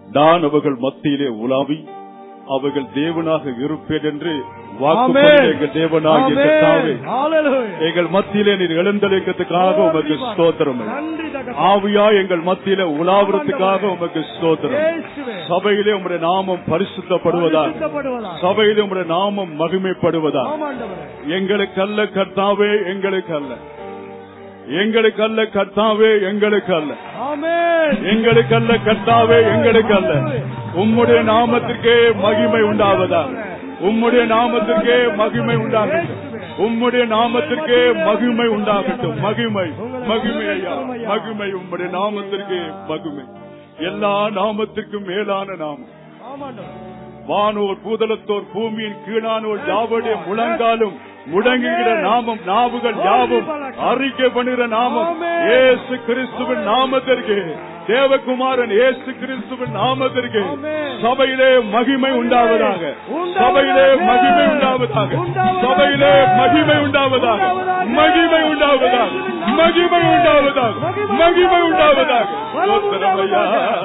நான் அவர்கள் மத்தியிலே உலாவி அவர்கள் தேவனாக இருப்பேன் என்று வாக்கு ஆமென். பண்ணின எங்கள் தேவனாகிய கர்த்தாவே ஆமென். ஹalleluya. எங்கள் மத்தியிலே நீர் எழுந்தளிக்கிறதுக்காக உமக்கு ஸ்தோத்திரம் நன்றி தகப்பனே. ஆவியா எங்கள் மத்தியில உலாவுறதுக்காக உமக்கு ஸ்தோத்திரம் இயேசுவே. சபையிலே உம்முடைய நாமம் பரிசுத்தப்படுவதாக பரிசுத்தப்படுவதாக. சபையிலே உம்முடைய நாமம் மகிமைப்படுவதாக ஆமாண்டவரே. எங்களுக்கு அல்ல கர்த்தாவே எங்களுக்கு அல்ல எங்களுக்கு அல்ல கர்த்தாவே எங்களுக்கு அல்ல ஆமென். எங்களுக்கு அல்ல கர்த்தாவே எங்களுக்கு அல்ல உம்முடைய நாமத்திற்கே மகிமை உண்டாவதாக உம்முடைய நாமத்திற்கே மகிமை உண்டாகட்டும் உம்முடைய நாமத்திற்கே மகிமை உண்டாகட்டும் மகிமை மகிமை ஐயா மகிமை உம்முடைய நாமத்திற்கே மகிமை எல்லா நாமத்திற்கும் மேலான நாமம் ஆமாண்டவரே. வானோர் பூதலத்தோர் பூமியின் கீழானோர் யாவடைய முழங்காலும் முடங்குகிற நாமம் நாவுகள் யாவும் அறிக்கை பண்ணுகிற நாமம் ஏசு கிறிஸ்துவின் நாமத்திற்கு தேவகுமாரன் ஏசு கிறிஸ்துவின் நாமத்திற்கு சபையிலே மகிமை உண்டாவதாக சபையிலே மகிமை உண்டாவதாக சபையிலே மகிமை உண்டாவதாக மகிமை உண்டாவதாக மகிமை உண்டாவதாக மகிமை உண்டாவதாக ஸ்தோத்திரம் ஐயா.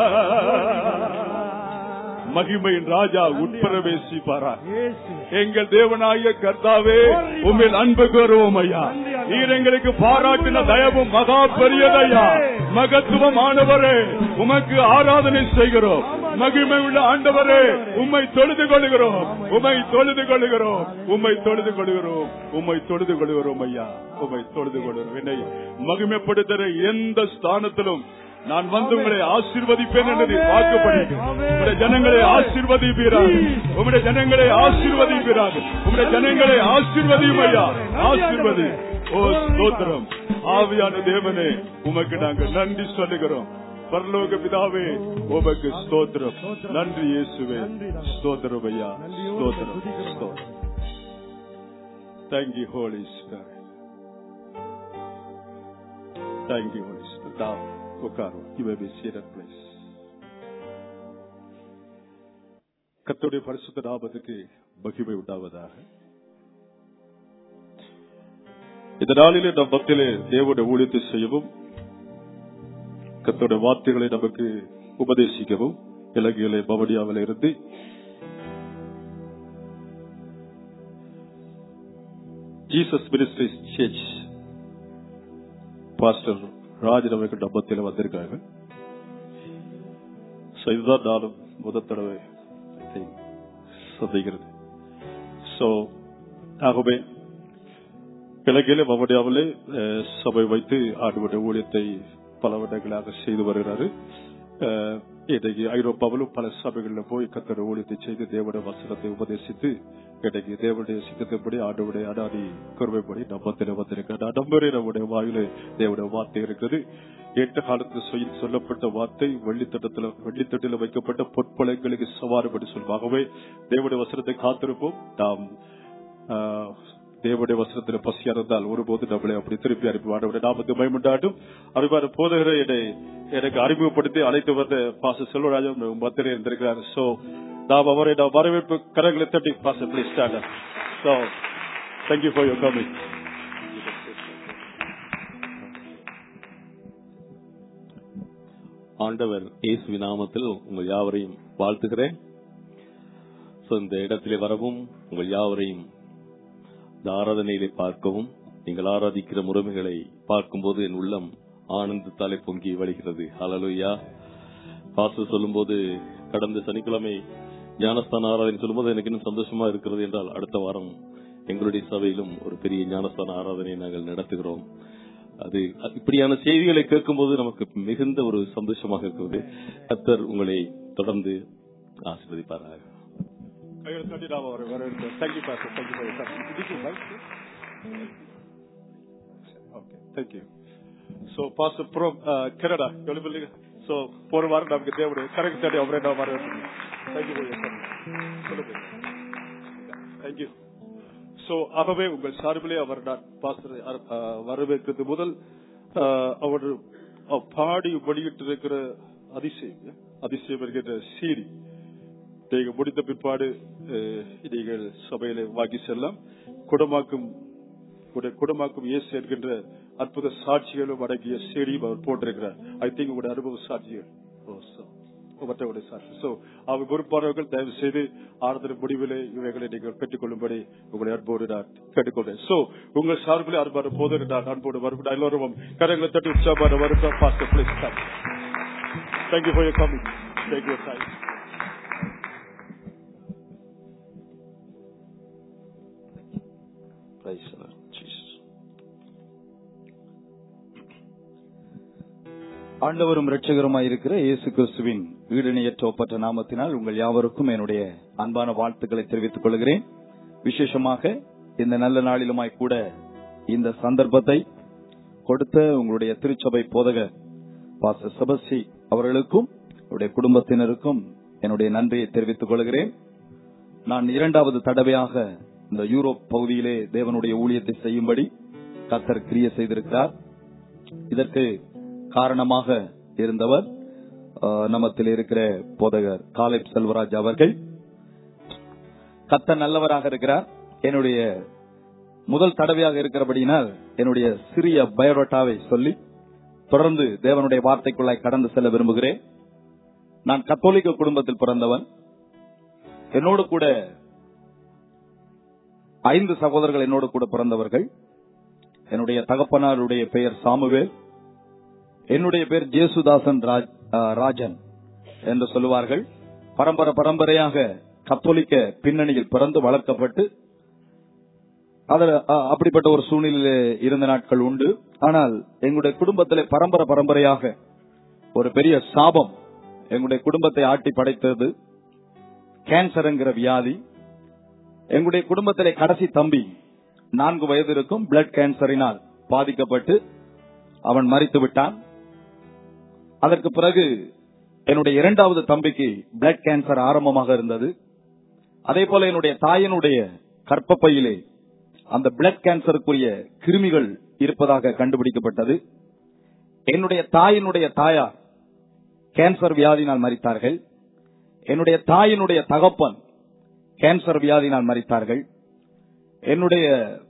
மகிமையின் ராஜா உட்பிரவேசிப்பாரா இயேசு. எங்கள் தேவனாய கர்த்தாவே உம்மில் அன்பு கூறுவோம் ஐயா நீர் எங்களுக்கு பாராட்டின தயவும் மகா பெரியதையா மகத்துவமானவரே உமக்கு ஆராதனை செய்கிறோம் மகிமை உள்ள ஆண்டவரே உம்மை தொழுது கொள்கிறோம் உம்மை தொழுது கொள்கிறோம் உம்மை தொழுது கொள்கிறோம் உம்மை தொழுது கொள்கிறோம் ஐயா உம்மை தொழுது கொள்கிறோம் என்னை மகிமைப்படுத்துகிற எந்த ஸ்தானத்திலும் நான் வந்து உங்களை ஆசீர்வதிப்பேன் என்று நீர் வாக்குப்படி உங்களுடைய ஜனங்களை ஆசீர்வதிப்பீராக உங்களுடைய ஜனங்களை ஆசீர்வதிப்பீராக உங்களுடைய ஜனங்களை ஆசீர்வதியும் ஐயா ஆசீர்வதி ஓ ஸ்தோத்திரம் ஆவியான தேவனே உமக்கு நாங்கள் நன்றி சொல்லுகிறோம் பரலோக பிதாவே உமக்கு ஸ்தோத்திரம் நன்றி இயேசுவே ஸ்தோத்திரம் ஐயா ஸ்தோத்திரம் ஸ்தோத்திரம் thank you holy spirit thank you holy spirit Now, உட்காரும் you may be seated please கர்த்தருடைய பரிசுத்த நாமத்துக்கு மகிமை உண்டாவதாக இந்த நாளிலே நம் மத்தியிலே தேவனுடைய ஊழியத்தை செய்யவும் கர்த்தருடைய வார்த்தைகளை நமக்கு உபதேசிக்கவும் இலங்கையிலே பவடியாவில் இருந்து Jesus ministries church pastor Rajan அவர்கள் நம்பத்தில் வந்திருக்காங்க So, இதுதான் நானும் முதல் தடவை I think, சந்திக்கிறது சோ ஆகவே இலங்கையிலே மமடியாவிலே அஹ், சபை வைத்து ஆண்டுடைய ஊழியத்தை பல வருடங்களாக செய்து வருகிறாரு அஹ், இன்றைக்கு ஐரோப்பாவிலும் பல சபைகளில் போய் கத்தர் ஊழியத்தை செய்து தேவனுடைய வசனத்தை உபதேசித்து இன்றைக்கு தேவனுடைய சித்தத்தின்படி ஆண்டவுடைய அடாதி கருவைப்படி நம்பத்தில் வந்திருக்கிறார் நான் நம்புறேன் நம்முடைய வாயிலே தேவனுடைய வார்த்தை இருக்குது எட்டு காலத்தில் சொல்~ சொல்லப்பட்ட வார்த்தை வெள்ளித்தட்டத்தில் வெள்ளித்தட்டில் வைக்கப்பட்ட பொற்பலங்களுக்கு சவாறுபடி சொல்வாகவே தேவனுடைய வசனத்தை காத்திருப்போம் நாம் ஆஹ், தேவனுடைய வசனத்தில் பசியா இருந்தால் ஒருபோது நம்மளை அப்படி திருப்பி அனுப்பி ஆண்டவருடைய நாமத்தை பயமுண்டாட்டும் அறிவான போதகரை என்னை எனக்கு அறிமுகப்படுத்தி அழைத்து வந்த பாச செல்வராஜன் மத்திரே இருந்திருக்கிறார் சோ நாம் அவரை நாம் வரவேற்பு கரங்களை தட்டி பாச please stand so thank you for your coming ஆண்டவர் இயேசு நாமத்தில் உங்கள் யாவரையும் வாழ்த்துகிறேன் So, இந்த இடத்திலே வரவும் உங்கள் யாவரையும் இந்த ஆராதனையிலே பார்க்கவும் நீங்கள் ஆராதிக்கிற முறைமைகளை பார்க்கும்போது என் உள்ளம் ஆனந்தத்தாலே பொங்கி வழிகிறது ஹalleluya பாஸ்டர் சொல்லும்போது கடந்த சனிக்கிழமை ஞானஸ்தான ஆராதனை சொல்லும்போது எனக்கு இன்னும் சந்தோஷமா இருக்கிறது என்றால் அடுத்த வாரம் எங்களுடைய சபையிலும் ஒரு பெரிய ஞானஸ்தான ஆராதனையை நாங்கள் நடத்துகிறோம் அது இப்படியான செய்திகளை கேட்கும்போது நமக்கு மிகுந்த ஒரு சந்தோஷமாக இருக்கிறது கத்தர் உங்களை தொடர்ந்து ஆசீர்வதிப்பாராக கைகளை தட்டி நாம் அவரை வரவேற்கிறோம் தேங்க்யூ பாச thank you for your okay thank you so பாஸ் ஃப்ரம் கனடா எவ்வளவு ஸோ போன வாரம் நமக்கு தேவையான கரெக்ட் தட்டி அவரே நான் வரவேற்கிறோம் தேங்க்யூ சொல்லுங்க தேங்க்யூ சோ ஆகவே உங்கள் சார்பிலே அவர் நான் பாஸ்டரை அஹ், வரவேற்கிறது முதல் அஹ், அவர் அவர் பாடி வெளியிட்டிருக்கிற அதிசயம் அதிசயம் என்கின்ற சீடி நீங்கள் முடித்த பிற்பாடு அஹ், நீங்கள் சபையில வாங்கி செல்லலாம் குடமாக்கும் உடைய குடமாக்கும் இயேசு என்கின்ற அற்புத சாட்சிகளும் அடங்கிய சீடியும் அவர் போட்டிருக்கிறார் ஐ திங்க் உங்களுடைய அனுபவ சாட்சிகள் மற்றவருடைய சாட்சி சோ அவங்க பொறுப்பானவர்கள் தயவு செய்து ஆறுதல் முடிவிலே இவைகளை நீங்கள் பெற்றுக்கொள்ளும்படி உங்களை அன்போடு நான் கேட்டுக்கொள்றேன் சோ உங்கள் சார்பில் அன்பான போது நான் அன்போடு வரும் எல்லோரும் கரங்களை தட்டி உற்சாகமான வரும் pastor please thank you for your coming thank you time Praise the Lord. Jesus. ஆண்டவரும் இரட்சகருமாய் இருக்கிற இயேசு கிறிஸ்துவின் ஈடிணையற்ற ஒப்பற்ற நாமத்தினால் உங்கள் யாவருக்கும் என்னுடைய அன்பான வாழ்த்துக்களை தெரிவித்துக் கொள்கிறேன் விசேஷமாக இந்த நல்ல நாளிலுமாய் கூட இந்த சந்தர்ப்பத்தை கொடுத்த உங்களுடைய திருச்சபை போதகர் பாச செபஸ்டி அவர்களுக்கும் அவருடைய குடும்பத்தினருக்கும் என்னுடைய நன்றியை தெரிவித்துக் கொள்கிறேன் நான் இரண்டாவது தடவையாக இந்த யூரோப் பகுதியிலே தேவனுடைய ஊழியத்தை செய்யும்படி கத்தர் கிரிய செய்திருக்கிறார் இதற்கு காரணமாக இருந்தவர் அஹ், நமத்தில் இருக்கிற போதகர் காலேப் செல்வராஜ் அவர்கள் கத்த நல்லவராக இருக்கிறார் என்னுடைய முதல் தடவையாக இருக்கிறபடியினால் என்னுடைய சிறிய பயோடேட்டாவை சொல்லி தொடர்ந்து தேவனுடைய வார்த்தைக்குள்ளாய் கடந்து செல்ல விரும்புகிறேன் நான் கத்தோலிக்க குடும்பத்தில் பிறந்தவன் என்னோடு கூட ஐந்து சகோதரர்கள் என்னோடு கூட பிறந்தவர்கள் என்னுடைய தகப்பனாருடைய பெயர் சாமுவேல் என்னுடைய பேர் ஜேசுதாசன் ராஜ்- ஆ, ராஜன் என்று சொல்லுவார்கள் பரம்பரை பரம்பரையாக கத்தோலிக்க பின்னணியில் பிறந்து வளர்க்கப்பட்டு அதுல ஆ, அப்படிப்பட்ட ஒரு சூழ்நிலையிலே இருந்த நாட்கள் உண்டு ஆனால் எங்களுடைய குடும்பத்திலே பரம்பரை பரம்பரையாக ஒரு பெரிய சாபம் எங்களுடைய குடும்பத்தை ஆட்டி படைத்தது கேன்சர் என்கிற வியாதி எங்களுடைய குடும்பத்திலே கடைசி தம்பி நான்கு வயது இருக்கும் பிளட் கேன்சரினால் பாதிக்கப்பட்டு அவன் மறித்து விட்டான் அதற்கு பிறகு என்னுடைய இரண்டாவது தம்பிக்கு பிளட் கேன்சர் ஆரம்பமாக இருந்தது அதே போல என்னுடைய தாயினுடைய கற்பப்பையிலே அந்த பிளட் கேன்சருக்குரிய கிருமிகள் இருப்பதாக கண்டுபிடிக்கப்பட்டது என்னுடைய தாயினுடைய தாயார் கேன்சர் வியாதியினால் மறித்தார்கள் என்னுடைய தாயினுடைய தகப்பன் கேன்சர் வியாதியினால் மறித்தார்கள் என்னுடைய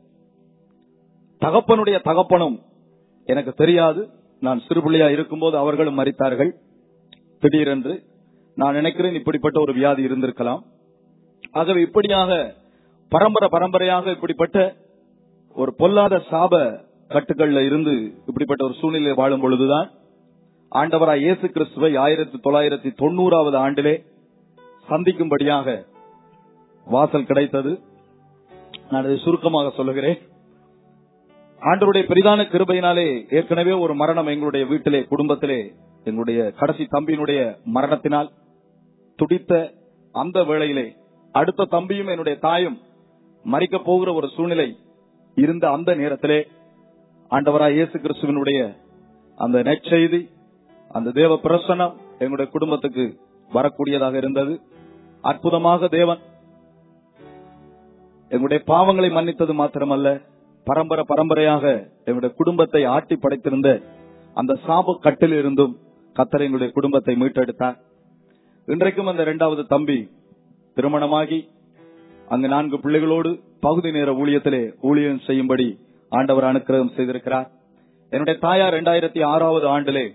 தகப்பனுடைய தகப்பனும் எனக்கு தெரியாது நான் சிறுபிள்ளையா இருக்கும்போது அவர்களும் மறித்தார்கள் திடீரென்று நான் நினைக்கிறேன் இப்படிப்பட்ட ஒரு வியாதி இருந்திருக்கலாம் ஆகவே இப்படியாக பரம்பரை பரம்பரையாக இப்படிப்பட்ட ஒரு பொல்லாத சாப கட்டுக்கள்ல இருந்து இப்படிப்பட்ட ஒரு சூழ்நிலையில் வாழும் பொழுதுதான் ஆண்டவராய் இயேசு கிறிஸ்துவை ஆயிரத்தி தொள்ளாயிரத்தி தொண்ணூறாவது ஆண்டிலே சந்திக்கும்படியாக வாசல் கிடைத்தது நான் இதை சுருக்கமாக சொல்லுகிறேன் ஆண்டவருடைய பெரிதான கிருபையினாலே ஏற்கனவே ஒரு மரணம் எங்களுடைய வீட்டிலே குடும்பத்திலே எங்களுடைய கடைசி தம்பியினுடைய மரணத்தினால் துடித்த அந்த வேளையிலே அடுத்த தம்பியும் என்னுடைய தாயும் மறிக்க போகிற ஒரு சூழ்நிலை இருந்த அந்த நேரத்திலே ஆண்டவராய் இயேசு கிறிஸ்துவனுடைய அந்த நற்செய்தி அந்த தேவ பிரசனம் எங்களுடைய குடும்பத்துக்கு வரக்கூடியதாக இருந்தது அற்புதமாக தேவன் எங்களுடைய பாவங்களை மன்னித்தது மாத்திரமல்ல பரம்பரை பரம்பரையாக எங்களுடைய குடும்பத்தை ஆட்டி படைத்திருந்த அந்த சாப கட்டில் இருந்தும் கத்தர் எங்களுடைய குடும்பத்தை மீட்டெடுத்தார் இன்றைக்கும் அந்த இரண்டாவது தம்பி திருமணமாகி அங்கு நான்கு பிள்ளைகளோடு பகுதி நேர ஊழியத்திலே ஊழியம் செய்யும்படி ஆண்டவர் அனுக்கிரகம் செய்திருக்கிறார் என்னுடைய தாயார் இரண்டாயிரத்தி ஆறாவது ஆண்டிலே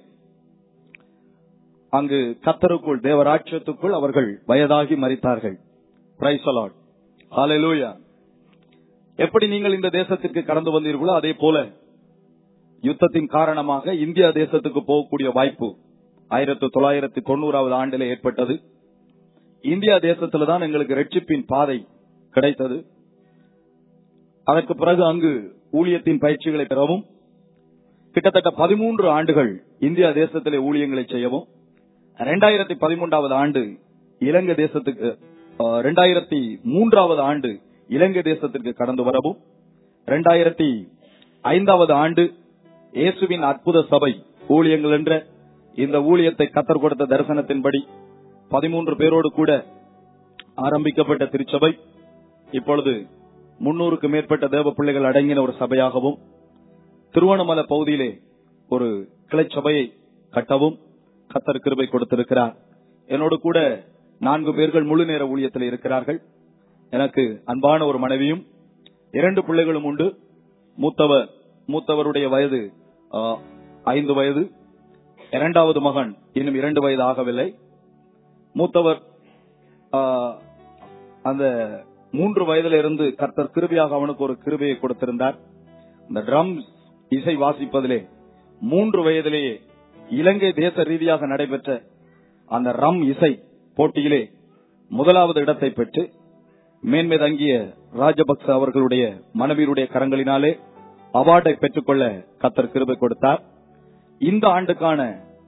அங்கு கத்தருக்குள் தேவராட்சியத்துக்குள் அவர்கள் வயதாகி மறித்தார்கள் Praise the Lord. Hallelujah. எப்படி நீங்கள் இந்த தேசத்திற்கு கடந்து வந்தீர்களோ அதே போல யுத்தத்தின் காரணமாக இந்தியா தேசத்துக்கு போகக்கூடிய வாய்ப்பு ஆயிரத்தி தொள்ளாயிரத்தி தொண்ணூறாவது ஆண்டிலே ஏற்பட்டது இந்தியா தேசத்துல தான் எங்களுக்கு ரட்சிப்பின் பாதை கிடைத்தது அதற்கு பிறகு அங்கு ஊழியத்தின் பயிற்சிகளை பெறவும் கிட்டத்தட்ட பதிமூன்று ஆண்டுகள் இந்தியா தேசத்திலே ஊழியங்களை செய்யவும் இரண்டாயிரத்தி பதிமூன்றாவது ஆண்டு இலங்கை தேசத்துக்கு இரண்டாயிரத்தி மூன்றாவது ஆண்டு இலங்கை தேசத்திற்கு கடந்து வரவும் இரண்டாயிரத்தி ஐந்தாவது ஆண்டு இயேசுவின் அற்புத சபை ஊழியங்கள் என்ற இந்த ஊழியத்தை கத்தர் கொடுத்த தரிசனத்தின்படி பதிமூன்று பேரோடு கூட ஆரம்பிக்கப்பட்ட திருச்சபை இப்பொழுது முன்னூறுக்கு மேற்பட்ட தேவ பிள்ளைகள் அடங்கின ஒரு சபையாகவும் திருவண்ணாமலை பகுதியிலே ஒரு கிளை சபையை கட்டவும் கத்தர் கிருபை கொடுத்திருக்கிறார் என்னோடு கூட நான்கு பேர்கள் முழு நேர ஊழியத்தில் இருக்கிறார்கள் எனக்கு அன்பான ஒரு மனைவியும் இரண்டு பிள்ளைகளும் உண்டு மூத்தவர் மூத்தவருடைய வயது ஆ, ஐந்து வயது இரண்டாவது மகன் இன்னும் இரண்டு வயது ஆகவில்லை மூத்தவர் ஆ, அந்த மூன்று வயதில இருந்து கர்த்தர் கிருபியாக அவனுக்கு ஒரு கிருபையை கொடுத்திருந்தார் இந்த ட்ரம்ஸ் இசை வாசிப்பதிலே மூன்று வயதிலேயே இலங்கை தேச ரீதியாக நடைபெற்ற அந்த ரம் இசை போட்டியிலே முதலாவது இடத்தை பெற்று மேன்மை தங்கிய ராஜபக்ச அவர்களுடைய மனைவியுடைய கரங்களினாலே அவார்டை பெற்றுக்கொள்ள கத்தர் கிருபை கொடுத்தார் இந்த ஆண்டுக்கான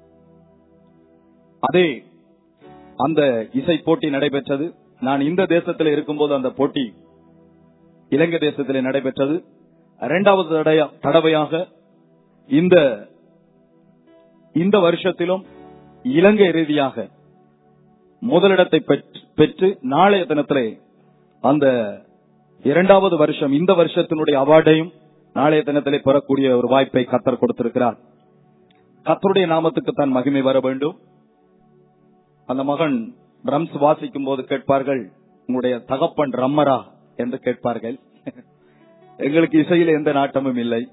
அதே அந்த இசை போட்டி நடைபெற்றது நான் இந்த தேசத்தில் இருக்கும்போது அந்த போட்டி இலங்கை தேசத்திலே நடைபெற்றது இரண்டாவது தடய- தடவையாக இந்த இந்த வருஷத்திலும் இலங்கை ரீதியாக முதலிடத்தை பெற்று- பெற்று நாளைய தினத்திலே அந்த இரண்டாவது வருஷம் இந்த வருஷத்தினுடைய அவார்டையும் நாளைய தினத்திலே பெறக்கூடிய ஒரு வாய்ப்பை கத்தர் கொடுத்திருக்கிறார் கத்தருடைய நாமத்துக்கு தான் மகிமை வர வேண்டும் அந்த மகன் ட்ரம்ஸ் வாசிக்கும் போது கேட்பார்கள் உங்களுடைய தகப்பன் ரம்மரா என்று கேட்பார்கள் எங்களுக்கு இசையில் எந்த நாட்டமும் இல்லை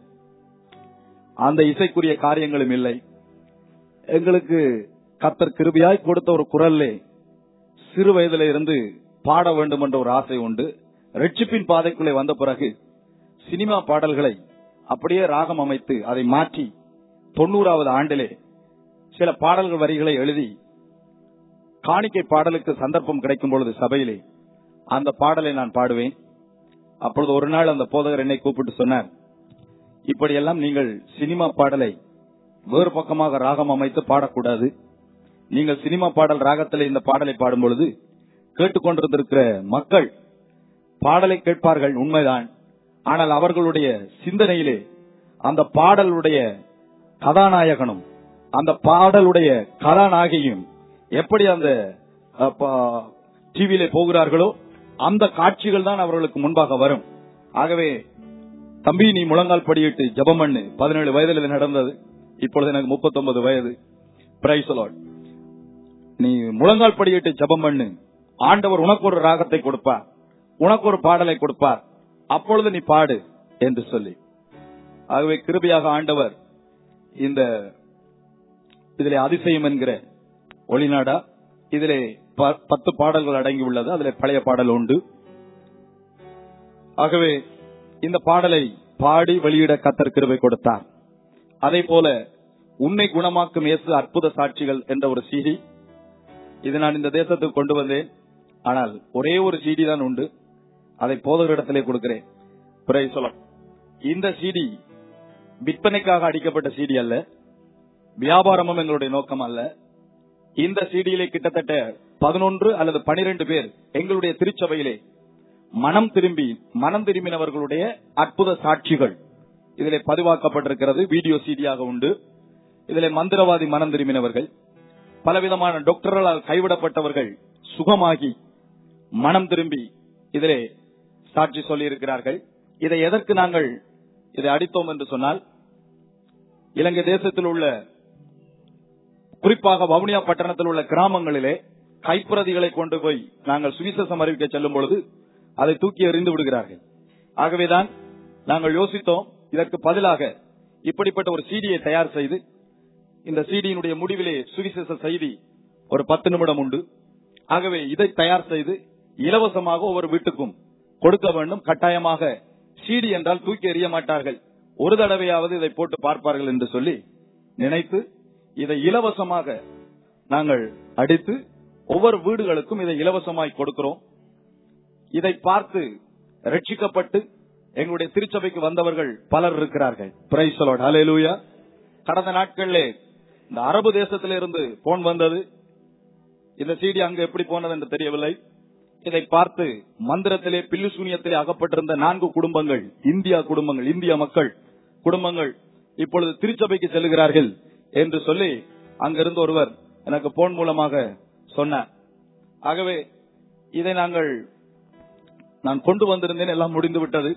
அந்த இசைக்குரிய காரியங்களும் இல்லை எங்களுக்கு கத்தர் கிருபியாய் கொடுத்த ஒரு குரல்லே சிறு வயதில இருந்து பாட வேண்டும் என்ற ஒரு ஆசை உண்டு ரெட்சிப்பின் பாதைக்குள்ளே வந்த பிறகு சினிமா பாடல்களை அப்படியே ராகம் அமைத்து அதை மாற்றி தொண்ணூறாவது ஆண்டிலே சில பாடல்கள் வரிகளை எழுதி காணிக்கை பாடலுக்கு சந்தர்ப்பம் கிடைக்கும் பொழுது சபையிலே அந்த பாடலை நான் பாடுவேன் அப்பொழுது ஒரு நாள் அந்த போதகர் என்னை கூப்பிட்டு சொன்னார் இப்படியெல்லாம் நீங்கள் சினிமா பாடலை வேறு பக்கமாக ராகம் அமைத்து பாடக்கூடாது நீங்கள் சினிமா பாடல் ராகத்தில் இந்த பாடலை பாடும் பொழுது கேட்டுக்கொண்டிருந்திருக்கிற மக்கள் பாடலை கேட்பார்கள் உண்மைதான் ஆனால் அவர்களுடைய சிந்தனையிலே அந்த பாடலுடைய கதாநாயகனும் அந்த பாடலுடைய கதாநாயகியும் எப்படி அந்த டிவியிலே போகிறார்களோ அந்த காட்சிகள் தான் அவர்களுக்கு முன்பாக வரும் ஆகவே தம்பி நீ முழங்கால் படியிட்டு ஜெபம் பண்ணு பதினேழு வயதில் இது நடந்தது இப்பொழுது எனக்கு 39 வயது பிரைஸ் நீ முழங்கால் படியிட்டு ஜெபம் பண்ணு ஆண்டவர் உனக்கு ஒரு ராகத்தை கொடுப்பார் உனக்கு ஒரு பாடலை கொடுப்பார் அப்பொழுது நீ பாடு என்று சொல்லி ஆகவே கிருபையாக ஆண்டவர் இந்த இதிலே அதிசயம் என்கிற ஒளிநாடா இதிலே ப- பத்து பாடல்கள் அடங்கி உள்ளது அதிலே பழைய பாடல் உண்டு ஆகவே இந்த பாடலை பாடி வெளியிட கத்தர் கிருபை கொடுத்தார் அதே போல உன்னை குணமாக்கும் இயேசு அற்புத சாட்சிகள் என்ற ஒரு சிடி இது நான் இந்த தேசத்துக்கு கொண்டு வந்தேன் ஆனால் ஒரே ஒரு சிடி தான் உண்டு அதை போதகரிடத்திலே கொடுக்கிறேன் பிறகு சொல்ல இந்த சிடி விற்பனைக்காக அடிக்கப்பட்ட சிடி அல்ல வியாபாரமும் எங்களுடைய நோக்கம் அல்ல இந்த சிடியிலே கிட்டத்தட்ட பதினொன்று அல்லது பனிரெண்டு பேர் எங்களுடைய திருச்சபையிலே மனம் திரும்பி மனம் திரும்பினவர்களுடைய அற்புத சாட்சிகள் இதிலே பதிவாக்கப்பட்டிருக்கிறது வீடியோ சிடியாக உண்டு இதிலே மந்திரவாதி மனம் திரும்பினவர்கள் பலவிதமான டாக்டர்களால் கைவிடப்பட்டவர்கள் சுகமாகி மனம் திரும்பி இதிலே சாட்சி சொல்லியிருக்கிறார்கள் இதை எதற்கு நாங்கள் இதை அடித்தோம் என்று சொன்னால் இலங்கை தேசத்தில் உள்ள குறிப்பாக வவுனியா பட்டணத்தில் உள்ள கிராமங்களிலே கைப்பிரதிகளை கொண்டு போய் நாங்கள் சுவிசேஷம் அறிவிக்க செல்லும் பொழுது அதை தூக்கி எறிந்து விடுகிறார்கள் ஆகவேதான் நாங்கள் யோசித்தோம் இதற்கு பதிலாக இப்படிப்பட்ட ஒரு சீடியை தயார் செய்து இந்த சீடியினுடைய முடிவிலே சுவிசேஷ செய்தி ஒரு பத்து நிமிடம் உண்டு ஆகவே இதை தயார் செய்து இலவசமாக ஒவ்வொரு வீட்டுக்கும் கொடுக்க வேண்டும் கட்டாயமாக சீடி என்றால் தூக்கி எறிய மாட்டார்கள் ஒரு தடவையாவது இதை போட்டு பார்ப்பார்கள் என்று சொல்லி நினைத்து இதை இலவசமாக நாங்கள் அடித்து ஒவ்வொரு வீடுகளுக்கும் இதை இலவசமாய் கொடுக்கிறோம் இதை பார்த்து ரட்சிக்கப்பட்டு எங்களுடைய திருச்சபைக்கு வந்தவர்கள் பலர் இருக்கிறார்கள் பிரைஸ் ஹalleluya கடந்த நாட்களிலே இந்த அரபு தேசத்திலிருந்து போன் வந்தது இந்த சீடி அங்கு எப்படி போனது என்று தெரியவில்லை இதை பார்த்து மந்திரத்திலே பில்லு சூனியத்திலே அகப்பட்டிருந்த நான்கு குடும்பங்கள் இந்தியா குடும்பங்கள் இந்திய மக்கள் குடும்பங்கள் இப்பொழுது திருச்சபைக்கு செல்கிறார்கள் என்று சொல்லி அங்கிருந்து ஒருவர் எனக்கு போன் மூலமாக சொன்னார் ஆகவே இதை நாங்கள் நான் கொண்டு வந்திருந்தேன் எல்லாம் முடிந்து விட்டது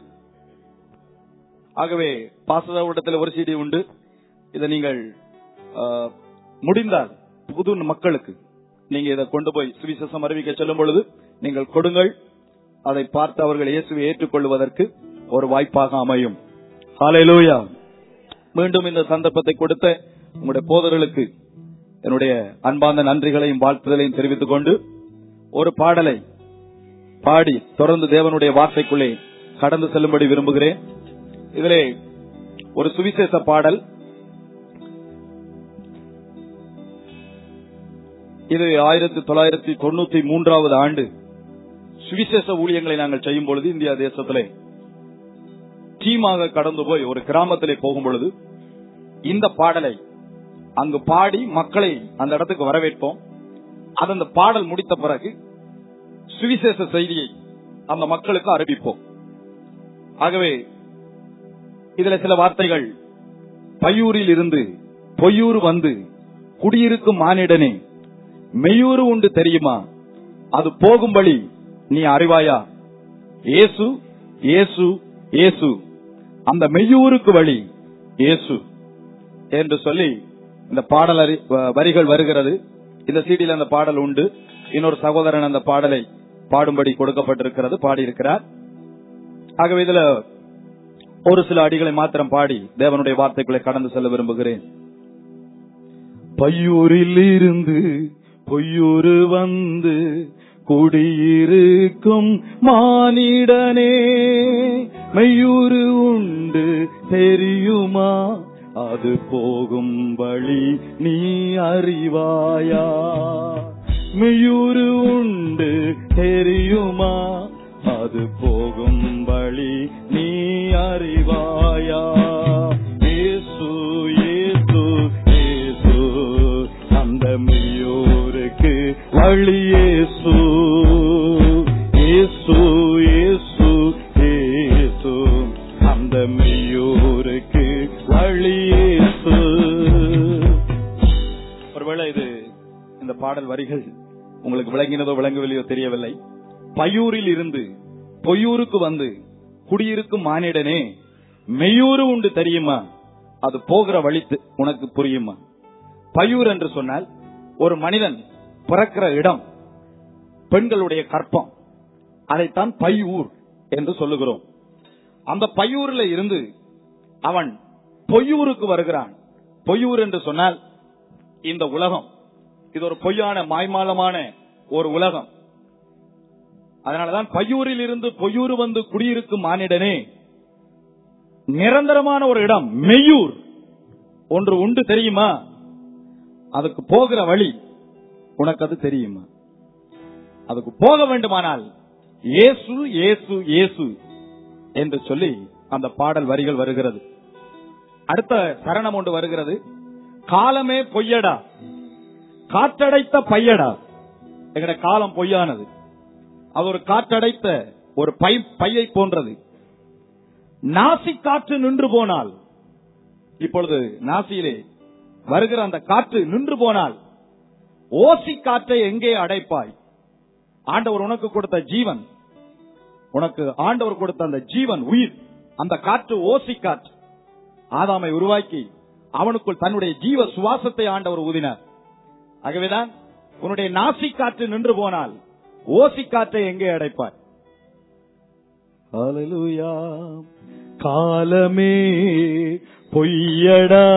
ஆகவே பாசதாவிடத்தில் ஒரு சீடி உண்டு இதை நீங்கள் ஆ, முடிந்தால் புது மக்களுக்கு நீங்க இதை கொண்டு போய் சுவிசேஷம் அறிவிக்க செல்லும் பொழுது நீங்கள் கொடுங்கள் அதை பார்த்து அவர்கள் இயேசுவை ஏற்றுக்கொள்வதற்கு ஒரு வாய்ப்பாக அமையும் ஹalleluya மீண்டும் இந்த சந்தர்ப்பத்தை கொடுத்த உங்களுடைய போதர்களுக்கு என்னுடைய அன்பார்ந்த நன்றிகளையும் வாழ்த்துதலையும் தெரிவித்துக் கொண்டு ஒரு பாடலை பாடி தொடர்ந்து தேவனுடைய வார்த்தைக்குள்ளே கடந்து செல்லும்படி விரும்புகிறேன் இதிலே ஒரு சுவிசேஷ பாடல் இது ஆயிரத்தி தொள்ளாயிரத்தி தொண்ணூத்தி மூன்றாவது ஆண்டு சுவிசேஷ ஊழியங்களை நாங்கள் செய்யும் பொழுது இந்தியா தேசத்திலே டீமாக கடந்து போய் ஒரு கிராமத்திலே போகும் பொழுது இந்த பாடலை அங்கு பாடி மக்களை அந்த இடத்துக்கு வரவேற்போம் அது அந்த பாடல் முடித்த பிறகு சுவிசேஷ செய்தியை அந்த மக்களுக்கு அறிவிப்போம் ஆகவே இதுல சில வார்த்தைகள் பையூரில் இருந்து பொய்யூர் வந்து குடியிருக்கும் மானிடனே மெய்யூறு உண்டு தெரியுமா அது போகும் வழி நீ அறிவாயா இயேசு இயேசு இயேசு அந்த மெய்யூருக்கு வழி இயேசு என்று சொல்லி இந்த பாடல் அறி- வ- வரிகள் வருகிறது இந்த சீடியில் அந்த பாடல் உண்டு இன்னொரு சகோதரன் அந்த பாடலை பாடும்படி கொடுக்கப்பட்டிருக்கிறது பாடியிருக்கிறார் ஆகவே இதுல ஒரு சில அடிகளை மாத்திரம் பாடி தேவனுடைய வார்த்தைகளை கடந்து செல்ல விரும்புகிறேன் பையூரில் இருந்து பொய்யூரு வந்து குடியிருக்கும் மானிடனே மெய்யூரு உண்டு தெரியுமா அது போகும் வழி நீ அறிவாயா மெய்யூரு உண்டு தெரியுமா அது போகும் வழி நீ அறிவாயா இயேசு இயேசு இயேசு அந்த மெய்யூருக்கு வழி இயேசு இயேசு இயேசு இயேசு அந்த மெய்யூருக்கு வழி இயேசு ஒருவேளை இது இந்த பாடல் வரிகள் உங்களுக்கு விளங்கினதோ விளங்கவில்லையோ தெரியவில்லை பையூரில் இருந்து பொய்யூருக்கு வந்து குடியிருக்கும் மானிடனே மெய்யூரு உண்டு தெரியுமா அது போகிற வழி தி- உனக்கு புரியுமா பையூர் என்று சொன்னால் ஒரு மனிதன் பிறக்கிற இடம் பெண்களுடைய கற்பம் அதைத்தான் பையூர் என்று சொல்லுகிறோம் அந்த பையூரில் இருந்து அவன் பொய்யூருக்கு வருகிறான் பொய்யூர் என்று சொன்னால் இந்த உலகம் இது ஒரு பொய்யான மாய்மாலமான ஒரு உலகம் அதனாலதான் பையூரில் இருந்து பொய்யூர் வந்து குடியிருக்கும் மானிடனே நிரந்தரமான ஒரு இடம் மெய்யூர் ஒன்று உண்டு தெரியுமா அதுக்கு போகிற வழி உனக்கு அது தெரியுமா அதுக்கு போக வேண்டுமானால் இயேசு இயேசு இயேசு என்று சொல்லி அந்த பாடல் வரிகள் வருகிறது அடுத்த சரணம் ஒன்று வருகிறது காலமே பொய்யடா காற்றடைத்த பையடா எங்கட காலம் பொய்யானது அது ஒரு காற்றடைத்த ஒரு பை பையை போன்றது நாசி காற்று நின்று போனால் இப்பொழுது நாசியிலே வருகிற அந்த காற்று நின்று போனால் ஓசி காற்றை எங்கே அடைப்பாய் ஆண்டவர் உனக்கு கொடுத்த ஜீவன் உனக்கு ஆண்டவர் கொடுத்த அந்த ஜீவன் உயிர் அந்த காற்று ஓசி காற்று ஆதாமை உருவாக்கி அவனுக்குள் தன்னுடைய ஜீவ சுவாசத்தை ஆண்டவர் ஊதினார் ஆகவேதான் உன்னுடைய நாசி காற்று நின்று போனால் ஓசி காற்றை எங்கே அடைப்பாய் ஹalleluya காலமே பொய்யடா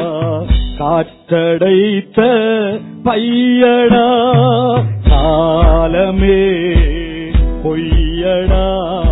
காற்றடைத்த பையடா காலமே பொய்யடா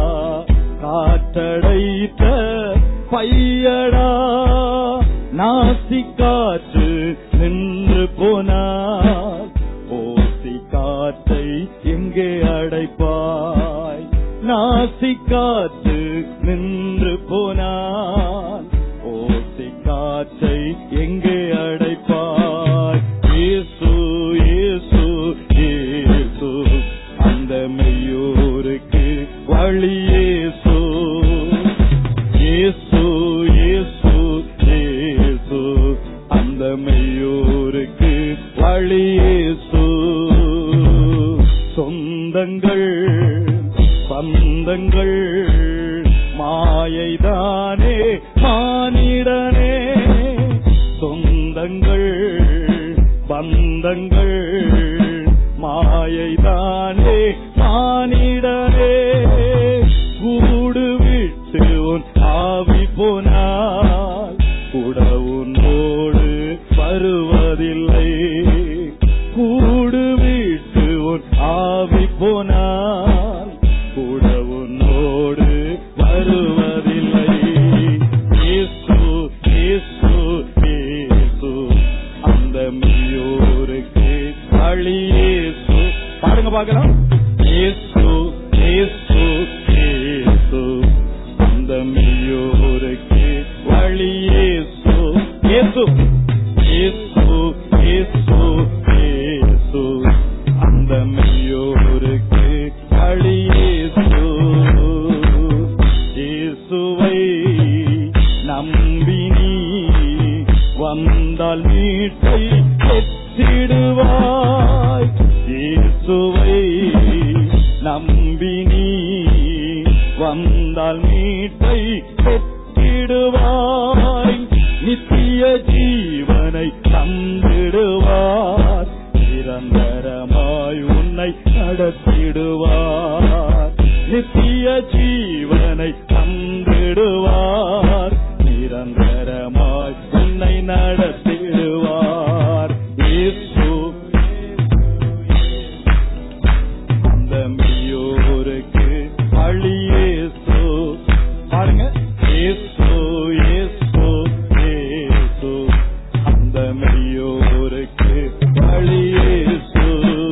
காற்றடைத்த பையடா நாசி காற்று நின்று போனால் ஓசி காற்றை எங்கே அடைப்பாய் நாசி காற்று நின்று போனால் ஓசி காற்றை எங்கே அடைப்பாய் இயேசு இயேசு இயேசு அந்த மெய்யூருக்கு வழி இயேசு இயேசு இயேசு இயேசு அந்த மெய்யூருக்கு வழி இயேசு சொந்தங்கள் பந்தங்கள் மாயைதானே மானிடனே சொந்தங்கள் பந்தங்கள் மாயைதானே மானிடனே கூடு விட்டு உன் ஆவி போனால் கூட உன்னோடு வருவதில்லை வழியேசு பாடுங்க பார்க்கலாம் இயேசு இயேசு இயேசு அந்த மெய்யோருக்கு வழியேசு இயேசு இயேசு இயேசு இயேசு அந்த மெய்யோருக்கு வழியேசு இயேசுவை நம்பினி வந்தால் மீட்டை பெற்றிடுவாய் இயேசுவை நம்பினி வந்தால் மீட்டை பெற்றிடுவாய் நித்திய ஜீவனை தந்திடுவார் நிரந்தரமாய் உன்னை நடத்திடுவார் நித்திய ஜீவனை தந்திடுவார் நிரந்தரமாய் உன்னை நடத்திடுவார் இயேசு அந்த மெய்யோருக்கு வழியேசு பாருங்க இயேசு இயேசு இயேசு அந்த மெய்யோருக்கு வழியேசு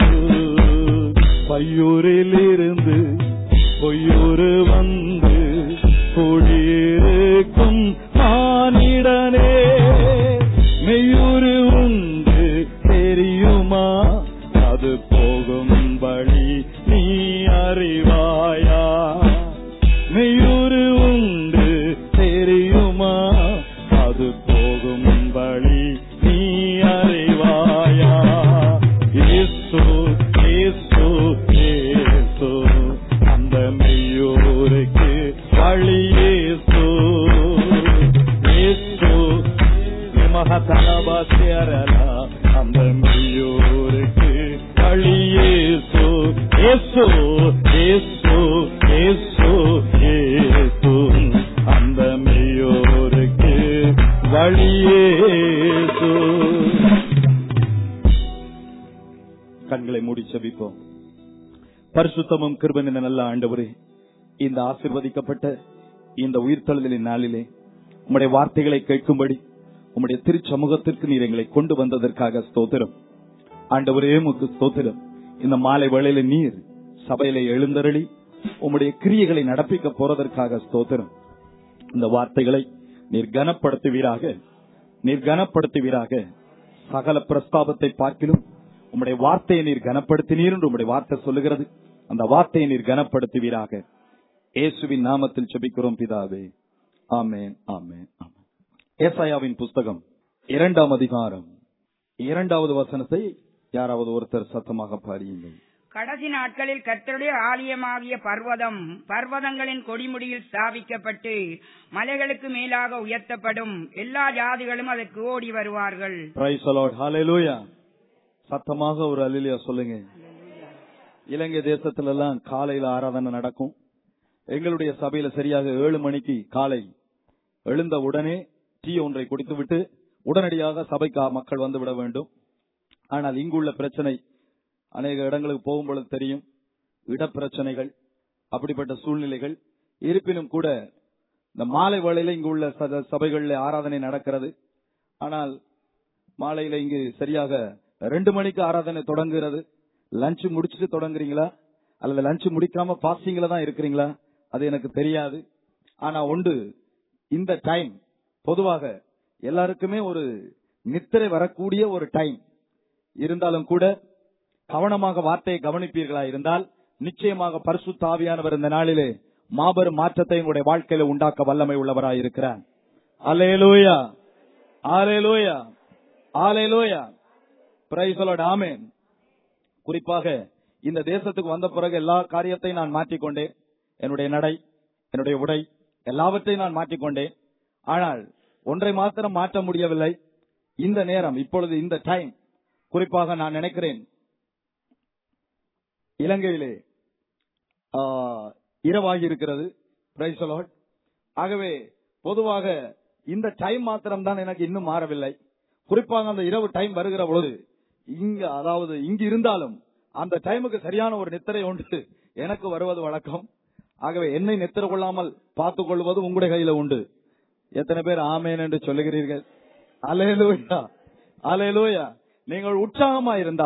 பையூரிலிருந்து பொய்யூரு வந்து குடியிருக்கும் மானிடனே மெய்யூரு உண்டு தெரியுமா அது போகும் வழி நீ அறிவாயா மெய்யூரு உண்டு தெரியுமா அது போகும் வழி நீ அறிவாயா இயேசு இயேசு இயேசு அந்த மெய்யூருக்கு வழி இயேசு இயேசு மகதனபாசியரலா அந்த மெய்யூருக்கு வழி இயேசு இயேசு இயேசு இயேசு இயேசு அந்த மெய்யோருக்கு வழி இயேசு கண்களை மூடி செபிப்போம் பரிசுத்தமும் கிருபன் என்ற நல்ல ஆண்டவரே இந்த ஆசிர்வதிக்கப்பட்ட இந்த உயிர்த்தெழுதலின் நாளிலே உம்முடைய வார்த்தைகளை கேட்கும்படி உம்முடைய திருச்சமூகத்திற்கு நீர் எங்களை கொண்டு வந்ததற்காக ஸ்தோத்திரம் ஆண்டவரே உமக்கு ஸ்தோத்திரம் இந்த மாலை வேளையில நீர் சபையில எழுந்தருளி உம்முடைய கிரியைகளை நடப்பிக்க போறதற்காக ஸ்தோத்திரம் இந்த வார்த்தைகளை நீர் கனப்படுத்துவீராக நீர் கனப்படுத்துவீராக சகல பிரஸ்தாபத்தை பார்க்கிலும் உம்முடைய வார்த்தையை நீர் கனப்படுத்தினீர் என்று உம்முடைய வார்த்தை சொல்லுகிறது அந்த வார்த்தையை நீர் கனப்படுத்துவீராக இயேசுவின் நாமத்தில் செபிக்கிறோம் பிதாவே ஆமென் ஆமென் ஆமென் ஏசாயாவின் புஸ்தகம் இரண்டாம் அதிகாரம் இரண்டாவது வசனத்தை யாராவது ஒருத்தர் சத்தமாக பாடியுங்கள் கடைசி நாட்களில் கர்த்தருடைய ஆலயமாகிய பர்வதம் பர்வதங்களின் கொடிமுடியில் ஸ்தாபிக்கப்பட்டு மலைகளுக்கு மேலாக உயர்த்தப்படும் எல்லா ஜாதிகளும் அதற்கு ஓடி வருவார்கள் Praise the Lord. Hallelujah. சத்தமாக ஒரு அல்லிலியா சொல்லுங்க இலங்கை தேசத்துல எல்லாம் காலையில ஆராதனை நடக்கும் எங்களுடைய சபையில சரியாக ஏழு மணிக்கு காலை எழுந்த உடனே டீ ஒன்றை குடித்துவிட்டு உடனடியாக சபைக்கு மக்கள் வந்து விட வேண்டும் ஆனால் இங்குள்ள பிரச்சனை அநேக இடங்களுக்கு போகும் பொழுது தெரியும் இடப்பிரச்சனைகள் அப்படிப்பட்ட சூழ்நிலைகள் இருப்பினும் கூட இந்த மாலை வேளையில இங்கு உள்ள சத- சபைகளில் ஆராதனை நடக்கிறது ஆனால் மாலையில இங்கு சரியாக ரெண்டு மணிக்கு ஆராதனை தொடங்குகிறது லஞ்ச் முடிச்சுட்டு தொடங்குறீங்களா அல்லது லஞ்ச் முடிக்காம பாசிங்ல தான் இருக்கிறீங்களா அது எனக்கு தெரியாது ஆனா ஒன்று இந்த டைம் பொதுவாக எல்லாருக்குமே ஒரு நித்திரை வரக்கூடிய ஒரு டைம் இருந்தாலும் கூட கவனமாக வார்த்தையை கவனிப்பீர்களா இருந்தால் நிச்சயமாக பரிசுத்த ஆவியானவர் இந்த நாளிலே மாபெரும் மாற்றத்தை உங்களுடைய வாழ்க்கையில உண்டாக்க வல்லமை உள்ளவராய் இருக்கிறார் அலேலூயா ஆலேலூயா ஆலேலூயா பிரைசலோட ஆமேன் குறிப்பாக இந்த தேசத்துக்கு வந்த பிறகு எல்லா காரியத்தையும் நான் மாற்றிக்கொண்டேன் என்னுடைய நடை என்னுடைய உடை எல்லாவற்றையும் நான் மாற்றிக்கொண்டேன் ஆனால் ஒன்றை மாத்திரம் மாற்ற முடியவில்லை இந்த நேரம் இப்பொழுது இந்த டைம் குறிப்பாக நான் நினைக்கிறேன் இலங்கையிலே ஆ, இரவாகி இருக்கிறது Praise the Lord. ஆகவே பொதுவாக இந்த டைம் மாத்திரம் தான் எனக்கு இன்னும் மாறவில்லை குறிப்பாக அந்த இரவு டைம் வருகிற பொழுது இங்க அதாவது இங்கு இருந்தாலும் அந்த டைமுக்கு சரியான ஒரு நித்திரை உண்டு எனக்கு வருவது வழக்கம் ஆகவே என்னை நித்திர கொள்ளாமல் பார்த்துக் கொள்வது உங்களுடைய கையில உண்டு எத்தனை பேர் ஆமேன் என்று சொல்லுகிறீர்கள் அலேலூயா அலேலூயா நீங்கள் உற்சாகமா இருந்தால்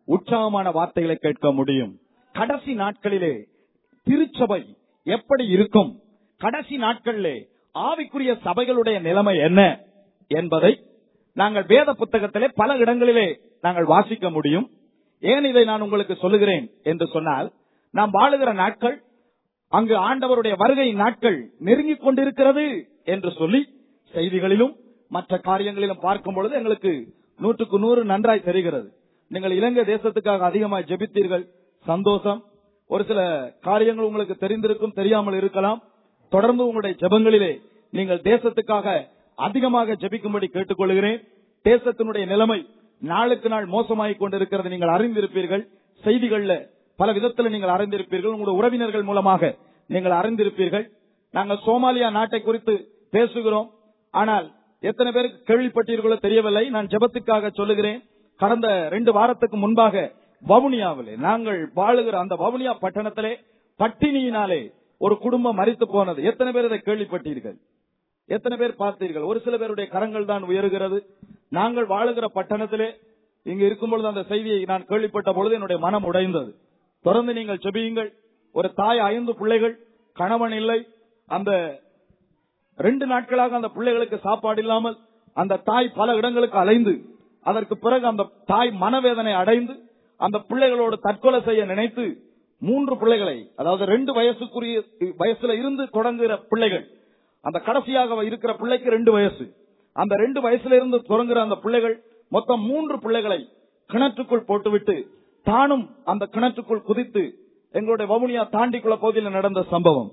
உற்சாகமான வார்த்தைகளை கேட்க முடியும் கடைசி நாட்களிலே திருச்சபை எப்படி இருக்கும் கடைசி நாட்களிலே ஆவிக்குரிய சபைகளுடைய நிலைமை என்ன என்பதை நாங்கள் வேத புத்தகத்திலே பல இடங்களிலே நாங்கள் வாசிக்க முடியும் ஏன் இதை நான் உங்களுக்கு சொல்லுகிறேன் என்று சொன்னால் நாம் வாழுகிற நாட்கள் அங்கு ஆண்டவருடைய வருகை நாட்கள் நெருங்கிக் கொண்டிருக்கிறது என்று சொல்லி செய்திகளிலும் மற்ற காரியங்களிலும் பார்க்கும் பொழுது எங்களுக்கு நூற்றுக்கு நூறு நன்றாய் தெரிகிறது நீங்கள் இலங்கை தேசத்துக்காக அதிகமாக ஜெபித்தீர்கள் சந்தோஷம் ஒரு சில காரியங்கள் உங்களுக்கு தெரிந்திருக்கும் தெரியாமல் இருக்கலாம் தொடர்ந்து உங்களுடைய ஜெபங்களிலே நீங்கள் தேசத்துக்காக அதிகமாக ஜெபிக்கும்படி கேட்டுக்கொள்கிறேன் தேசத்தினுடைய நிலைமை நாளுக்கு நாள் மோசமாகிக் கொண்டிருக்கிறது நீங்கள் அறிந்திருப்பீர்கள் செய்திகள்ல பல விதத்தில் நீங்கள் அறிந்திருப்பீர்கள் உங்களுடைய உறவினர்கள் மூலமாக நீங்கள் அறிந்திருப்பீர்கள் நாங்கள் சோமாலியா நாட்டை குறித்து பேசுகிறோம் ஆனால் எத்தனை பேருக்கு கேள்விப்பட்டீர்களோ தெரியவில்லை நான் ஜெபத்துக்காக சொல்லுகிறேன் கடந்த ரெண்டு வாரத்துக்கு முன்பாக வவுனியாவிலே நாங்கள் வாழுகிற அந்த வவுனியா பட்டணத்திலே பட்டினியினாலே ஒரு குடும்பம் மறித்து போனது எத்தனை பேர் இதை கேள்விப்பட்டீர்கள் எத்தனை பேர் பார்த்தீர்கள் ஒரு சில பேருடைய கரங்கள் தான் உயர்கிறது நாங்கள் வாழுகிற பட்டணத்திலே இங்கு இருக்கும் பொழுது அந்த செய்தியை நான் கேள்விப்பட்ட பொழுது என்னுடைய மனம் உடைந்தது தொடர்ந்து நீங்கள் செபியுங்கள் ஒரு தாய் ஐந்து பிள்ளைகள் கணவன் இல்லை அந்த ரெண்டு நாட்களாக அந்த பிள்ளைகளுக்கு சாப்பாடு இல்லாமல் அந்த தாய் பல இடங்களுக்கு அலைந்து அதற்கு பிறகு அந்த தாய் மனவேதனை அடைந்து அந்த பிள்ளைகளோடு தற்கொலை செய்ய நினைத்து மூன்று பிள்ளைகளை அதாவது ரெண்டு வயசுக்குரிய வயசுல இருந்து தொடங்குகிற பிள்ளைகள் அந்த கடைசியாக இருக்கிற பிள்ளைக்கு ரெண்டு வயசு அந்த ரெண்டு வயசுல இருந்து தொடங்குகிற அந்த பிள்ளைகள் மொத்தம் மூன்று பிள்ளைகளை கிணற்றுக்குள் போட்டுவிட்டு தானும் அந்த கிணற்றுக்குள் குதித்து எங்களுடைய வவுனியா தாண்டிக்குள்ள பகுதியில் நடந்த சம்பவம்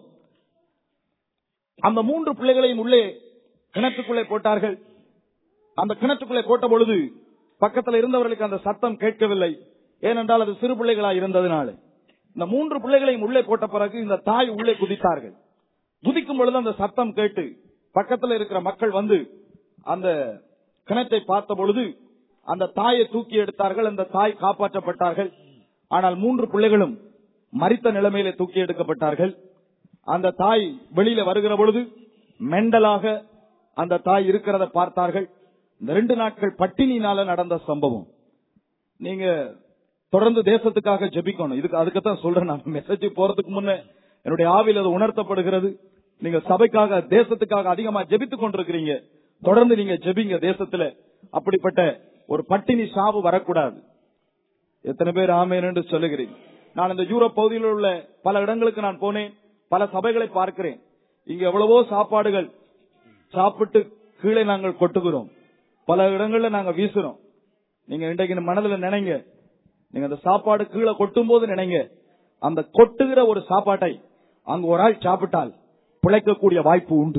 அந்த மூன்று பிள்ளைகளையும் உள்ளே கிணற்றுக்குள்ளே போட்டார்கள் அந்த கிணற்றுக்குள்ளே போட்ட பொழுது பக்கத்தில் இருந்தவர்களுக்கு அந்த சத்தம் கேட்கவில்லை ஏனென்றால் அது சிறு பிள்ளைகளா இருந்ததுனால இந்த மூன்று பிள்ளைகளையும் உள்ளே போட்ட பிறகு இந்த தாய் உள்ளே குதித்தார்கள் குதிக்கும் பொழுது அந்த சத்தம் கேட்டு பக்கத்தில் இருக்கிற மக்கள் வந்து அந்த கிணற்றை பார்த்த பொழுது அந்த தாயை தூக்கி எடுத்தார்கள் அந்த தாய் காப்பாற்றப்பட்டார்கள் ஆனால் மூன்று பிள்ளைகளும் மரித்த நிலைமையிலே தூக்கி எடுக்கப்பட்டார்கள் அந்த தாய் வெளியில வருகிற பொழுது மெண்டலாக அந்த தாய் இருக்கிறத பார்த்தார்கள் இந்த ரெண்டு நாட்கள் பட்டினினால நடந்த சம்பவம் நீங்க தொடர்ந்து தேசத்துக்காக ஜெபிக்கணும் இதுக்கு அதுக்குத்தான் சொல்றேன் நான் மெசேஜ் போறதுக்கு முன்ன என்னுடைய ஆவில் அது உணர்த்தப்படுகிறது நீங்க சபைக்காக தேசத்துக்காக அதிகமா ஜெபித்துக் கொண்டிருக்கிறீங்க தொடர்ந்து நீங்க ஜெபிங்க தேசத்துல அப்படிப்பட்ட ஒரு பட்டினி சாவு வரக்கூடாது எத்தனை பேர் ஆமேன் என்று சொல்லுகிறீங்க நான் இந்த யூரோப் பகுதியில் உள்ள பல இடங்களுக்கு நான் போனேன் பல சபைகளை பார்க்கிறேன் இங்க எவ்வளவோ சாப்பாடுகள் சாப்பிட்டு கீழே நாங்கள் கொட்டுகிறோம் பல இடங்கள்ல நாங்க வீசுறோம் நீங்க இன்றைக்கு மனதுல நினைங்க நீங்க அந்த சாப்பாடு கீழே கொட்டும் போது நினைங்க அந்த கொட்டுகிற ஒரு சாப்பாட்டை அங்க ஒரு ஆள் சாப்பிட்டால் பிழைக்கக்கூடிய வாய்ப்பு உண்டு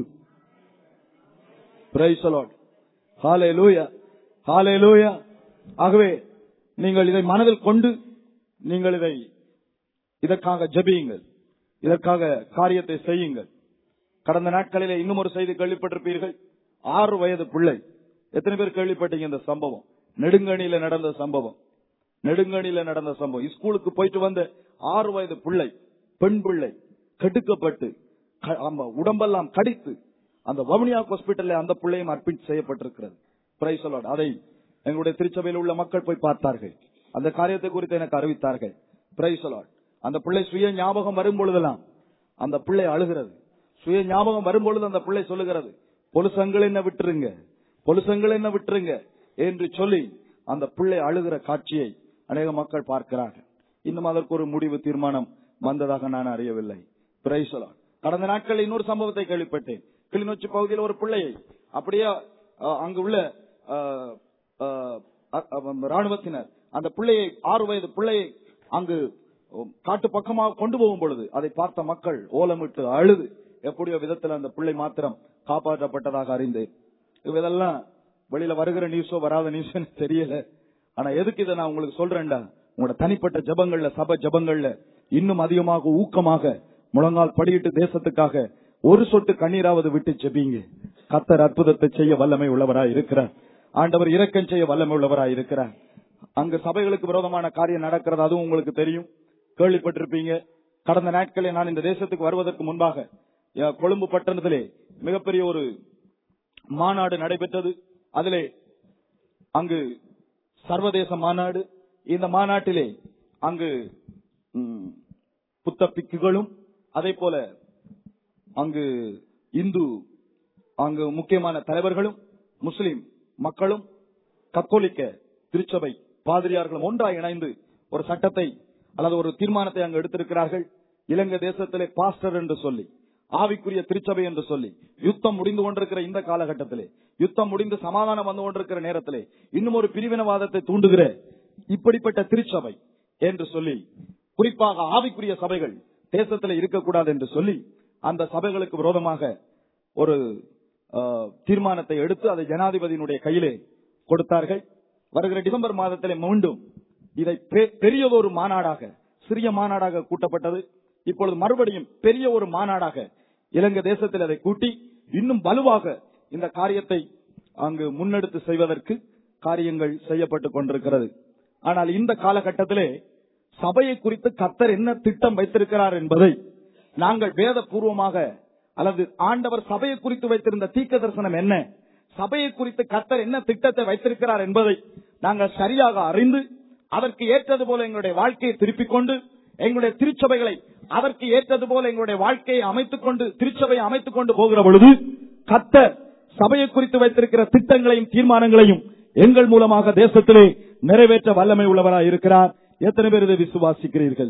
Praise the Lord. Hallelujah. Hallelujah. ஆகவே நீங்கள் இதை மனதில் கொண்டு நீங்கள் இதை இதற்காக ஜெபியுங்கள் இதற்காக காரியத்தை செய்யுங்கள் கடந்த நாட்களிலே இன்னும் ஒரு செய்தி கேள்விப்பட்டிருப்பீர்கள் ஆறு வயது பிள்ளை எத்தனை பேர் கேள்விப்பட்டீங்க இந்த சம்பவம் நெடுங்கணியில நடந்த சம்பவம் நெடுங்கணியில நடந்த சம்பவம் ஸ்கூலுக்கு போயிட்டு வந்த ஆறு வயது பிள்ளை பெண் பிள்ளை கெடுக்கப்பட்டு க- ஆமா, உடம்பெல்லாம் கடித்து அந்த வவுனியா ஹாஸ்பிட்டல்ல அந்த பிள்ளையும் அட்மிட் செய்யப்பட்டிருக்கிறது Praise the Lord. அதை எங்களுடைய திருச்சபையில் உள்ள மக்கள் போய் பார்த்தார்கள் அந்த காரியத்தை குறித்து எனக்கு அறிவித்தார்கள் Praise the Lord. அந்த பிள்ளை சுய ஞாபகம் வரும் பொழுதெல்லாம் அந்த பிள்ளை அழுகிறது சுய ஞாபகம் வரும் பொழுது அந்த பிள்ளை சொல்லுகிறது பொலுசங்கள் என்ன விட்டுருங்க பொலுசங்கள் என்ன விட்டுருங்க என்று சொல்லி அந்த பிள்ளை அழுகிற காட்சியை அநேக மக்கள் பார்க்கிறார்கள் இன்னும் அதற்கு ஒரு முடிவு தீர்மானம் வந்ததாக நான் அறியவில்லை Praise the Lord. கடந்த நாட்களில் இன்னொரு சம்பவத்தை கேள்விப்பட்டேன் கிளிநொச்சி பகுதியில் ஒரு பிள்ளையை அப்படியே அஹ், அங்கு உள்ள அஹ், அஹ், அ- அ- ராணுவத்தினர் அந்த பிள்ளையை ஆறு வயது பிள்ளையை அங்கு காட்டு பக்கமாக கொண்டு போகும் பொழுது அதை பார்த்த மக்கள் ஓலமிட்டு அழுது எப்படியோ விதத்தில் அந்த பிள்ளை மாத்திரம் காப்பாற்றப்பட்டதாக அறிந்தேன் இதெல்லாம் வெளியில வருகிற நியூஸோ வராத நியூஸோ எனக்கு தெரியல ஆனா எதுக்கு இதை நான் உங்களுக்கு சொல்றேன்டா உங்களோட தனிப்பட்ட ஜபங்கள்ல சபை ஜபங்கள்ல இன்னும் அதிகமாக ஊக்கமாக முழங்கால் படியிட்டு தேசத்துக்காக ஒரு சொட்டு கண்ணீராவது விட்டு ஜெபிங்க கத்தர் அற்புதத்தை செய்ய வல்லமை உள்ளவராய் இருக்கிறார் ஆண்டவர் இரக்கம் செய்ய வல்லமை உள்ளவராய் இருக்கிறார் அங்கு சபைகளுக்கு விரோதமான காரியம் நடக்கிறது அதுவும் உங்களுக்கு தெரியும் கேள்விப்பட்டிருப்பீங்க கடந்த நாட்களில் நான் இந்த தேசத்துக்கு வருவதற்கு முன்பாக அஹ், கொழும்பு பட்டணத்திலே மிகப்பெரிய ஒரு மாநாடு நடைபெற்றது அதிலே அங்கு சர்வதேச மாநாடு இந்த மாநாட்டிலே அங்கு ம், புத்த பிக்குகளும் அதே போல அங்கு இந்து அங்கு முக்கியமான தலைவர்களும் முஸ்லிம் மக்களும் கத்தோலிக்க திருச்சபை பாதிரியார்களும் ஒன்றாய் இணைந்து ஒரு சட்டத்தை அல்லது ஒரு தீர்மானத்தை அங்கு எடுத்திருக்கிறார்கள் இலங்கை தேசத்திலே பாஸ்டர் என்று சொல்லி ஆவிக்குரிய திருச்சபை என்று சொல்லி யுத்தம் முடிந்து கொண்டிருக்கிற இந்த காலகட்டத்திலே யுத்தம் முடிந்து சமாதானம் வந்து கொண்டிருக்கிற நேரத்திலே இன்னும் ஒரு பிரிவினவாதத்தை தூண்டுகிற இப்படிப்பட்ட திருச்சபை என்று சொல்லி குறிப்பாக ஆவிக்குரிய சபைகள் தேசத்தில் இருக்கக்கூடாது என்று சொல்லி அந்த சபைகளுக்கு விரோதமாக ஒரு அஹ், தீர்மானத்தை எடுத்து அதை ஜனாதிபதியினுடைய கையிலே கொடுத்தார்கள் வருகிற டிசம்பர் மாதத்திலே மீண்டும் இதை பெ- பெரியதொரு மாநாடாக சிறிய மாநாடாக கூட்டப்பட்டது இப்பொழுது மறுபடியும் பெரிய ஒரு மாநாடாக இலங்கை தேசத்தில் அதை கூட்டி இன்னும் வலுவாக இந்த காரியத்தை அங்கு முன்னெடுத்து செய்வதற்கு காரியங்கள் செய்யப்பட்டுக் கொண்டிருக்கிறது ஆனால் இந்த காலகட்டத்திலே சபையை குறித்து கத்தர் என்ன திட்டம் வைத்திருக்கிறார் என்பதை நாங்கள் வேத பூர்வமாக அல்லது ஆண்டவர் சபையை குறித்து வைத்திருந்த தீர்க்க தரிசனம் என்ன சபையை குறித்து கத்தர் என்ன திட்டத்தை வைத்திருக்கிறார் என்பதை நாங்கள் சரியாக அறிந்து அதற்கு ஏற்றது போல எங்களுடைய வாழ்க்கையை திருப்பிக் கொண்டு எங்களுடைய திருச்சபைகளை அதற்கு ஏற்றது போல எங்களுடைய வாழ்க்கையை அமைத்துக் கொண்டு திருச்சபையை அமைத்துக் கொண்டு போகிற பொழுது கத்தர் சபையை குறித்து வைத்திருக்கிற திட்டங்களையும் தீர்மானங்களையும் எங்கள் மூலமாக தேசத்திலே நிறைவேற்ற வல்லமை உள்ளவராய் இருக்கிறார் எத்தனை பேர் இதை விசுவாசிக்கிறீர்கள்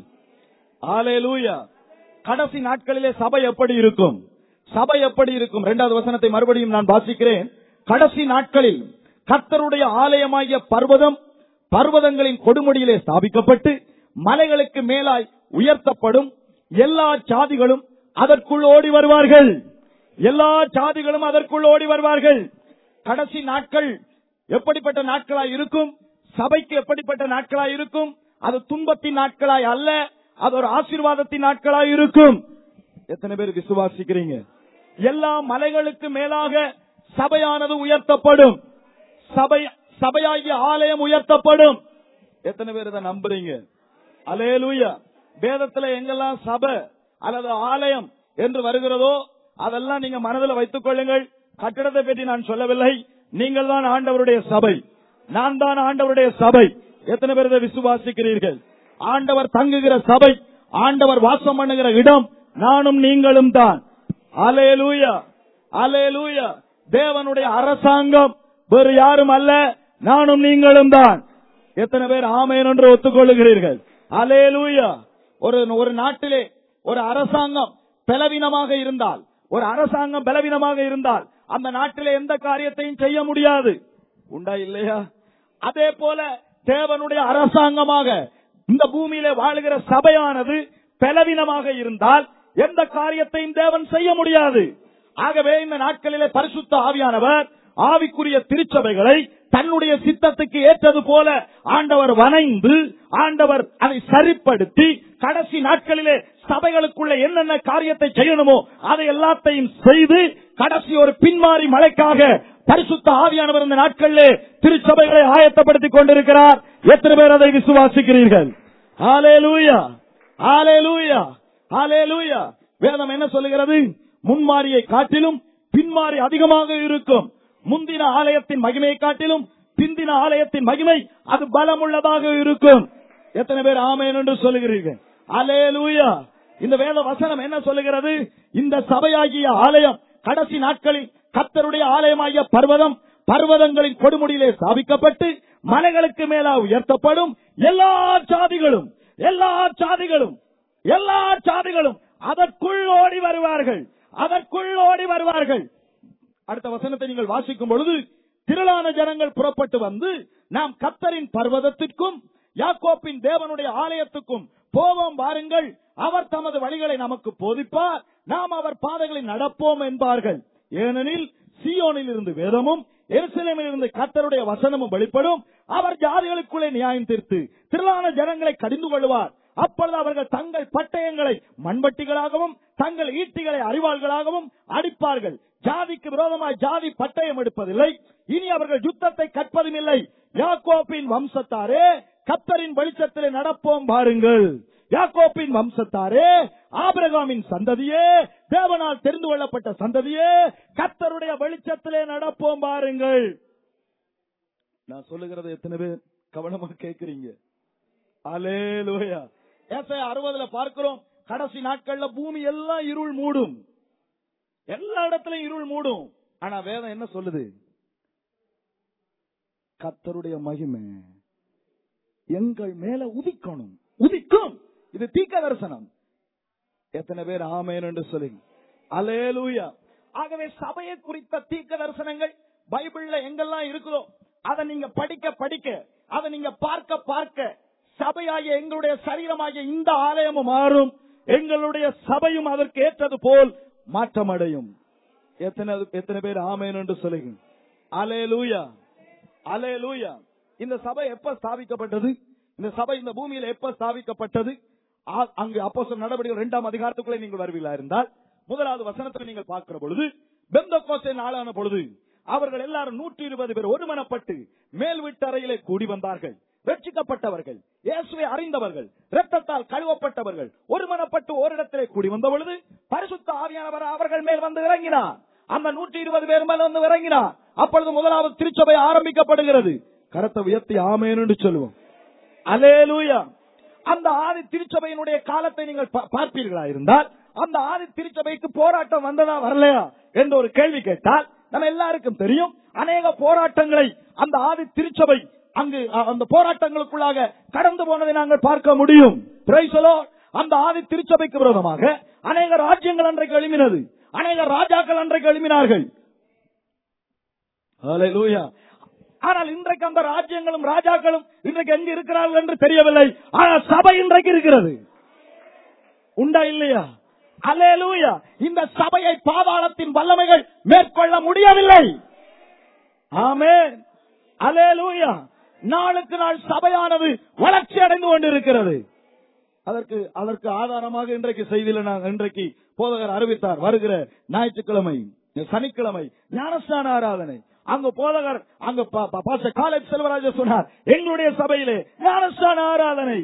ஆலேலூயா கடைசி நாட்களிலே சபை எப்படி இருக்கும் சபை எப்படி இருக்கும் இரண்டாவது வசனத்தை மறுபடியும் நான் வாசிக்கிறேன் கடைசி நாட்களில் கர்த்தருடைய ஆலயமாகிய பர்வதம் பர்வதங்களின் கொடுமுடியிலே ஸ்தாபிக்கப்பட்டு மலைகளுக்கு மேலாய் உயர்த்தப்படும் எல்லா சாதிகளும் அதற்குள் ஓடி வருவார்கள் எல்லா சாதிகளும் அதற்குள் ஓடி வருவார்கள் கடைசி நாட்கள் எப்படிப்பட்ட நாட்களாய் இருக்கும் சபைக்கு எப்படிப்பட்ட நாட்களாய் இருக்கும் அது துன்பத்தின் நாட்களாய் அல்ல அது ஒரு ஆசீர்வாதத்தின் நாட்களாய் இருக்கும் எத்தனை பேர் விசுவாசிக்கிறீங்க எல்லா மலைகளுக்கு மேலாக சபையானது உயர்த்தப்படும் சபை சபையாகிய ஆலயம் உயர்த்தப்படும் எத்தனை பேர் இதை நம்புறீங்க அலேலூயா வேதத்துல எங்கெல்லாம் சபை அல்லது ஆலயம் என்று வருகிறதோ அதெல்லாம் நீங்க மனதில் வைத்துக் கொள்ளுங்கள் கட்டிடத்தை பற்றி நான் சொல்லவில்லை நீங்கள் தான் ஆண்டவருடைய சபை நான் தான் ஆண்டவருடைய சபை எத்தனை பேர் இதை விசுவாசிக்கிறீர்கள் ஆண்டவர் தங்குகிற சபை ஆண்டவர் வாசம் பண்ணுகிற இடம் நானும் நீங்களும் தான் அலேலூயா அலேலூயா தேவனுடைய அரசாங்கம் வேறு யாரும் அல்ல நானும் நீங்களும் தான் எத்தனை பேர் ஆமேன் என்று ஒத்துக்கொள்ளுகிறீர்கள் அலேலூயா ஒரு ஒரு நாட்டிலே ஒரு அரசாங்கம் பலவீனமாக இருந்தால் ஒரு அரசாங்கம் பலவீனமாக இருந்தால் அந்த நாட்டிலே எந்த காரியத்தையும் செய்ய முடியாது உண்டா இல்லையா அதே போல தேவனுடைய அரசாங்கமாக இந்த பூமியிலே வாழுகிற சபையானது பலவீனமாக இருந்தால் எந்த காரியத்தையும் தேவன் செய்ய முடியாது ஆகவே இந்த நாட்களிலே பரிசுத்த ஆவியானவர் ஆவிக்குரிய திருச்சபைகளை தன்னுடைய சித்தத்துக்கு ஏற்றது போல ஆண்டவர் வணைந்து ஆண்டவர் அதை சரிப்படுத்தி கடைசி நாட்களிலே சபைகளுக்குள்ள என்னென்ன காரியத்தை செய்யணுமோ அதை எல்லாத்தையும் செய்து கடைசி ஒரு பின்மாறி மழைக்காக பரிசுத்த ஆவியானவர் இந்த நாட்களிலே திருச்சபைகளை ஆயத்தப்படுத்திக் கொண்டிருக்கிறார் எத்தனை பேர் அதை விசுவாசிக்கிறீர்கள் ஆலேலூயா ஆலேலூயா ஆலேலூயா வேதம் என்ன சொல்லுகிறது முன்மாரியை காட்டிலும் பின்மாறி அதிகமாக இருக்கும் முந்தின ஆலயத்தின் மகிமையை காட்டிலும் பிந்தின ஆலயத்தின் மகிமை அது பலமுள்ளதாக இருக்கும் எத்தனை பேர் ஆமேன் என்று சொல்லுகிறீர்கள் அலேலூயா இந்த வேத வசனம் என்ன சொல்லுகிறது இந்த சபையாகிய ஆலயம் கடைசி நாட்களில் கத்தருடைய ஆலயமாகிய பர்வதம் பர்வதங்களின் கொடுமுடியிலே ஸ்தாபிக்கப்பட்டு மலைகளுக்கு மேலா உயர்த்தப்படும் எல்லா சாதிகளும் எல்லா சாதிகளும் எல்லா சாதிகளும் அதற்குள் ஓடி வருவார்கள் அதற்குள் ஓடி வருவார்கள் அடுத்த வசனத்தை நீங்கள் வாசிக்கும் பொழுது திரளான ஜனங்கள் புறப்பட்டு வந்து நாம் கத்தரின் பர்வதத்திற்கும் யாக்கோப்பின் தேவனுடைய ஆலயத்துக்கும் போவோம் வாருங்கள் அவர் தமது வழிகளை நமக்கு போதிப்பார் நாம் அவர் பாதைகளை நடப்போம் என்பார்கள் ஏனெனில் சியோனில் இருந்து வேதமும் எருசலேமில் இருந்து கத்தருடைய வசனமும் வெளிப்படும் அவர் ஜாதிகளுக்குள்ளே நியாயம் தீர்த்து திரளான ஜனங்களை கடிந்து கொள்வார் அப்பொழுது அவர்கள் தங்கள் பட்டயங்களை மண்வட்டிகளாகவும் தங்கள் ஈட்டிகளை அறிவாள்களாகவும் அடிப்பார்கள் ஜாதிக்கு விரோதமாய் ஜாதி பட்டயம் எடுப்பதில்லை இனி அவர்கள் யுத்தத்தை கற்பதும் இல்லை யாக்கோப்பின் வம்சத்தாரே கத்தரின் வெளிச்சத்திலே நடப்போம் பாருங்கள் யாக்கோப்பின் வம்சத்தாரே ஆபிரகாமின் சந்ததியே தேவனால் தெரிந்து கொள்ளப்பட்ட சந்ததியே கத்தருடைய வெளிச்சத்திலே நடப்போம் பாருங்கள் நான் சொல்லுகிறத எத்தனை பேர் கவனமா கேட்கிறீங்க அலேலூயா ஏசாயா அறுபதுல பார்க்கிறோம் கடைசி நாட்கள்ல பூமி எல்லாம் இருள் மூடும் எல்லா இடத்துலயும் இருள் மூடும் ஆனா வேதம் என்ன சொல்லுது கத்தருடைய மகிமை எங்கள் மேல உதிக்கணும் உதிக்கும் இது தீக்க தரிசனம் எத்தனை பேர் ஆமேன் என்று சொல்லுங்க அலேலூயா ஆகவே சபையை குறித்த தீக்க தரிசனங்கள் பைபிள்ல எங்கெல்லாம் இருக்குதோ அதை நீங்க படிக்க படிக்க அதை நீங்க பார்க்க பார்க்க சபையாகிய எங்களுடைய சரீரமாகிய இந்த ஆலயமும் மாறும் எங்களுடைய சபையும் அதற்கு ஏற்றது போல் மாற்றமடையும் எத்தனை எத்தனை பேர் ஆமேன் என்று சொல்லுங்க அலேலூயா அலேலூயா இந்த சபை எப்ப ஸ்தாபிக்கப்பட்டது இந்த சபை இந்த பூமியில எப்ப ஸ்தாபிக்கப்பட்டது ஆ- அங்கு அப்போ நடவடிக்கை இரண்டாம் அதிகாரத்துக்குள்ளே நீங்கள் வருவீங்களா இருந்தால் முதலாவது வசனத்தில் நீங்கள் பார்க்கிற பொழுது பெந்தகோஸ்தே நாளான பொழுது அவர்கள் எல்லாரும் நூற்றி இருபது பேர் ஒருமனப்பட்டு மேல் வீட்டறையிலே கூடி வந்தார்கள் ரட்சிக்கப்பட்டவர்கள் இயேசுவை அறிந்தவர்கள் இரத்தத்தால் கழுவப்பட்டவர்கள் ஒருமனப்பட்டு ஓரிடத்திலே கூடி வந்த பொழுது பரிசுத்த ஆவியானவர் அவர்கள் மேல் வந்து இறங்கினார் அந்த நூற்றி இருபது பேர் மேல் வந்து இறங்கினார் அப்பொழுது முதலாவது திருச்சபை ஆரம்பிக்கப்படுகிறது கரத்தை உயர்த்தி ஆமேன் என்று சொல்லுவோம் அலேலூயா அந்த ஆதி திருச்சபையினுடைய காலத்தை நீங்கள் பா- பார்ப்பீர்களா இருந்தால் அந்த ஆதி திருச்சபைக்கு போராட்டம் வந்ததா வரலையா என்ற ஒரு கேள்வி கேட்டால் நம்ம எல்லாருக்கும் தெரியும் அநேக போராட்டங்களை அந்த ஆதி திருச்சபை அங்கு அ- அந்த போராட்டங்களுக்குள்ளாக கடந்து போனதை நாங்கள் பார்க்க முடியும் Praise the Lord. அந்த ஆதி திருச்சபைக்கு விரோதமாக அநேக ராஜ்யங்கள் அன்றைக்கு எழுமினது அநேக ராஜாக்கள் அன்றைக்கு எழுமினார்கள் Hallelujah. ஆனால் இன்றைக்கு அந்த ராஜ்யங்களும் ராஜாக்களும் இன்றைக்கு எங்க இருக்கிறார்கள் என்று தெரியவில்லை ஆனால் சபை இன்றைக்கு இருக்கிறது உண்டா இல்லையா அலேலூயா இந்த சபையை பாதாளத்தின் வல்லமைகள் மேற்கொள்ள முடியவில்லை ஆமென் அலேலூயா நாளுக்கு நாள் சபையானது வளர்ச்சி அடைந்து கொண்டிருக்கிறது அதற்கு அதற்கு ஆதாரமாக இன்றைக்கு செய்தியில நான் இன்றைக்கு போதகர் அறிவித்தார் வருகிற ஞாயிற்றுக்கிழமை சனிக்கிழமை ஞானஸ்தான ஆராதனை அங்க போதகர் அங்க பா- பா- பாஸ்டர் காலேஜ் செல்வராஜர் சொன்னார் எங்களுடைய சபையிலே ஞானஸ்தான ஆராதனை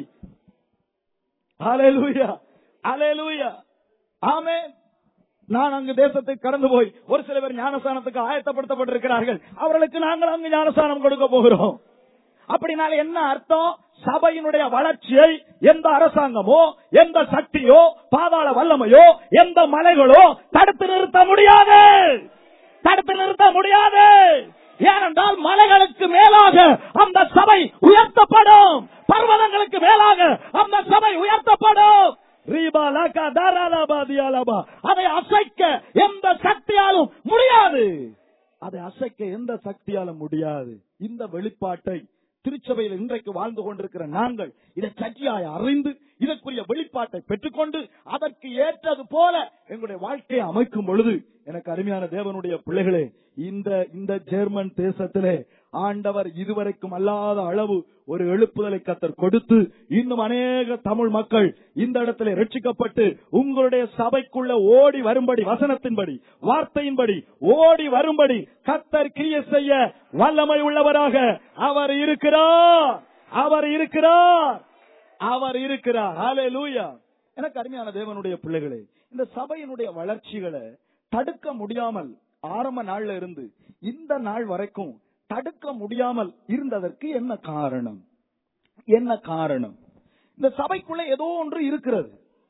அலேலூயா அலேலூயா ஆமென் நான் அங்கு தேசத்தை கடந்து போய் ஒரு சில பேர் ஞானஸ்தானத்துக்கு ஆயத்தப்படுத்தப்பட்டிருக்கிறார்கள் அவர்களுக்கு நாங்கள் அங்கு ஞானஸ்தானம் கொடுக்க போகிறோம் அப்படினால என்ன அர்த்தம் சபையினுடைய வளர்ச்சியை எந்த அரசாங்கமோ எந்த சக்தியோ பாதாள வல்லமையோ எந்த மலைகளோ தடுத்து நிறுத்த முடியாது தடுத்து நிறுத்த முடியாது ஏனென்றால் மலைகளுக்கு மேலாக அந்த சபை உயர்த்தப்படும் பர்வதங்களுக்கு மேலாக அந்த சபை உயர்த்தப்படும் ரீபா லாக்கா தாராலாபா தியாலாபா அதை அசைக்க எந்த சக்தியாலும் முடியாது அதை அசைக்க எந்த சக்தியாலும் முடியாது இந்த வெளிப்பாட்டை திருச்சபையில் இன்றைக்கு வாழ்ந்து கொண்டிருக்கிற நாங்கள் இதை சற்றியாய் அறிந்து இதற்குரிய வெளிப்பாட்டை பெற்றுக்கொண்டு அதற்கு ஏற்றது போல எங்களுடைய வாழ்க்கையை அமைக்கும் பொழுது எனக்கு அருமையான தேவனுடைய பிள்ளைகளே இந்த இந்த ஜெர்மன் தேசத்திலே ஆண்டவர் இதுவரைக்கும் அல்லாத அளவு ஒரு எழுப்புதலை கத்தர் கொடுத்து இன்னும் அநேக தமிழ் மக்கள் இந்த இடத்திலே ரட்சிக்கப்பட்டு உங்களுடைய சபைக்குள்ள ஓடி வரும்படி வசனத்தின்படி வார்த்தையின்படி ஓடி வரும்படி கத்தர் கிரிய செய்ய வல்லமை உள்ளவராக அவர் இருக்கிறார் அவர் இருக்கிறார் அவர் இருக்கிறார் ஹalleluya எனக்கு அருமையான தேவனுடைய பிள்ளைகளே இந்த சபையினுடைய வளர்ச்சிகளை தடுக்க முடியாமல் ஆரம்ப நாள்ல இருந்து இந்த நாள் வரைக்கும் தடுக்க முடியாமல் இருந்ததற்கு என்ன காரணம் என்ன காரணம் இந்த சபைக்குள்ள ஏதோ ஒன்று இருக்கிறது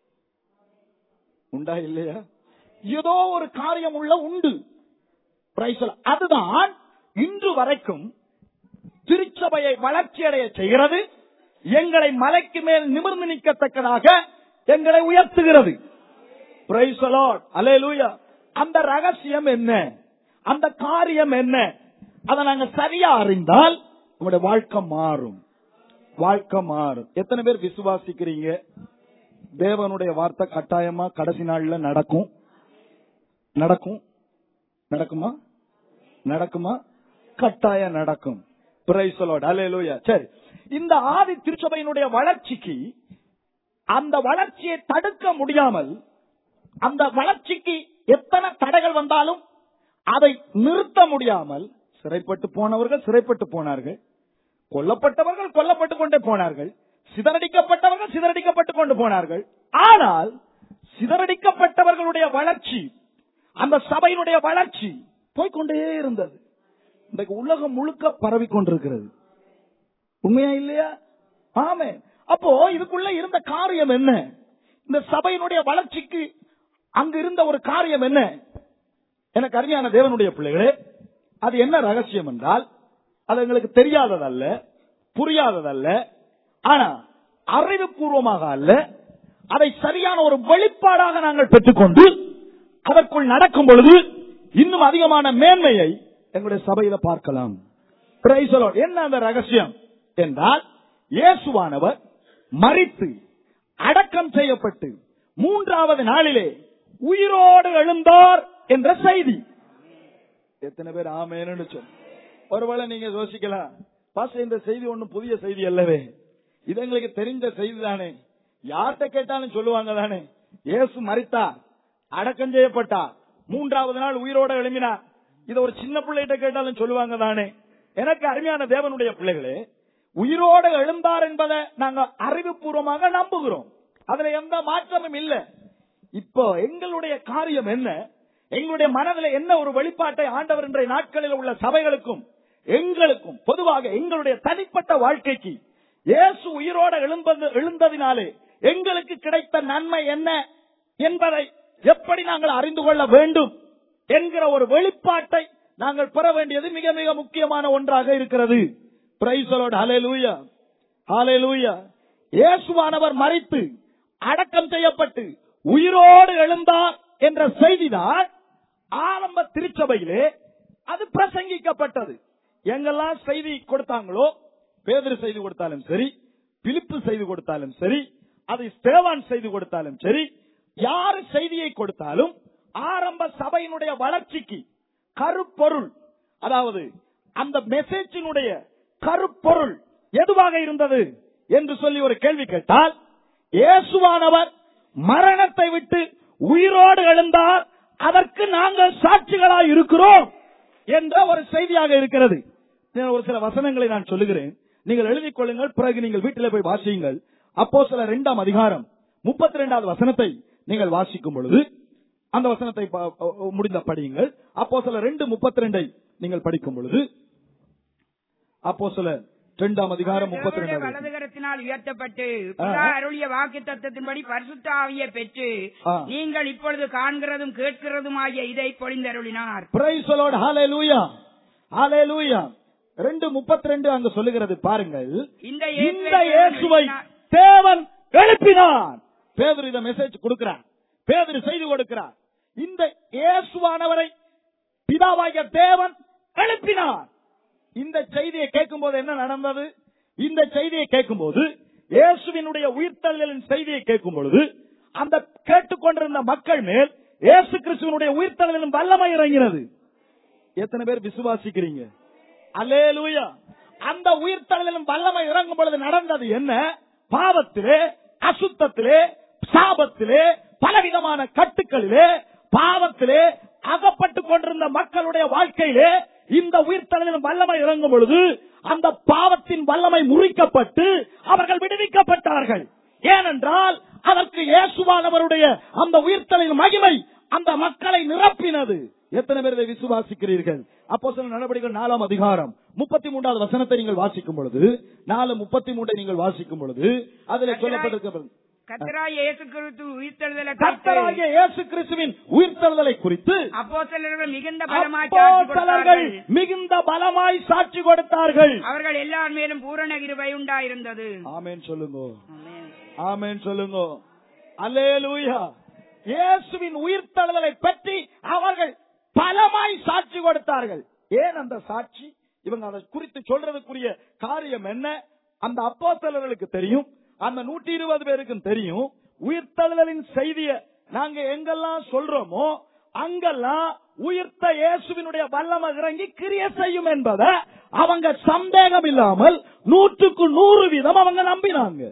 உண்டா இல்லையா ஏதோ ஒரு காரியம் உள்ள உண்டு Praise the Lord. அதுதான் இன்று வரைக்கும் திருச்சபையை வளர்ச்சியடைய செய்கிறது எங்களை மலைக்கு மேல் நிமிர்ந்து நிற்கத்தக்கதாக எங்களை உயர்த்துகிறது Praise the Lord. Hallelujah. அந்த ரகசியம் என்ன அந்த காரியம் என்ன அதை நாங்க சரியா அறிந்தால் உங்களுடைய வாழ்க்கை மாறும் வாழ்க்கை மாறும் எத்தனை பேர் விசுவாசிக்கிறீங்க தேவனுடைய வார்த்தை கட்டாயமா கடைசி நாள்ல நடக்கும் நடக்கும் நடக்குமா நடக்குமா கட்டாயம் நடக்கும் Praise the Lord. Hallelujah. சரி இந்த ஆதி திருச்சபையினுடைய வளர்ச்சிக்கு அந்த வளர்ச்சியை தடுக்க முடியாமல் அந்த வளர்ச்சிக்கு எத்தனை தடைகள் வந்தாலும் அதை நிறுத்த முடியாமல் சிறைப்பட்டு போனவர்கள் சிறைப்பட்டு போனார்கள் கொல்லப்பட்டவர்கள் கொல்லப்பட்டு கொண்டே போனார்கள் சிதறடிக்கப்பட்டவர்கள் சிதறடிக்கப்பட்டு கொண்டு போனார்கள் ஆனால் சிதறடிக்கப்பட்டவர்களுடைய வளர்ச்சி அந்த சபையினுடைய வளர்ச்சி போய்க்கொண்டே இருந்தது இன்றைக்கு உலகம் முழுக்க பரவி கொண்டிருக்கிறது உண்மையா இல்லையா ஆமே அப்போ இதுக்குள்ள இருந்த காரியம் என்ன இந்த சபையினுடைய வளர்ச்சிக்கு அங்கு இருந்த ஒரு காரியம் என்ன எனக்கு அருமையான தேவனுடைய பிள்ளைகளே அது என்ன ரகசியம் என்றால் அது எங்களுக்கு தெரியாததல்ல புரியாததல்ல ஆனா அறிவுபூர்வமாக அல்ல அதை சரியான ஒரு வெளிப்பாடாக நாங்கள் பெற்றுக்கொண்டு அதற்குள் நடக்கும் பொழுது இன்னும் அதிகமான மேன்மையை எங்களுடைய சபையில பார்க்கலாம் Praise the Lord. என்ன அந்த ரகசியம் என்றால் இயேசுவானவர் மரித்து அடக்கம் செய்யப்பட்டு மூன்றாவது நாளிலே உயிரோடு எழுந்தார் என்ற செய்தி எத்தனை பேர் ஆமேன்னு சொல் ஒருவேளை நீங்க யோசிக்கலாம் பாஸ்டர் இந்த செய்தி ஒண்ணும் புதிய செய்தி அல்லவே இது எங்களுக்கு தெரிஞ்ச செய்தி தானே யார்கிட்ட கேட்டாலும் சொல்லுவாங்க தானே இயேசு மரித்தார் அடக்கம் செய்யப்பட்டார் மூன்றாவது நாள் உயிரோட எழுப்பினார் இத ஒரு சின்ன பிள்ளைகிட்ட கேட்டாலும் சொல்லுவாங்க தானே எனக்கு அருமையான தேவனுடைய பிள்ளைகளே உயிரோடு எழுந்தார் என்பதை நாங்க அறிவுபூர்வமாக நம்புகிறோம் அதுல எந்த மாற்றமும் இல்ல இப்போ எங்களுடைய காரியம் என்ன எங்களுடைய மனதில் என்ன ஒரு வெளிப்பாட்டை ஆண்டவர் இன்றைய நாட்களில் உள்ள சபைகளுக்கும் எங்களுக்கும் பொதுவாக எங்களுடைய தனிப்பட்ட வாழ்க்கைக்கு இயேசு உயிரோட எழும்பது எழுந்ததினாலே எங்களுக்கு கிடைத்த நன்மை என்ன என்பதை எப்படி நாங்கள் அறிந்து கொள்ள வேண்டும் என்கிற ஒரு வெளிப்பாட்டை நாங்கள் பெற வேண்டியது மிக மிக முக்கியமான ஒன்றாக இருக்கிறது பிரைசலோட் ஹalleluya ஹalleluya இயேசுவானவர் மரித்து அடக்கம் செய்யப்பட்டு உயிரோடு எழுந்தார் என்ற செய்திதான் ஆரம்ப திருச்சபையிலே அது பிரசங்கிக்கப்பட்டது எங்கெல்லாம் செய்தி கொடுத்தாங்களோ பேதர் செய்தி கொடுத்தாலும் சரி பிலிப்பு செய்தி கொடுத்தாலும் சரி அதை ஸ்தேவான் செய்தி கொடுத்தாலும் சரி யாரு செய்தியை கொடுத்தாலும் ஆரம்ப சபையினுடைய வளர்ச்சிக்கு கருப்பொருள் அதாவது அந்த மெசேஜினுடைய கருப்பொருள் எதுவாக இருந்தது என்று சொல்லி ஒரு கேள்வி கேட்டால் இயேசுவானவர் மரணத்தை விட்டு உயிரோடு எழுந்தார் அதற்கு நாங்கள் சாட்சிகளாய் இருக்கிறோம் என்ற ஒரு செய்தியாக இருக்கிறது நான் ஒரு சில வசனங்களை நான் சொல்லுகிறேன் நீங்கள் எழுதிக் கொள்ளுங்கள் பிறகு நீங்கள் வீட்டில் போய் வாசியுங்கள் அப்போ சில இரண்டாம் அதிகாரம் முப்பத்தி இரண்டாவது வசனத்தை நீங்கள் வாசிக்கும் பொழுது அந்த வசனத்தை ப- முடிந்த படியுங்கள் அப்போ சில ரெண்டு முப்பத்தி ரெண்டை நீங்கள் படிக்கும் பொழுது அப்போ சில இரண்டாம் அதிகாரம் முப்பத்தி தேவனுடைய ரெண்டாவது வலதுகரத்தினால் உயர்த்தப்பட்டு பிதா அருளிய வாக்கு தத்தத்தின்படி பரிசுத்த ஆவியை பெற்று ஆ. நீங்கள் இப்பொழுது காண்கிறதும் கேட்கிறதுமாகிய இதை பொழிந்தருளினார் பிரைஸ் லார்ட் ஹalleluya ஹalleluya ரெண்டு முப்பத்தி ரெண்டு அங்க சொல்லுகிறது பாருங்கள் இந்த இந்த இயேசுவை தேவன் எழுப்பினார் பேதர் இத மெசேஜ் கொடுக்கிறார் பேதர் செய்தி கொடுக்கிறார் இந்த இயேசுவானவரை பிதாவாகிய தேவன் எழுப்பினார் இந்த செய்தியை கேட்கும்போது என்ன நடந்தது இந்த செய்தியை கேட்கும்போது இயேசுவினுடைய உயிர்த்தலின் செய்தியை கேட்கும் பொழுது அந்த கேட்டுக்கொண்டிருந்த மக்கள் மேல் இயேசு கிறிஸ்துவனுடைய உயிர்த்தலின் வல்லமை இறங்கினது எத்தனை பேர் விசுவாசிக்கிறீங்க அல்லேலூயா அந்த உயிர்த்தலிலும் வல்லமை இறங்கும் பொழுது நடந்தது என்ன பாவத்திலே அசுத்தத்திலே சாபத்திலே பலவிதமான கட்டுக்களிலே பாவத்திலே அகப்பட்டுக் கொண்டிருந்த மக்களுடைய வாழ்க்கையிலே இந்த உயிர்த்தலிலும் வல்லமை இறங்கும் பொழுது அந்த பாவத்தின் வல்லமை முறிக்கப்பட்டு அவர்கள் விடுவிக்கப்பட்டார்கள் ஏனென்றால் அதற்கு இயேசுவானவருடைய அந்த உயிர்த்தலின் மகிமை அந்த மக்களை நிரப்பினது எத்தனை பேர் இதை விசுவாசிக்கிறீர்கள் அப்போ சில நடவடிக்கைகள் நாலாம் அதிகாரம் முப்பத்தி மூன்றாவது வசனத்தை நீங்கள் வாசிக்கும் பொழுது நாலு முப்பத்தி மூன்றை நீங்கள் வாசிக்கும் பொழுது அதில் சொல்லப்பட்டிருக்கிறது கத்தராய் இயேசு கிறிஸ்து உயிர்த்தெழுதலை கர்த்தராகிய இயேசு கிறிஸ்துவின் உயிர்த்தெழுதலை குறித்து அப்போஸ்தலர்கள் மிகுந்த பலமாய் சாட்சி அப்போஸ்தலர்கள் கொடுத்தார்கள். மிகுந்த பலமாய் சாட்சி கொடுத்தார்கள் அவர்கள் எல்லார் மேலும் பூரண கிருபை உண்டாயிருந்தது ஆமென் சொல்லுங்க ஆமென். ஆமென் சொல்லுங்க அல்லேலூயா இயேசுவின் உயிர்த்தெழுதலை பற்றி அவர்கள் பலமாய் சாட்சி கொடுத்தார்கள் ஏன் அந்த சாட்சி இவங்க அதை குறித்து சொல்றதுக்குரிய காரியம் என்ன அந்த அப்போஸ்தலர்களுக்கு தெரியும் அந்த நூற்றி இருபது பேருக்கும் தெரியும் உயிர்த்தெழுதலின் செய்தியை நாங்க எங்கெல்லாம் சொல்றோமோ அங்கெல்லாம் உயிர்த்த இயேசுவினுடைய வல்லமை இறங்கி கிரிய செய்யும் என்பதை அவங்க சந்தேகம் இல்லாமல் நூற்றுக்கு நூறு வீதம் அவங்க நம்பினாங்க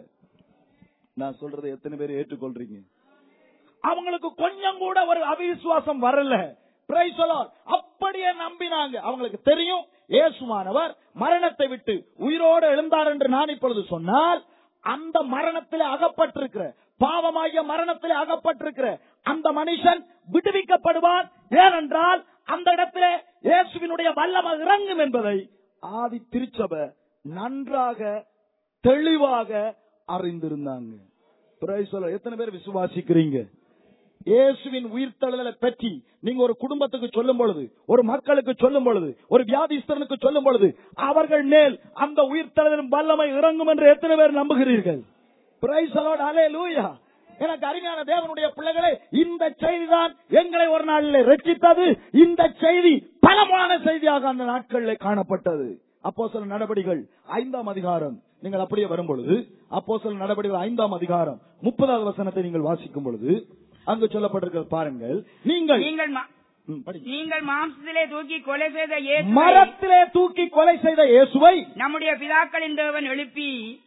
நான் சொல்றதை எத்தனை பேர் ஏற்றுக்கொள்றீங்க அவங்களுக்கு கொஞ்சம் கூட ஒரு அவிசுவாசம் வரல Praise the Lord. அப்படியே நம்பினாங்க அவங்களுக்கு தெரியும் இயேசுவானவர் மரணத்தை விட்டு உயிரோடு எழுந்தார் என்று நான் இப்பொழுது சொன்னால் அந்த மரணத்திலே அகப்பட்டிருக்கிற பாவமாகிய மரணத்திலே அகப்பட்டிருக்கிற அந்த மனுஷன் விடுவிக்கப்படுவான் ஏனென்றால் அந்த இடத்திலே இயேசுவினுடைய வல்லமை இறங்கும் என்பதை ஆதி திருச்சபை நன்றாக தெளிவாக அறிந்திருந்தாங்க Praise the Lord. எத்தனை பேர் விசுவாசிக்கிறீங்க இயேசுவின் உயிர்த்தெழுதலை பற்றி நீங்க ஒரு குடும்பத்துக்கு சொல்லும் பொழுது ஒரு மக்களுக்கு சொல்லும் பொழுது ஒரு வியாதிஸ்தரனுக்கு சொல்லும் பொழுது அவர்கள் மேல் அந்த உயிர்த்தெழுதலின் வல்லமை இறங்கும் என்று எத்தனை பேர் நம்புகிறீர்கள் Praise the Lord. Hallelujah. எனக்கு அருமையான தேவனுடைய பிள்ளைகளே இந்த செய்தி தான் எங்களை ஒரு நாளில் ரட்சித்தது இந்த செய்தி பலமான செய்தியாக அந்த நாட்களில் காணப்பட்டது அப்போ சில நடவடிக்கைகள் ஐந்தாம் அதிகாரம் நீங்கள் அப்படியே வரும் பொழுது அப்போ சில நடவடிக்கைகள் ஐந்தாம் அதிகாரம் முப்பதாவது வசனத்தை நீங்கள் வாசிக்கும் பொழுது அங்கு சொல்லப்பட்டிருக்கிறது பாருங்கள் நீங்கள் நீங்கள் மா- ம், படிங்க. நீங்கள் மாம்சத்திலே தூக்கி கொலை செய்த இயேசுவை மரத்திலே தூக்கி கொலை செய்த இயேசுவை நம்முடைய பிதாக்களின் தேவன் எழுப்பி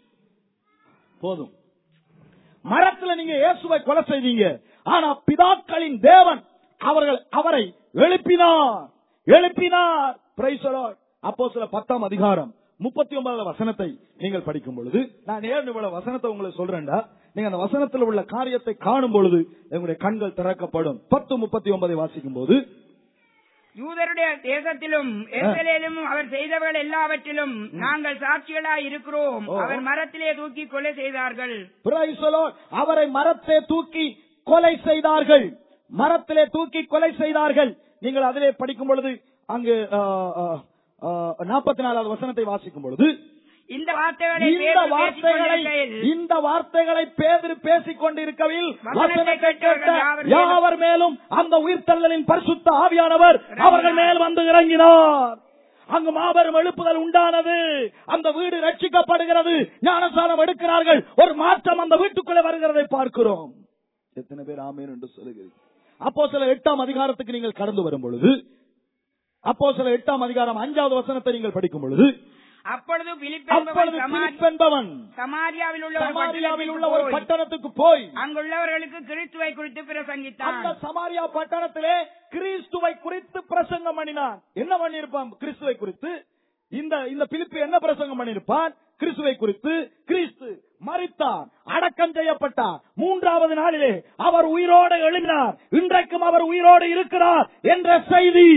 போதும் மரத்துல நீங்க இயேசுவை கொலை செய்தீங்க ஆனா பிதாக்களின் தேவன் அவர்கள் அவரை எழுப்பினார் எழுப்பினார் பிரைஸ் அப்போ சில பத்தாம் அதிகாரம் முப்பத்தி ஒன்பதாவது வசனத்தை நீங்கள் படிக்கும் பொழுது நான் ஏன் இவ்வளவு வசனத்தை உங்களுக்கு சொல்றேன்டா நீங்க அந்த வசனத்தில் உள்ள காரியத்தை காணும் பொழுது எங்களுடைய கண்கள் திறக்கப்படும் பத்து முப்பத்தி ஒன்பதை வாசிக்கும் போது யூதருடைய தேசத்திலும் எருசலேலும் அவர் செய்தவர்கள் எல்லாவற்றிலும் நாங்கள் சாட்சிகளாய் இருக்கிறோம் ஓ. அவர் மரத்திலே தூக்கி கொலை செய்தார்கள் Praise the Lord. அவரை மரத்தை தூக்கி கொலை செய்தார்கள் மரத்திலே தூக்கி கொலை செய்தார்கள் நீங்கள் அதிலே படிக்கும் பொழுது அங்கு நாற்பத்தி நாலாவது வசனத்தை வாசிக்கும் பொழுது இந்த வார்த்தைகளை இந்த பேதுரு வார்த்தைகளை பேசிக்கொண்டிருக்கையில் இந்த வார்த்தைகளை பேதர் பேசிக் கொண்டிருக்கையில் வசனத்தை வசனத்தை கேட்ட கேட்டவர்கள் யாவர் மேலும் யாவர் மேலும் அந்த உயிர்த்தள்ளலின் பரிசுத்த ஆவியானவர் அவர்கள் மேல் வந்து இறங்கினார் அங்கு மாபெரும் எழுப்புதல் உண்டானது அந்த வீடு ரட்சிக்கப்படுகிறது ஞானசானம் எடுக்கிறார்கள் ஒரு மாற்றம் அந்த வீட்டுக்குள்ளே வருகிறதை பார்க்கிறோம் எத்தனை பேர் ஆமேன் என்று சொல்லுகிறீர்கள் அப்போ சில எட்டாம் அதிகாரத்துக்கு நீங்கள் கடந்து வரும் பொழுது அப்போ சில எட்டாம் அதிகாரம் அஞ்சாவது வசனத்தை நீங்கள் படிக்கும் பொழுது அப்பொழுது பிலிப் என்பவன் அப்பொழுது சமாரி- பிலிப் என்பவன் சமாரியாவில் உள்ள ஒரு சமாரியாவில் உள்ள பட்டணத்துக்கு ஒரு போய் பட்டணத்துக்கு போய் அங்குள்ளவர்களுக்கு கிறிஸ்துவை குறித்து பிரசங்கித்தான் அந்த சமாரியா பட்டணத்திலே கிறிஸ்துவை குறித்து பிரசங்கம் பண்ணினான் என்ன பண்ணியிருப்பான் கிறிஸ்துவை குறித்து இந்த இந்த பிலிப்பு என்ன பிரசங்கம் பண்ணியிருப்பான் கிறிஸ்துவை குறித்து கிறிஸ்து மரித்தார் அடக்கம் செய்யப்பட்டார் மூன்றாவது நாளிலே அவர் உயிரோடு எழுதினார் இன்றைக்கும் அவர் உயிரோடு இருக்கிறார் என்ற செய்தி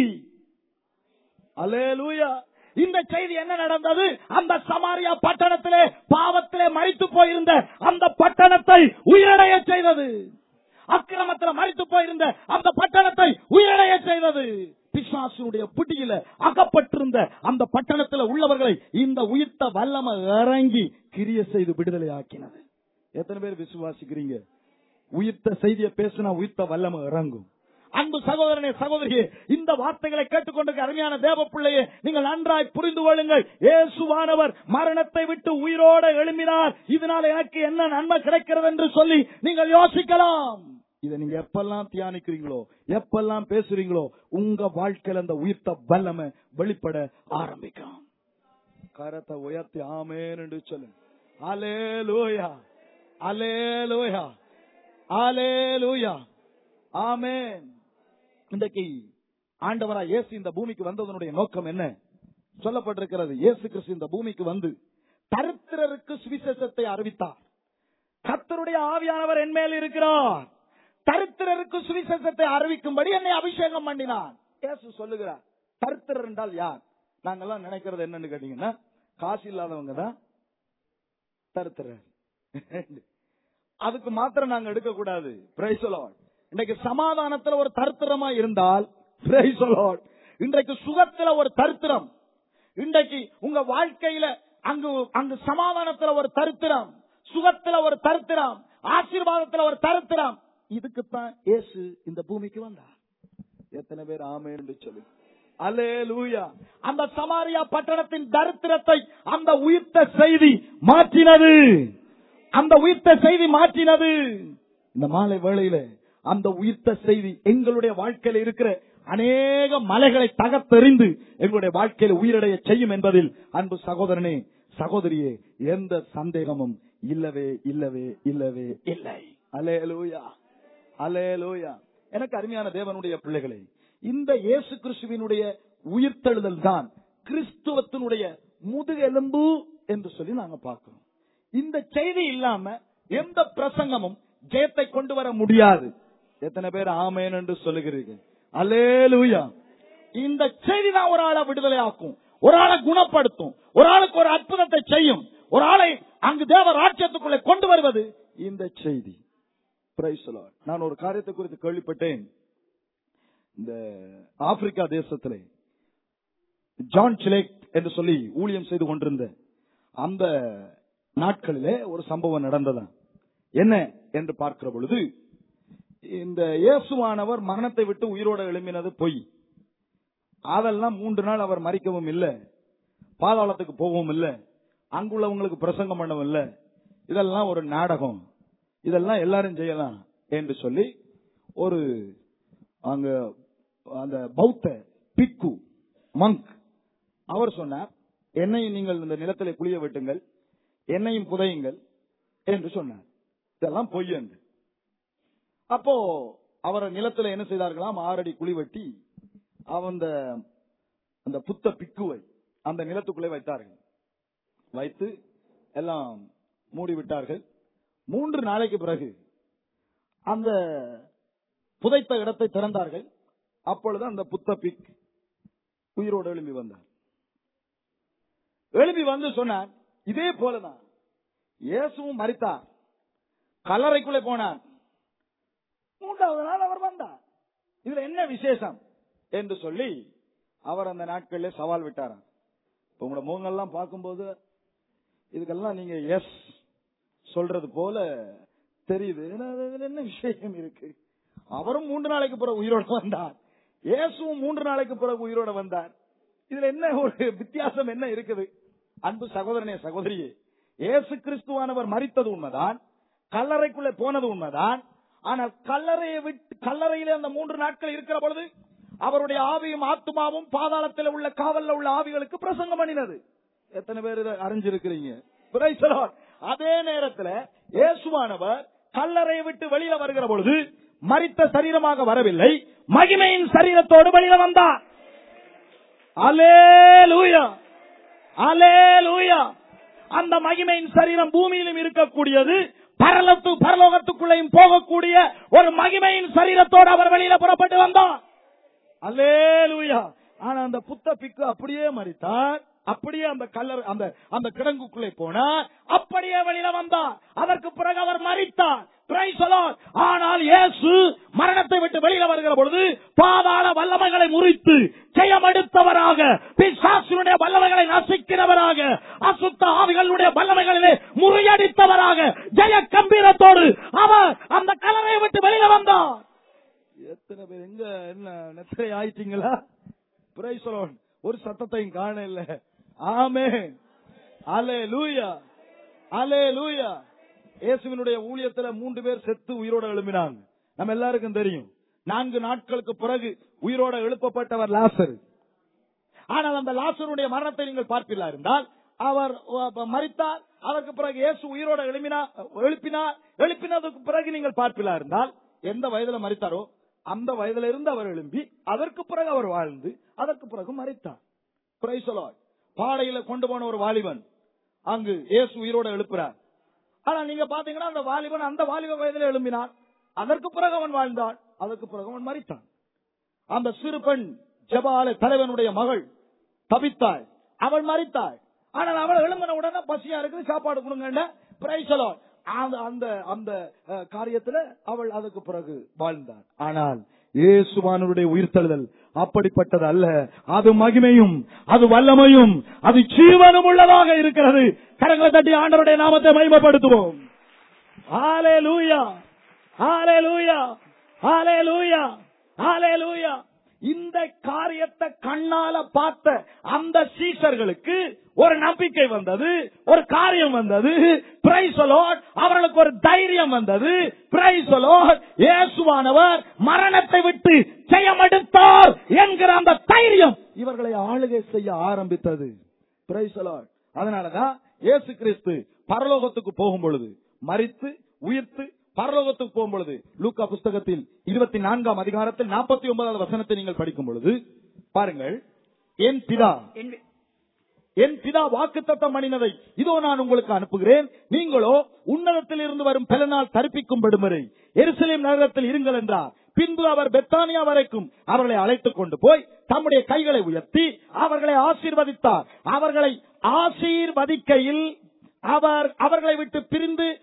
அல்லேலூயா இந்த செய்தி என்ன நடந்தது அந்த சமாரியா பட்டணத்திலே பாவத்திலே மறித்து போயிருந்த அந்த பட்டணத்தை உயிரடைய செய்தது அக்கிரமத்தில் மறித்து போயிருந்த அந்த பட்டணத்தை உயிரடைய செய்தது பிசாசுடைய பிடியில அகப்பட்டிருந்த அந்த பட்டணத்தில் உள்ளவர்களை இந்த உயிர்த்த வல்லம இறங்கி கிரிய செய்து விடுதலை ஆக்கினது எத்தனை பேர் விசுவாசிக்கிறீங்க உயிர்த்த செய்தியை பேசினா உயிர்த்த வல்லம இறங்கும் அன்பு சகோதரனே சகோதரியே இந்த வார்த்தைகளை கேட்டுக்கொண்டிருக்க அருமையான தேவ பிள்ளையே நீங்கள் நன்றாய் புரிந்து கொள்ளுங்கள் இயேசுவானவர் மரணத்தை விட்டு உயிரோட எழும்பினார் இதனால் எனக்கு என்ன நன்மை கிடைக்கிறது என்று சொல்லி நீங்கள் யோசிக்கலாம் இதை நீங்க எப்பெல்லாம் தியானிக்கிறீங்களோ எப்பெல்லாம் பேசுறீங்களோ உங்க வாழ்க்கையில அந்த உயிர்த்த வல்லமை வெளிப்பட ஆரம்பிக்கும் கரத்தை உயர்த்தி ஆமேன் என்று சொல்லுங்க அலேலூயா அலேலூயா அலேலூயா ஆமென் இன்றைக்கு ஆண்டவரா இயேசு இந்த பூமிக்கு வந்ததனுடைய நோக்கம் என்ன சொல்லப்பட்டிருக்கிறது இயேசு கிறிஸ்து இந்த பூமிக்கு வந்து தரித்திரருக்கு சுவிசேஷத்தை அறிவித்தார் கர்த்தருடைய ஆவியானவர் என் மேல் இருக்கிறார் தரித்திரருக்கு சுவிசேஷத்தை அறிவிக்கும்படி என்னை அபிஷேகம் பண்ணினார் இயேசு சொல்லுகிறார் தரித்திரர் என்றால் யார் நாங்கெல்லாம் நினைக்கிறது என்னன்னு கேட்டீங்கன்னா காசு இல்லாதவங்க தான் தரித்திரர் அதுக்கு மாத்திரம் நாங்க எடுக்க கூடாது Praise the Lord. இன்னைக்கு சமாதானத்துல ஒரு தரித்திரமா இருந்தால் Praise the Lord. இன்றைக்கு சுகத்துல ஒரு தரித்திரம் இன்றைக்கு உங்க வாழ்க்கையில அங்கு அங்கு சமாதானத்துல ஒரு தரித்திரம் சுகத்துல ஒரு தரித்திரம் ஆசீர்வாதத்துல ஒரு தரித்திரம் இதுக்குத்தான் இயேசு இந்த பூமிக்கு வந்தார் எத்தனை பேர் ஆமே என்று சொல்லி அல்லேலூயா அந்த சமாரியா பட்டணத்தின் தரித்திரத்தை அந்த உயிர்த்த செய்தி மாற்றினது அந்த உயிர்த்த செய்தி மாற்றினது இந்த மாலை வேளையில அந்த உயிர்த்த செய்தி எங்களுடைய வாழ்க்கையில இருக்கிற அநேக மலைகளை தகர்த்தெறிந்து எங்களுடைய வாழ்க்கையில உயிரடைய செய்யும் என்பதில் அன்பு சகோதரனே சகோதரியே எந்த சந்தேகமும் இல்லவே இல்லவே இல்லவே இல்லை அலேலூயா அலேலூயா எனக்கு அருமையான தேவனுடைய பிள்ளைகளே இந்த இயேசு கிறிஸ்துவினுடைய உயிர்த்தெழுதல் தான் கிறிஸ்துவத்தினுடைய முதுகெலும்பு என்று சொல்லி நாங்க பார்க்கிறோம் இந்த செய்தி இல்லாம எந்த பிரசங்கமும் ஜெயத்தை கொண்டு வர முடியாது எத்தனை பேர் ஆமேன் என்று சொல்லுகிறீர்கள் அலேலூயா இந்த செய்தி தான் ஒரு ஆளை விடுதலை ஆக்கும் ஒரு ஆளை குணப்படுத்தும் ஒரு ஆளுக்கு ஒரு அற்புதத்தை செய்யும் ஒரு ஆளை அங்கு தேவ ராஜ்யத்துக்குள்ளே கொண்டு செய்தி Praise the Lord. நான் ஒரு காரியத்தை குறித்து கேள்விப்பட்டேன் இந்த ஆப்பிரிக்கா தேசத்திலே ஜான் சிலேக் என்று சொல்லி ஊழியம் செய்து கொண்டிருந்த அந்த நாட்களிலே ஒரு சம்பவம் நடந்ததா என்ன என்று பார்க்கிற பொழுது இந்த இயேசுவானவர் மரணத்தை விட்டு உயிரோட எழும்பினது பொய் அதெல்லாம் மூன்று நாள் அவர் மறிக்கவும் இல்லை பாதாளத்துக்கு போகவும் இல்லை அங்குள்ளவங்களுக்கு பிரசங்கம் பண்ணவும் இல்லை இதெல்லாம் ஒரு நாடகம் இதெல்லாம் எல்லாரும் செய்யலாம் என்று சொல்லி ஒரு அங்க அந்த பௌத்த பிக்கு மங்க் அவர் சொன்னார் என்னையும் நீங்கள் இந்த நிலத்திலே குளிய வெட்டுங்கள் என்னையும் புதையுங்கள் என்று சொன்னார் இதெல்லாம் பொய் என்று அப்போ அவரை நிலத்துல என்ன செய்தார்களாம் ஆறடி குழி வெட்டி அந்த அந்த புத்த பிக்குவை அந்த நிலத்துக்குள்ளே வைத்தார்கள் வைத்து எல்லாம் மூடி விட்டார்கள் மூன்று நாளைக்கு பிறகு அந்த புதைத்த இடத்தை திறந்தார்கள் அப்பொழுது அந்த புத்த பிக் உயிரோடு எழும்பி வந்தார் எழும்பி வந்து சொன்னார் இதே போலதான் இயேசுவும் மறித்தார் கல்லறைக்குள்ளே போனார் மூன்றாவது நாள் அவர் வந்தார் இதுல என்ன விசேஷம் என்று சொல்லி அவர் அந்த நாட்களில் சவால் விட்டாராம் இப்ப உங்களோட முகங்கள்லாம் பார்க்கும்போது இதுக்கெல்லாம் நீங்க எஸ் சொல்றது போல தெரியுது ஏன்னா, அதுல என்ன விஷயம் இருக்கு அவரும் மூன்று நாளைக்கு பிறகு உயிரோட வந்தார் இயேசுவும் மூன்று நாளைக்கு பிறகு உயிரோட வந்தார் இதுல என்ன ஒரு வித்தியாசம் என்ன இருக்குது அன்பு சகோதரனே சகோதரியே இயேசு கிறிஸ்துவானவர் மறித்தது உண்மைதான் கல்லறைக்குள்ளே போனது உண்மைதான் ஆனால் கல்லறையை விட்டு கல்லறையிலே அந்த மூன்று நாட்கள் இருக்கிற பொழுது அவருடைய ஆவியும் ஆத்துமாவும் பாதாளத்தில் உள்ள காவல்ல உள்ள ஆவிகளுக்கு பிரசங்கம் பண்ணினது எத்தனை பேர் இதை அறிஞ்சிருக்கிறீங்க Praise the Lord. அதே நேரத்தில் இயேசுவானவர் கல்லறையை விட்டு வெளியில வருகிற பொழுது மரித்த சரீரமாக வரவில்லை மகிமையின் சரீரத்தோடு வெளியில வந்தார் அலேலூயா அலேலூயா அந்த மகிமையின் சரீரம் பூமியிலும் இருக்கக்கூடியது பரலத்து பரலோகத்துக்குள்ளேயும் போகக்கூடிய ஒரு மகிமையின் சரீரத்தோடு அவர் வெளியில புறப்பட்டு வந்தார் அல்லேலூயா ஆனா அந்த புத்த பிக்கு அப்படியே மறித்தார் அப்படியே அந்த கல்லர் அந்த அந்த கிடங்குக்குள்ளே போனார் அப்படியே வெளியில வந்தார் அதற்கு பிறகு அவர் மறித்தார் Praise the Lord. ஆனால் இயேசு மரணத்தை விட்டு வெளியில வருகிற பொழுது பாதாள வல்லமைகளை முறித்து ஜெயமெடுத்தவராக பிசாசினுடைய வல்லமைகளை நசிக்கிறவராக அசுத்த ஆவிகளுடைய வல்லமைகளிலே முறியடித்தவராக ஜெய கம்பீரத்தோடு அவர் அந்த கலரையை விட்டு வெளியில வந்தார் எத்தனை பேர் எங்க என்ன நெத்திரை ஆயிட்டீங்களா Praise the Lord. ஒரு சத்தத்தையும் காண இல்ல ஆமே அலே லூயா அலே லூயா இயேசுவினுடைய ஊழியத்துல மூன்று பேர் செத்து உயிரோட எழுப்பினாங்க நம்ம எல்லாருக்கும் தெரியும் நான்கு நாட்களுக்கு பிறகு உயிரோட எழுப்பப்பட்டவர் லாசர் ஆனால் அந்த லாசருடைய மரணத்தை நீங்கள் பார்ப்பீர்களா இருந்தால் அவர் அஹ், மரித்தார் அதற்கு பிறகு இயேசு உயிரோட எழுப்பினார் எழுப்பினார் எழுப்பினதுக்கு பிறகு நீங்கள் பார்ப்பீர்களா இருந்தால் எந்த வயதுல மரித்தாரோ அந்த வயதுல இருந்து அவர் எழும்பி அதற்கு பிறகு அவர் வாழ்ந்து அதற்கு பிறகு மரித்தார் Praise the Lord. பாடையில கொண்டு போன ஒரு வாலிபன் அங்கு இயேசு உயிரோட எழுப்புறார் ஆனா நீங்க பாத்தீங்கன்னா அந்த வாலிபன் அந்த வாலிப வயதுல எழும்பினான் அதற்கு பிறகு அவன் வாழ்ந்தான் அதற்கு பிறகு அவன் மரித்தான் அந்த சிறு பெண் ஜபால தலைவனுடைய மகள் தவித்தாள் அவள் மறித்தாள் ஆனால் அவள் எழும்பின உடனே பசியா இருக்குது சாப்பாடு கொடுங்க பிரைசலோ அந்த அந்த அந்த அஹ், காரியத்துல அவள் அதுக்கு பிறகு வாழ்ந்தாள் ஆனால் இயேசுவானுடைய உயிர்த்தெழுதல் அப்படிப்பட்டது அல்ல அது மகிமையும் அது வல்லமையும் அது ஜீவனும் உள்ளதாக இருக்கிறது கரங்களை தட்டி ஆண்டவருடைய நாமத்தை மகிமைப்படுத்துவோம் ஹalleluya ஹalleluya ஹalleluya ஹalleluya இந்த காரியத்தை கண்ணால பார்த்த அந்த சீசர்களுக்கு ஒரு நம்பிக்கை வந்தது ஒரு காரியம் வந்தது பிரைஸ் அவர்களுக்கு ஒரு தைரியம் வந்தது பிரைஸ் இயேசுவானவர் மரணத்தை விட்டு ஜெயமெடுத்தார் என்கிற அந்த தைரியம் இவர்களை ஆளுகை செய்ய ஆரம்பித்தது பிரைஸ் அதனாலதான் இயேசு கிறிஸ்து பரலோகத்துக்கு போகும் பொழுது மரித்து உயிர்த்து பரலோகத்துக்கு போகும் பொழுது லூக்கா புஸ்தகத்தில் இருபத்தி நான்காம் அதிகாரத்தில் நாற்பத்தி ஒன்பதாவது வசனத்தை நீங்கள் படிக்கும் பொழுது பாருங்கள் என் பிதா என்- என் பிதா வாக்குத்தத்தம் பண்ணினதை இதோ நான் உங்களுக்கு அனுப்புகிறேன் நீங்களோ உன்னதத்தில் இருந்து வரும் பலனால் தரிப்பிக்கும் படுமறை எருசலேம் நகரத்தில் இருங்கள் என்றார் பின்பு அவர் பெத்தானியா வரைக்கும் அவர்களை அழைத்துக் கொண்டு போய் தம்முடைய கைகளை உயர்த்தி அவர்களை ஆசீர்வதித்தார் அவர்களை ஆசீர்வதிக்கையில் அவர் அவர்களை விட்டு பிரிந்து பரலோக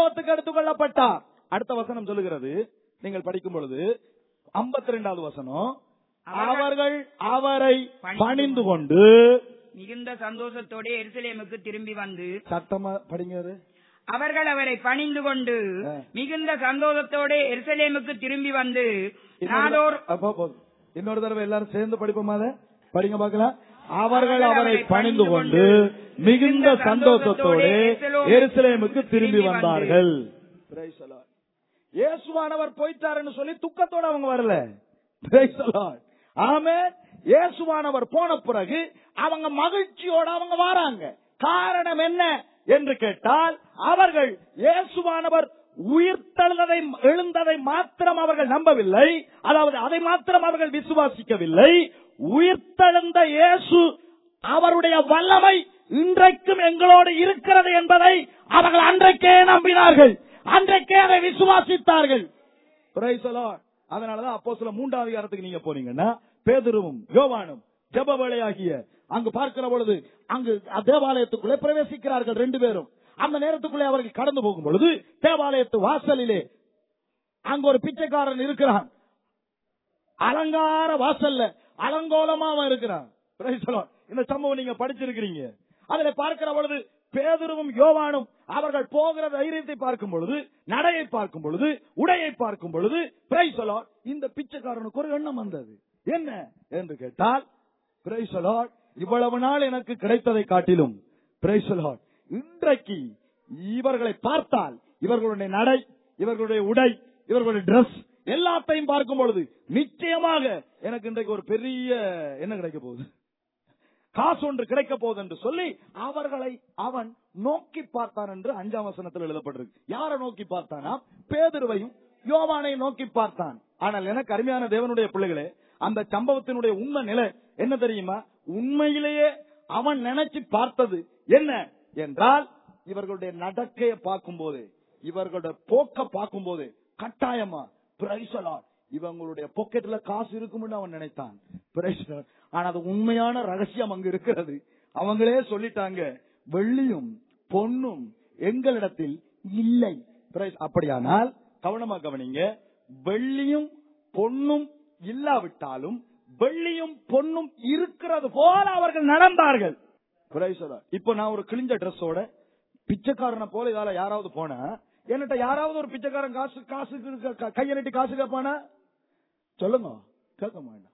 பரலோகத்துக்கு எடுத்துக் கொள்ளப்பட்டார் அடுத்த வசனம் சொல்லுகிறது நீங்கள் படிக்கும் பொழுது ஐம்பத்தி ரெண்டாவது வசனம் அவர்கள் அவரை பணிந்து கொண்டு மிகுந்த சந்தோஷத்தோட எருசலேமுக்கு திரும்பி வந்து சத்தமா படிங்க அது. அவர்கள் அவரை பணிந்து கொண்டு ஆ. மிகுந்த சந்தோஷத்தோட எருசலேமுக்கு திரும்பி வந்து இன்னொரு நாடோர் த- அப்போ போதும். இன்னொரு தடவை எல்லாரும் சேர்ந்து படிப்போமா அதை? படிங்க பார்க்கலாம் அவர்கள் அவரை பணிந்து கொண்டு மிகுந்த சந்தோஷத்தோடு எருசலேமுக்கு திரும்பி வந்தார்கள் Praise the Lord. இயேசுவானவர் போயிட்டாருன்னு சொல்லி துக்கத்தோட அவங்க வரல Praise the Lord. ஆமென் இயேசுவானவர் போன பிறகு அவங்க மகிழ்ச்சியோட அவங்க வராங்க காரணம் என்ன என்று கேட்டால் அவர்கள் இயேசுவானவர் உயிர்த்தெழுந்ததை எழுந்ததை மாத்திரம் அவர்கள் நம்பவில்லை அதாவது அதை மாத்திரம் அவர்கள் விசுவாசிக்கவில்லை உயிர்த்தெழுந்த இயேசு அவருடைய வல்லமை இன்றைக்கும் எங்களோடு இருக்கிறது என்பதை அவர்கள் அன்றைக்கே நம்பினார்கள் அன்றைக்கே அதை விசுவாசித்தார்கள் Praise the Lord. அதனாலதான் அப்போ சில மூன்றாவது அதிகாரத்துக்கு நீங்க போனீங்கன்னா பேதுருவும் யோவானும் ஜெப வேலையாகிய அங்கு பார்க்கிற பொழுது அங்கு தேவாலயத்துக்குள்ளே பிரவேசிக்கிறார்கள் ரெண்டு பேரும் அந்த நேரத்துக்குள்ளே அவர்கள் கடந்து போகும் பொழுது தேவாலயத்து வாசலிலே அங்க ஒரு பிச்சைக்காரன் இருக்கிறான் அலங்கார வாசல்ல அலங்கோலமா அவன் இருக்கிறான் Praise the Lord. இந்த சம்பவம் நீங்க படிச்சிருக்கிறீங்க அதுல பார்க்கிற பொழுது பேதுருவும் யோவானும் அவர்கள் போகிற தைரியத்தை பார்க்கும் பொழுது நடையை பார்க்கும் பொழுது உடையை பார்க்கும் பொழுது Praise the Lord. இந்த பிச்சைக்காரனுக்கு ஒரு எண்ணம் வந்தது என்ன என்று கேட்டால் Praise the Lord. இவ்வளவு நாள் எனக்கு கிடைத்ததை காட்டிலும் Praise the Lord. இன்றைக்கு இவர்களை பார்த்தால் இவர்களுடைய நடை இவர்களுடைய உடை இவர்களுடைய டிரஸ் எல்லாத்தையும் பார்க்கும் பொழுது நிச்சயமாக எனக்கு இன்றைக்கு ஒரு பெரிய என்ன கிடைக்க போகுது காசு ஒன்று கிடைக்க போகுது என்று சொல்லி அவர்களை அவன் நோக்கி பார்த்தான் என்று அஞ்சாம் வசனத்தில் எழுதப்பட்டிருக்கு யாரை நோக்கி பார்த்தானா பேதுருவையும் யோவானையும் நோக்கி பார்த்தான் ஆனால் எனக்கு அருமையான தேவனுடைய பிள்ளைகளே அந்த சம்பவத்தினுடைய உண்மை நிலை என்ன தெரியுமா உண்மையிலேயே அவன் நினைச்சு பார்த்தது என்ன என்றால் இவர்களுடைய நடக்கையை பார்க்கும் போது இவர்களுடைய போக்க பார்க்கும் போது கட்டாயமா பிரைசலாட் இவங்களுடைய பாக்கெட்ல காசு இருக்கும்னு அவன் நினைத்தான் Praise the Lord. ஆனா அது உண்மையான ரகசியம் அங்க இருக்கிறது அவங்களே சொல்லிட்டாங்க வெள்ளியும் பொன்னும் எங்களிடத்தில் இல்லை Praise- அப்படியானால் கவனமா கவனிங்க வெள்ளியும் பொன்னும் இல்லாவிட்டாலும் வெள்ளியும் பொன்னும் இருக்கிறது போல அவர்கள் நடந்தார்கள் Praise the Lord. இப்போ நான் ஒரு கிழிஞ்ச ட்ரெஸ்ஸோட பிச்சைக்காரனை போல இதால யாராவது போனா என்கிட்ட யாராவது ஒரு பிச்சைக்காரன் காசு காசு கையை நீட்டி காசு கேட்பானா சொல்லுங்க கேட்க மாட்டான்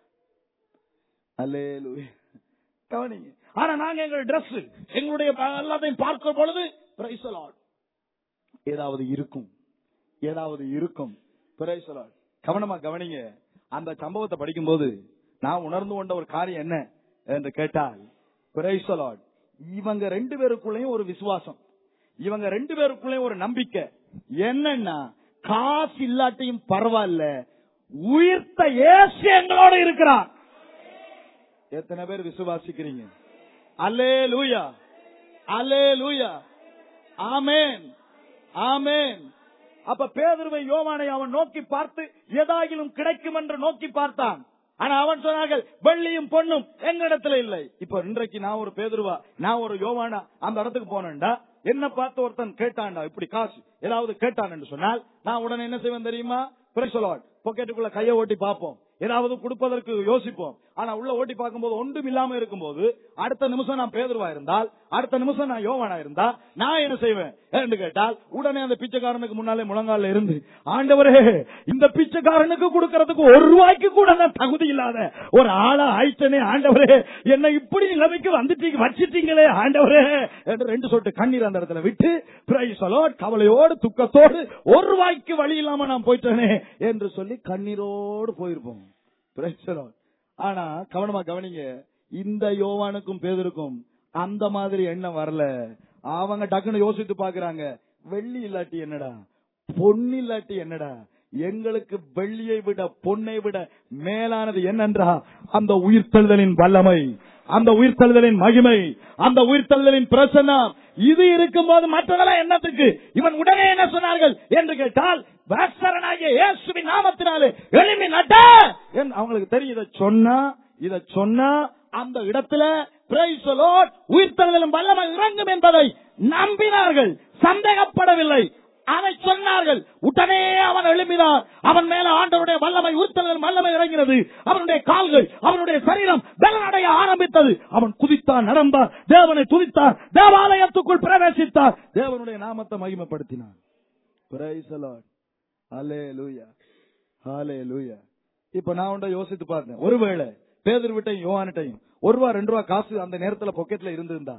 அல்லேலூயா. கவனிங்க ஆனா நாங்க எங்களுடைய Dress எங்களுடைய எல்லாத்தையும் பார்க்கும் பொழுது Praise the Lord. ஏதாவது இருக்கும் ஏதாவது இருக்கும் Praise the Lord. கவனமா கவனிங்க அந்த சம்பவத்தை படிக்கும்போது நான் உணர்ந்து கொண்ட ஒரு காரியம் என்ன என்று கேட்டால் Praise the Lord. இவங்க ரெண்டு பேருக்குள்ளேயும் ஒரு விசுவாசம் இவங்க ரெண்டு பேருக்குள்ளேயும் ஒரு நம்பிக்கை என்னன்னா காசு இல்லாட்டியும் பரவாயில்ல உயிர்த்த இயேசு எங்களோட இருக்கிறான் எத்தனை பேர் விசுவாசிக்கிறீங்க அல்லே லூயா அல்லே லூயா ஆமேன் ஆமேன் அப்ப பேதுருவை யோவானை அவன் நோக்கி பார்த்து எதாகிலும் கிடைக்கும் என்று நோக்கி பார்த்தான் ஆனா அவன் சொன்னார்கள் வெள்ளியும் பொண்ணும் எங்களிடத்துல இல்லை இப்ப இன்றைக்கு நான் ஒரு பேதுருவா நான் ஒரு யோவானா அந்த இடத்துக்கு போனேன்டா என்ன பார்த்து ஒருத்தன் கேட்டான்டா இப்படி காசு ஏதாவது கேட்டான் என்று சொன்னால் நான் உடனே என்ன செய்வேன் தெரியுமா பிரசலாட் பாக்கெட்டுக்குள்ள கையை ஓட்டி பார்ப்போம் ஏதாவது கொடுப்பதற்கு யோசிப்போம் ஆனா உள்ள ஓட்டி பார்க்கும்போது ஒன்றும் இல்லாம இருக்கும்போது அடுத்த நிமிஷம் நான் பேதுருவா இருந்தால் அடுத்த நிமிஷம் நான் யோவானா இருந்தா நான் என்ன செய்வேன் என்று கேட்டால் உடனே அந்த பிச்சைக்காரனுக்கு முன்னாலே முழங்கால இருந்து ஆண்டவரே இந்த பிச்சைக்காரனுக்கு கொடுக்கறதுக்கு ஒரு ரூபாய்க்கு கூட நான் தகுதி இல்லாத ஒரு ஆளா ஆயிட்டனே ஆண்டவரே என்னை இப்படி நிலைமைக்கு வந்துட்டீங்க வச்சிட்டீங்களே ஆண்டவரே என்று ரெண்டு சொட்டு கண்ணீர் அந்த இடத்துல விட்டு பிரைஸ் அலாட் கவலையோடு துக்கத்தோடு ஒரு ரூபாய்க்கு வழி இல்லாம நான் போயிட்டேனே என்று சொல்லி கண்ணீரோடு போயிருப்போம் Praise the Lord. ஆனா கவனமா கவனிங்க இந்த யோவானுக்கும் பேதருக்கும் அந்த மாதிரி எண்ணம் வரல அவங்க டக்குன்னு யோசித்து பாக்குறாங்க வெள்ளி இல்லாட்டி என்னடா பொண்ணு இல்லாட்டி என்னடா எங்களுக்கு வெள்ளியை விட பொன்னை விட மேலானது என்னன்றா அந்த உயிர்த்தெழுதலின் வல்லமை அந்த உயிர்த்தெழுதலின் மகிமை அந்த உயிர்த்தெழுதலின் பிரசன்னம் இது இருக்கும்போது மற்றதெல்லாம் என்னத்துக்கு இவன் உடனே என்ன சொன்னார்கள் என்று கேட்டால் வாசரனாகிய இயேசுவின் நாமத்தினாலே எழுமி நட்ட என்று அவங்களுக்கு தெரியும் இதை சொன்னா இதை சொன்னா அந்த இடத்துல praise the Lord, உயிர்த்தெழுதலும் வல்லமை இறங்கும் என்பதை நம்பினார்கள் சந்தேகப்படவில்லை அதை சொன்னார்கள் உடனே அவன் எழுப்பினான் அவன் மேல ஆண்டவருடைய வல்லமை உறுத்தல் வல்லமை இறங்கினது அவனுடைய கால்கள் அவனுடைய சரீரம் பலனடைய ஆரம்பித்தது அவன் குதித்தான் நடந்தான் தேவனை துதித்தார் தேவாலயத்துக்குள் பிரவேசித்தார் தேவனுடைய நாமத்தை மகிமைப்படுத்தினான் Praise the Lord. Hallelujah. Hallelujah. இப்ப நான் உண்ட யோசித்து பார்த்தேன் ஒருவேளை பேதர் விட்டையும் யோவானிட்டையும் ஒரு ரூபா ரெண்டு ரூபா காசு அந்த நேரத்துல பொக்கெட்ல இருந்திருந்தா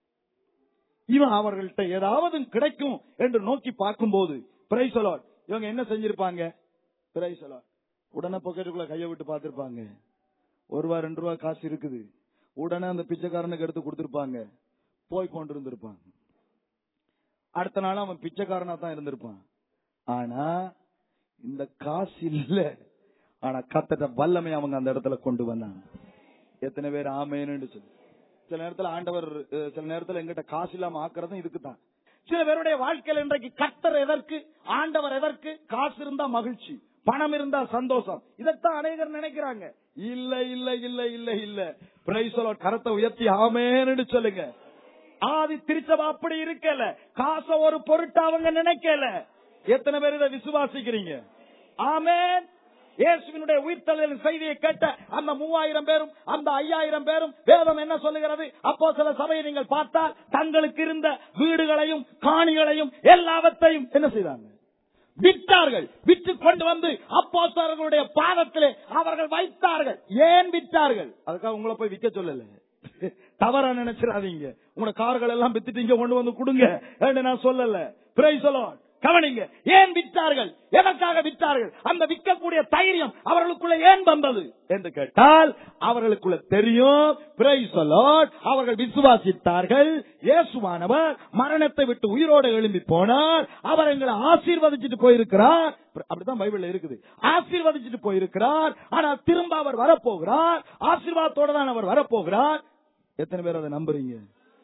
இவன் அவர்கள்ட்ட ஏதாவது கிடைக்கும் என்று நோக்கி பார்க்கும்போது பிரைசலாட் இவங்க என்ன செஞ்சிருப்பாங்க பிரைசலாட் உடனே பொக்கெட்டுக்குள்ள கையை விட்டு பார்த்திருப்பாங்க ஒரு ரூபா ரெண்டு ரூபா காசு இருக்குது உடனே அந்த பிச்சைக்காரனுக்கு எடுத்து கொடுத்திருப்பாங்க போய் கொண்டு இருந்திருப்பாங்க அடுத்த நாள் அவன் பிச்சைக்காரனா தான் இருந்திருப்பான் ஆனா இந்த காசு இல்ல ஆனா கத்தட்ட வல்லமை அவங்க அந்த இடத்துல கொண்டு வந்தாங்க எத்தனை பேர் ஆமேன்னு சொல்லி சில நேரத்துல ஆண்டவர் அஹ், சில நேரத்துல எங்கிட்ட காசு இல்லாம ஆக்குறதும் இதுக்குதான் சில பேருடைய வாழ்க்கையில் இன்றைக்கு கத்தர் எதற்கு ஆண்டவர் எதற்கு காசு இருந்தா மகிழ்ச்சி பணம் இருந்தா சந்தோஷம் இதைத்தான் அநேகர் நினைக்கிறாங்க இல்ல இல்ல இல்ல இல்ல இல்ல பிரைஸ் கரத்தை உயர்த்தி ஆமேன்னு சொல்லுங்க ஆதி திருச்சபை அப்படி இருக்கல காசை ஒரு பொருட்டு அவங்க நினைக்கல எத்தனை பேர் இதை விசுவாசிக்கிறீங்க ஆமென் இயேசுவினுடைய உயிர்த்தலின் செய்தியை கேட்ட அந்த மூவாயிரம் பேரும் அந்த ஐயாயிரம் பேரும் வேதம் என்ன சொல்லுகிறது அப்போ சில சபையை நீங்கள் பார்த்தால் தங்களுக்கு இருந்த வீடுகளையும் காணிகளையும் எல்லாவற்றையும் என்ன செய்தாங்க விற்றார்கள் விற்று கொண்டு வந்து அப்போஸ்தலர்களுடைய பாதத்திலே அவர்கள் வைத்தார்கள் ஏன் விற்றார்கள் அதுக்காக உங்களை போய் விற்க சொல்லல தவறா நினைச்சிடாதீங்க உங்களோட கார்கள் எல்லாம் வித்துட்டு இங்க கொண்டு வந்து கொடுங்க என்று நான் சொல்லல பிரைஸ் கவனிங்க ஏன் விற்றார்கள் எதற்காக விற்றார்கள் அந்த விற்கக்கூடிய தைரியம் அவர்களுக்குள்ள ஏன் வந்தது என்று கேட்டால் அவர்களுக்குள்ள தெரியும் praise the Lord. அவர்கள் விசுவாசித்தார்கள் இயேசுவானவர் மரணத்தை விட்டு உயிரோடு எழும்பி போனார் அவர் எங்களை ஆசீர்வதிச்சுட்டு போயிருக்கிறார் அப்படிதான் பைபிள்ல இருக்குது ஆசீர்வதிச்சுட்டு போயிருக்கிறார் ஆனால் திரும்ப அவர் வரப்போகிறார் ஆசீர்வாதத்தோட தான் அவர் வரப்போகிறார் எத்தனை பேர் அதை நம்புறீங்க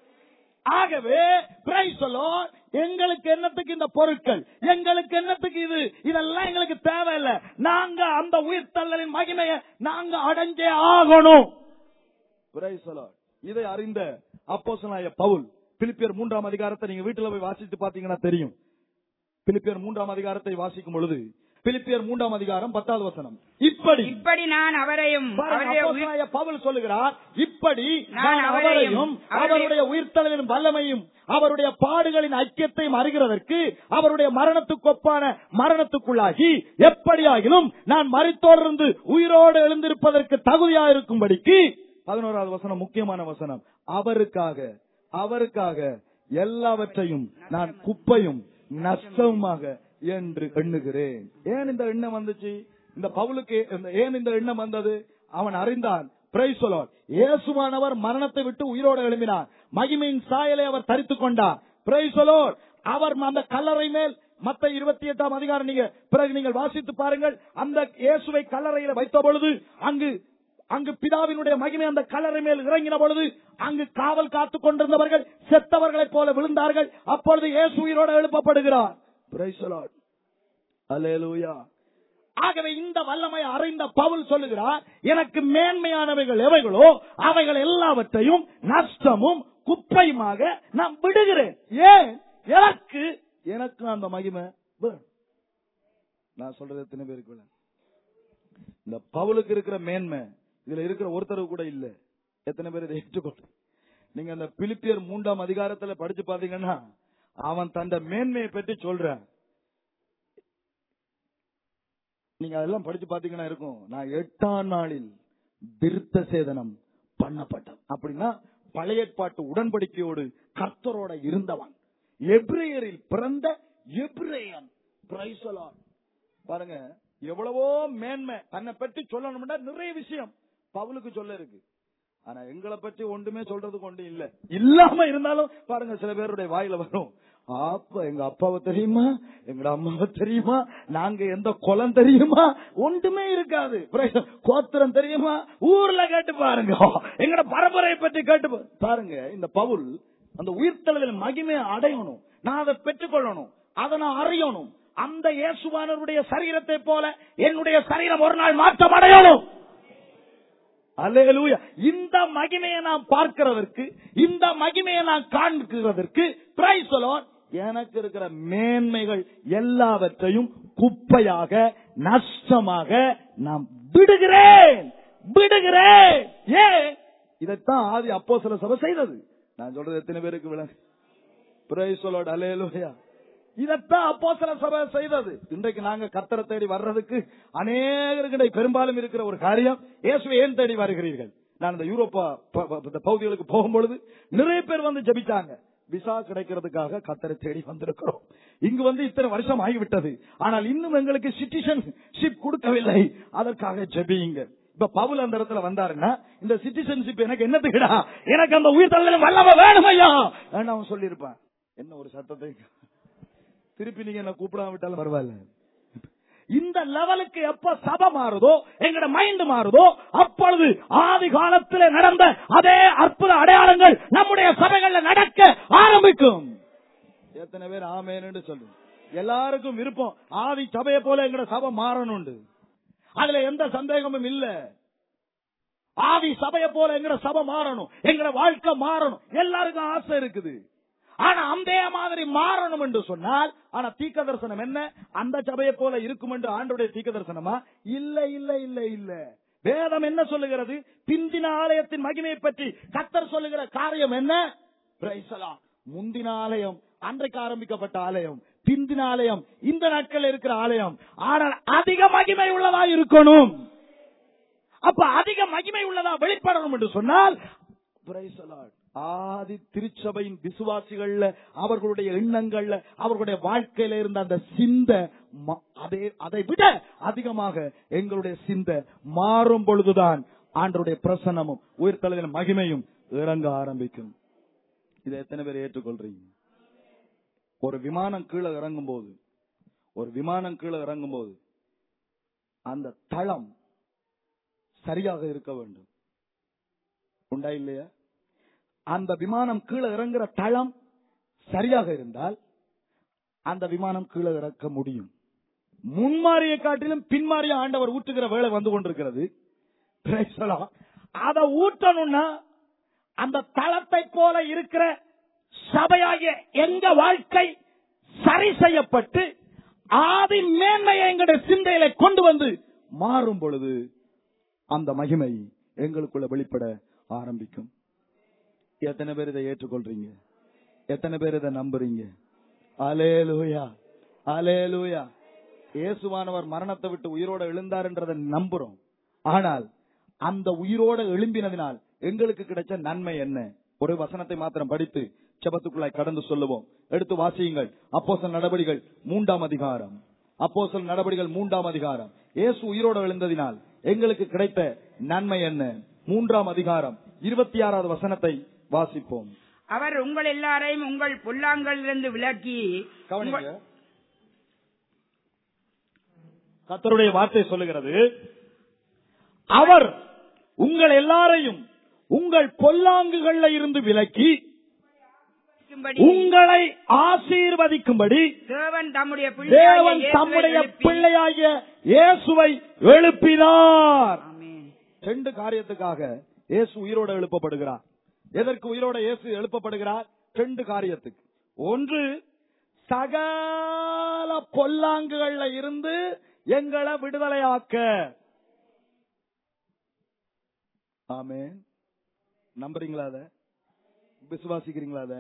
ஆகவே praise the Lord. எங்களுக்கு என்னத்துக்கு இந்த பொருட்கள் எங்களுக்கு என்னத்துக்கு இது இதெல்லாம் எங்களுக்கு தேவையில்லை நாங்க அந்த உயிர்த்தள்ளலின் மகிமையை நாங்க அடைஞ்சே ஆகணும் Praise the Lord. இதை அறிந்த அப்போஸ்தலனாகிய பவுல் பிலிப்பியர் மூன்றாம் அதிகாரத்தை நீங்க வீட்டுல போய் வாசித்து பாத்தீங்கன்னா தெரியும் பிலிப்பியர் மூன்றாம் அதிகாரத்தை வாசிக்கும் பொழுது பிலிப்பியர் மூன்றாம் அதிகாரம் பத்தாவது வசனம் இப்படி இப்படி நான் அவரையும் பாருங்க, அவருடைய உயிர்- அப்போஸ்தலனாகிய பவுல் சொல்லுகிறார் இப்படி நான் நான் அவரையும் அவரையும், அவருடைய உயிர்த்தலின் வல்லமையும் அவருடைய பாடுகளின் ஐக்கியத்தையும் அறிகிறதற்கு அவருடைய மரணத்துக்கு ஒப்பான மரணத்துக்குள்ளாகி எப்படியாகிலும் நான் மறித்தோடிருந்து உயிரோடு எழுந்திருப்பதற்கு தகுதியா இருக்கும்படிக்கு பதினோராவது வசனம் முக்கியமான வசனம் அவருக்காக அவருக்காக எல்லாவற்றையும் நான் குப்பையும் நஷ்டமுமாக என்று எண்ணுகிறேன் ஏன் இந்த எண்ணம் வந்துச்சு இந்த பவுலுக்கு இந்த- ஏன் இந்த எண்ணம் வந்தது அவன் அறிந்தான் Praise the Lord. இயேசுவானவர் மரணத்தை விட்டு உயிரோடு எழும்பினார் மகிமையின் சாயலை அவர் தரித்துக் கொண்டார் Praise the Lord. அவர் அந்த கல்லறை மேல் மத்த இருபத்தி எட்டாம் அதிகாரம் நீங்க பிறகு நீங்கள் வாசித்து பாருங்கள் அந்த இயேசுவை கல்லறையில வைத்த பொழுது அங்கு அங்கு பிதாவினுடைய மகிமை அந்த கல்லறை மேல் இறங்கின பொழுது அங்கு காவல் காத்துக் கொண்டிருந்தவர்கள் செத்தவர்களைப் போல விழுந்தார்கள் அப்பொழுது இயேசு உயிரோடு எழுப்பப்படுகிறார் Praise the Lord. Hallelujah. ஆகவே இந்த வல்லமை அறிந்த பவுல் சொல்லுகிறார் எனக்கு மேன்மையானவைகள் எவைகளோ அவைகள் எல்லாவற்றையும் நஷ்டமும் குப்பையுமாக நான் விடுகிறேன் ஏன் எனக்கு எனக்கு அந்த மகிமை வேணும். நான் சொல்றது எத்தனை பேருக்கு வேணும்? இந்த பவுலுக்கு இருக்கிற மேன்மை இதுல இருக்கிற ஒருத்தர் கூட இல்ல எத்தனை பேர் இதை ஏற்றுக்கொள்ள நீங்க அந்த பிலிப்பியர் மூன்றாம் அதிகாரத்துல படிச்சு பாத்தீங்கன்னா அவன் தந்த மேன்மையை பற்றி சொல்றான் நீங்க அதெல்லாம் படிச்சு பாத்தீங்கன்னா இருக்கும் நான் எட்டாம் நாளில் விருத்த சேதனம் பண்ணப்பட்டேன் அப்படின்னா பழைய ஏற்பாட்டு உடன்படிக்கையோடு கர்த்தரோட இருந்தவன் எப்ரேயரில் பிறந்த எப்ரேயன் Praise the Lord. பாருங்க எவ்வளவோ மேன்மை தன்னை பற்றி சொல்லணும்னா நிறைய விஷயம் பவுலுக்கு சொல்ல இருக்கு ஆனா எங்களை பற்றி ஒன்றுமே சொல்றதுக்கு ஒன்றும் இல்ல இல்லாம இருந்தாலும் பாருங்க சில பேருடைய வாயில வரும் அப்ப எங்க அப்பாவை தெரியுமா எங்க அம்மாவை தெரியுமா நாங்க எந்த குலம் தெரியுமா ஒன்றுமே இருக்காது Praise- கோத்திரம் தெரியுமா ஊர்ல கேட்டு பாருங்க எங்கட பரம்பரையை பற்றி கேட்டு பா- பாருங்க இந்த பவுல் அந்த உயிர்த்தளவில் மகிமையை அடையணும் நான் அதை பெற்றுக்கொள்ளணும் அதை நான் அறியணும் அந்த இயேசுவானவருடைய சரீரத்தை போல என்னுடைய சரீரம் ஒரு நாள் மாற்றம் அடையணும் அல்லேலூயா இந்த மகிமையை நாம் பார்க்கிறதற்கு இந்த மகிமையை நாம் காண்கிறதற்கு பிரைஸ் எனக்கு இருக்கிற மேன்மைகள் எல்லாவற்றையும் குப்பையாக நஷ்டமாக நான் விடுகிறேன் விடுகிறேன் ஏன் இதைத்தான் ஆதி அப்போ சில சபை செய்தது நான் சொல்றது எத்தனை பேருக்கு விளங்கு பிரைசலோட அலேலுயா இதத்தான் அப்போ சில சபை செய்தது இன்றைக்கு நாங்க கத்தரை தேடி வர்றதுக்கு அநேகருக்கு பெரும்பாலும் இருக்கிற ஒரு காரியம் இயேசுவை ஏன் தேடி வருகிறீர்கள் நான் இந்த யூரோப்பா ப- ப- இந்த பகுதிகளுக்கு போகும்பொழுது நிறைய பேர் வந்து ஜெபிச்சாங்க விசா கிடைக்கிறதுக்காக கத்தரை தேடி வந்திருக்கிறோம் இங்கு வந்து இத்தனை வருஷம் ஆகிவிட்டது ஆனால் இன்னும் எங்களுக்கு சிட்டிசன்ஷிப் கொடுக்கவில்லை அதற்காக ஜெபியுங்க இப்ப பவுல் அந்த இடத்துல வந்தாருன்னா இந்த சிட்டிசன்ஷிப் எனக்கு என்னத்துக்குடா எனக்கு அந்த உயிர் தள்ளலும் வல்லம வேணும் ஐயா வேணும் அவன் சொல்லியிருப்பான் என்ன ஒரு சத்தத்தை திருப்பி நீங்க என்ன கூப்பிடாம விட்டாலும் பரவாயில்ல இந்த லெவலுக்கு எப்ப சபை மாறுதோ எங்கட மைண்ட் மாறுதோ அப்பொழுது ஆதி காலத்தில் நடந்த அதே அற்புத அடையாளங்கள் நம்முடைய சபைகள்ல நடக்க ஆரம்பிக்கும் எத்தனை பேர் ஆமேன்னு சொல்லு எல்லாருக்கும் விருப்பம் ஆதி சபையை போல எங்கட சபை மாறணும்னு அதுல எந்த சந்தேகமும் இல்ல ஆதி சபையை போல எங்கட சபை மாறணும் எங்கட வாழ்க்கை மாறணும் எல்லாருக்கும் ஆசை இருக்குது ஆனா அந்த மாதிரி மாறணும் என்று சொன்னால் ஆனா தீக்க தரிசனம் என்ன அந்த சபையை போல இருக்கும் என்று ஆண்டுடைய தீக்க தரிசனமா இல்ல இல்ல இல்ல இல்ல வேதம் என்ன சொல்லுகிறது பிந்தின ஆலயத்தின் மகிமையை பற்றி கத்தர் சொல்லுகிற காரியம் என்ன Praise the Lord. முந்தின ஆலயம் அன்றைக்கு ஆரம்பிக்கப்பட்ட ஆலயம் பிந்தின ஆலயம் இந்த நாட்கள் இருக்கிற ஆலயம் ஆனால் அதிக மகிமை உள்ளதா இருக்கணும் அப்ப அதிக மகிமை உள்ளதா வெளிப்படணும் என்று சொன்னால் Praise the Lord. ஆதி திருச்சபையின் விசுவாசிகள்ல அவர்களுடைய எண்ணங்கள்ல அவர்களுடைய வாழ்க்கையில இருந்த அந்த சிந்த ம- அதே அதை விட அதிகமாக எங்களுடைய சிந்த மாறும் பொழுதுதான் ஆண்டருடைய பிரசன்னமும் உயிர்த்தலையின் மகிமையும் இறங்க ஆரம்பிக்கும் இதை எத்தனை பேர் ஏற்றுக்கொள்றீங்க ஒரு விமானம் கீழே இறங்கும் போது ஒரு விமானம் கீழே இறங்கும் போது அந்த தளம் சரியாக இருக்க வேண்டும் உண்டா இல்லையா அந்த விமானம் கீழே இறங்குற தளம் சரியாக இருந்தால் அந்த விமானம் கீழே இறக்க முடியும் முன்மாறிய காட்டிலும் பின்மாறிய ஆண்டவர் ஊற்றுகிற வேலை வந்து கொண்டிருக்கிறது Praise the Lord. அதை ஊற்றணும்னா அந்த தளத்தை போல இருக்கிற சபையாகிய எங்க வாழ்க்கை சரி செய்யப்பட்டு ஆதி மேன்மையை எங்களுடைய சிந்தையில கொண்டு வந்து மாறும் பொழுது அந்த மகிமை எங்களுக்குள்ள வெளிப்பட ஆரம்பிக்கும் எத்தனை பேர் இதை ஏற்றுக்கொள்றீங்க எத்தனை பேர் இதை நம்புறீங்க அலேலூயா அலேலூயா இயேசுவானவர் மரணத்தை விட்டு உயிரோட எழுந்தார்ன்றதை நம்புறோம் ஆனால் அந்த உயிரோட எழும்பினதினால் எங்களுக்கு கிடைச்ச நன்மை என்ன ஒரு வசனத்தை மாத்திரம் படித்து செபத்துக்குள்ளாய் கடந்து சொல்லுவோம் எடுத்து வாசியுங்கள் அப்போஸ்தலர் நடபடிகள் மூன்றாம் அதிகாரம் அப்போஸ்தலர் நடபடிகள் மூன்றாம் அதிகாரம் இயேசு உயிரோட எழுந்ததினால் எங்களுக்கு கிடைத்த நன்மை என்ன மூன்றாம் அதிகாரம் இருபத்தி ஆறாவது வசனத்தை வாசிப்போம் அவர் உங்கள் எல்லாரையும் உங்கள் புல்லாங்களிலிருந்து விலக்கி கவனிங்க கத்தருடைய வார்த்தை சொல்லுகிறது அவர் உங்கள் எல்லாரையும் உங்கள் பொல்லாங்குகள்ல இருந்து விலக்கி உங்களுக்கும்படி உங்களை ஆசீர்வதிக்கும்படி தேவன் தம்முடைய தேவன் பிள்ளையாகிய தம்முடைய இயேசுவை எழுப்பி- பிள்ளையாகிய இயேசுவை எழுப்பினார் ஆமென். ரெண்டு காரியத்துக்காக இயேசு உயிரோட எழுப்பப்படுகிறார் எதற்கு உயிரோட இயேசு எழுப்பப்படுகிறார் ரெண்டு காரியத்துக்கு ஒன்று சகல பொல்லாங்குகள்ல இருந்து எங்களை விடுதலையாக்க ஆமே நம்புறீங்களா அத விசுவாசிக்கிறீங்களா அத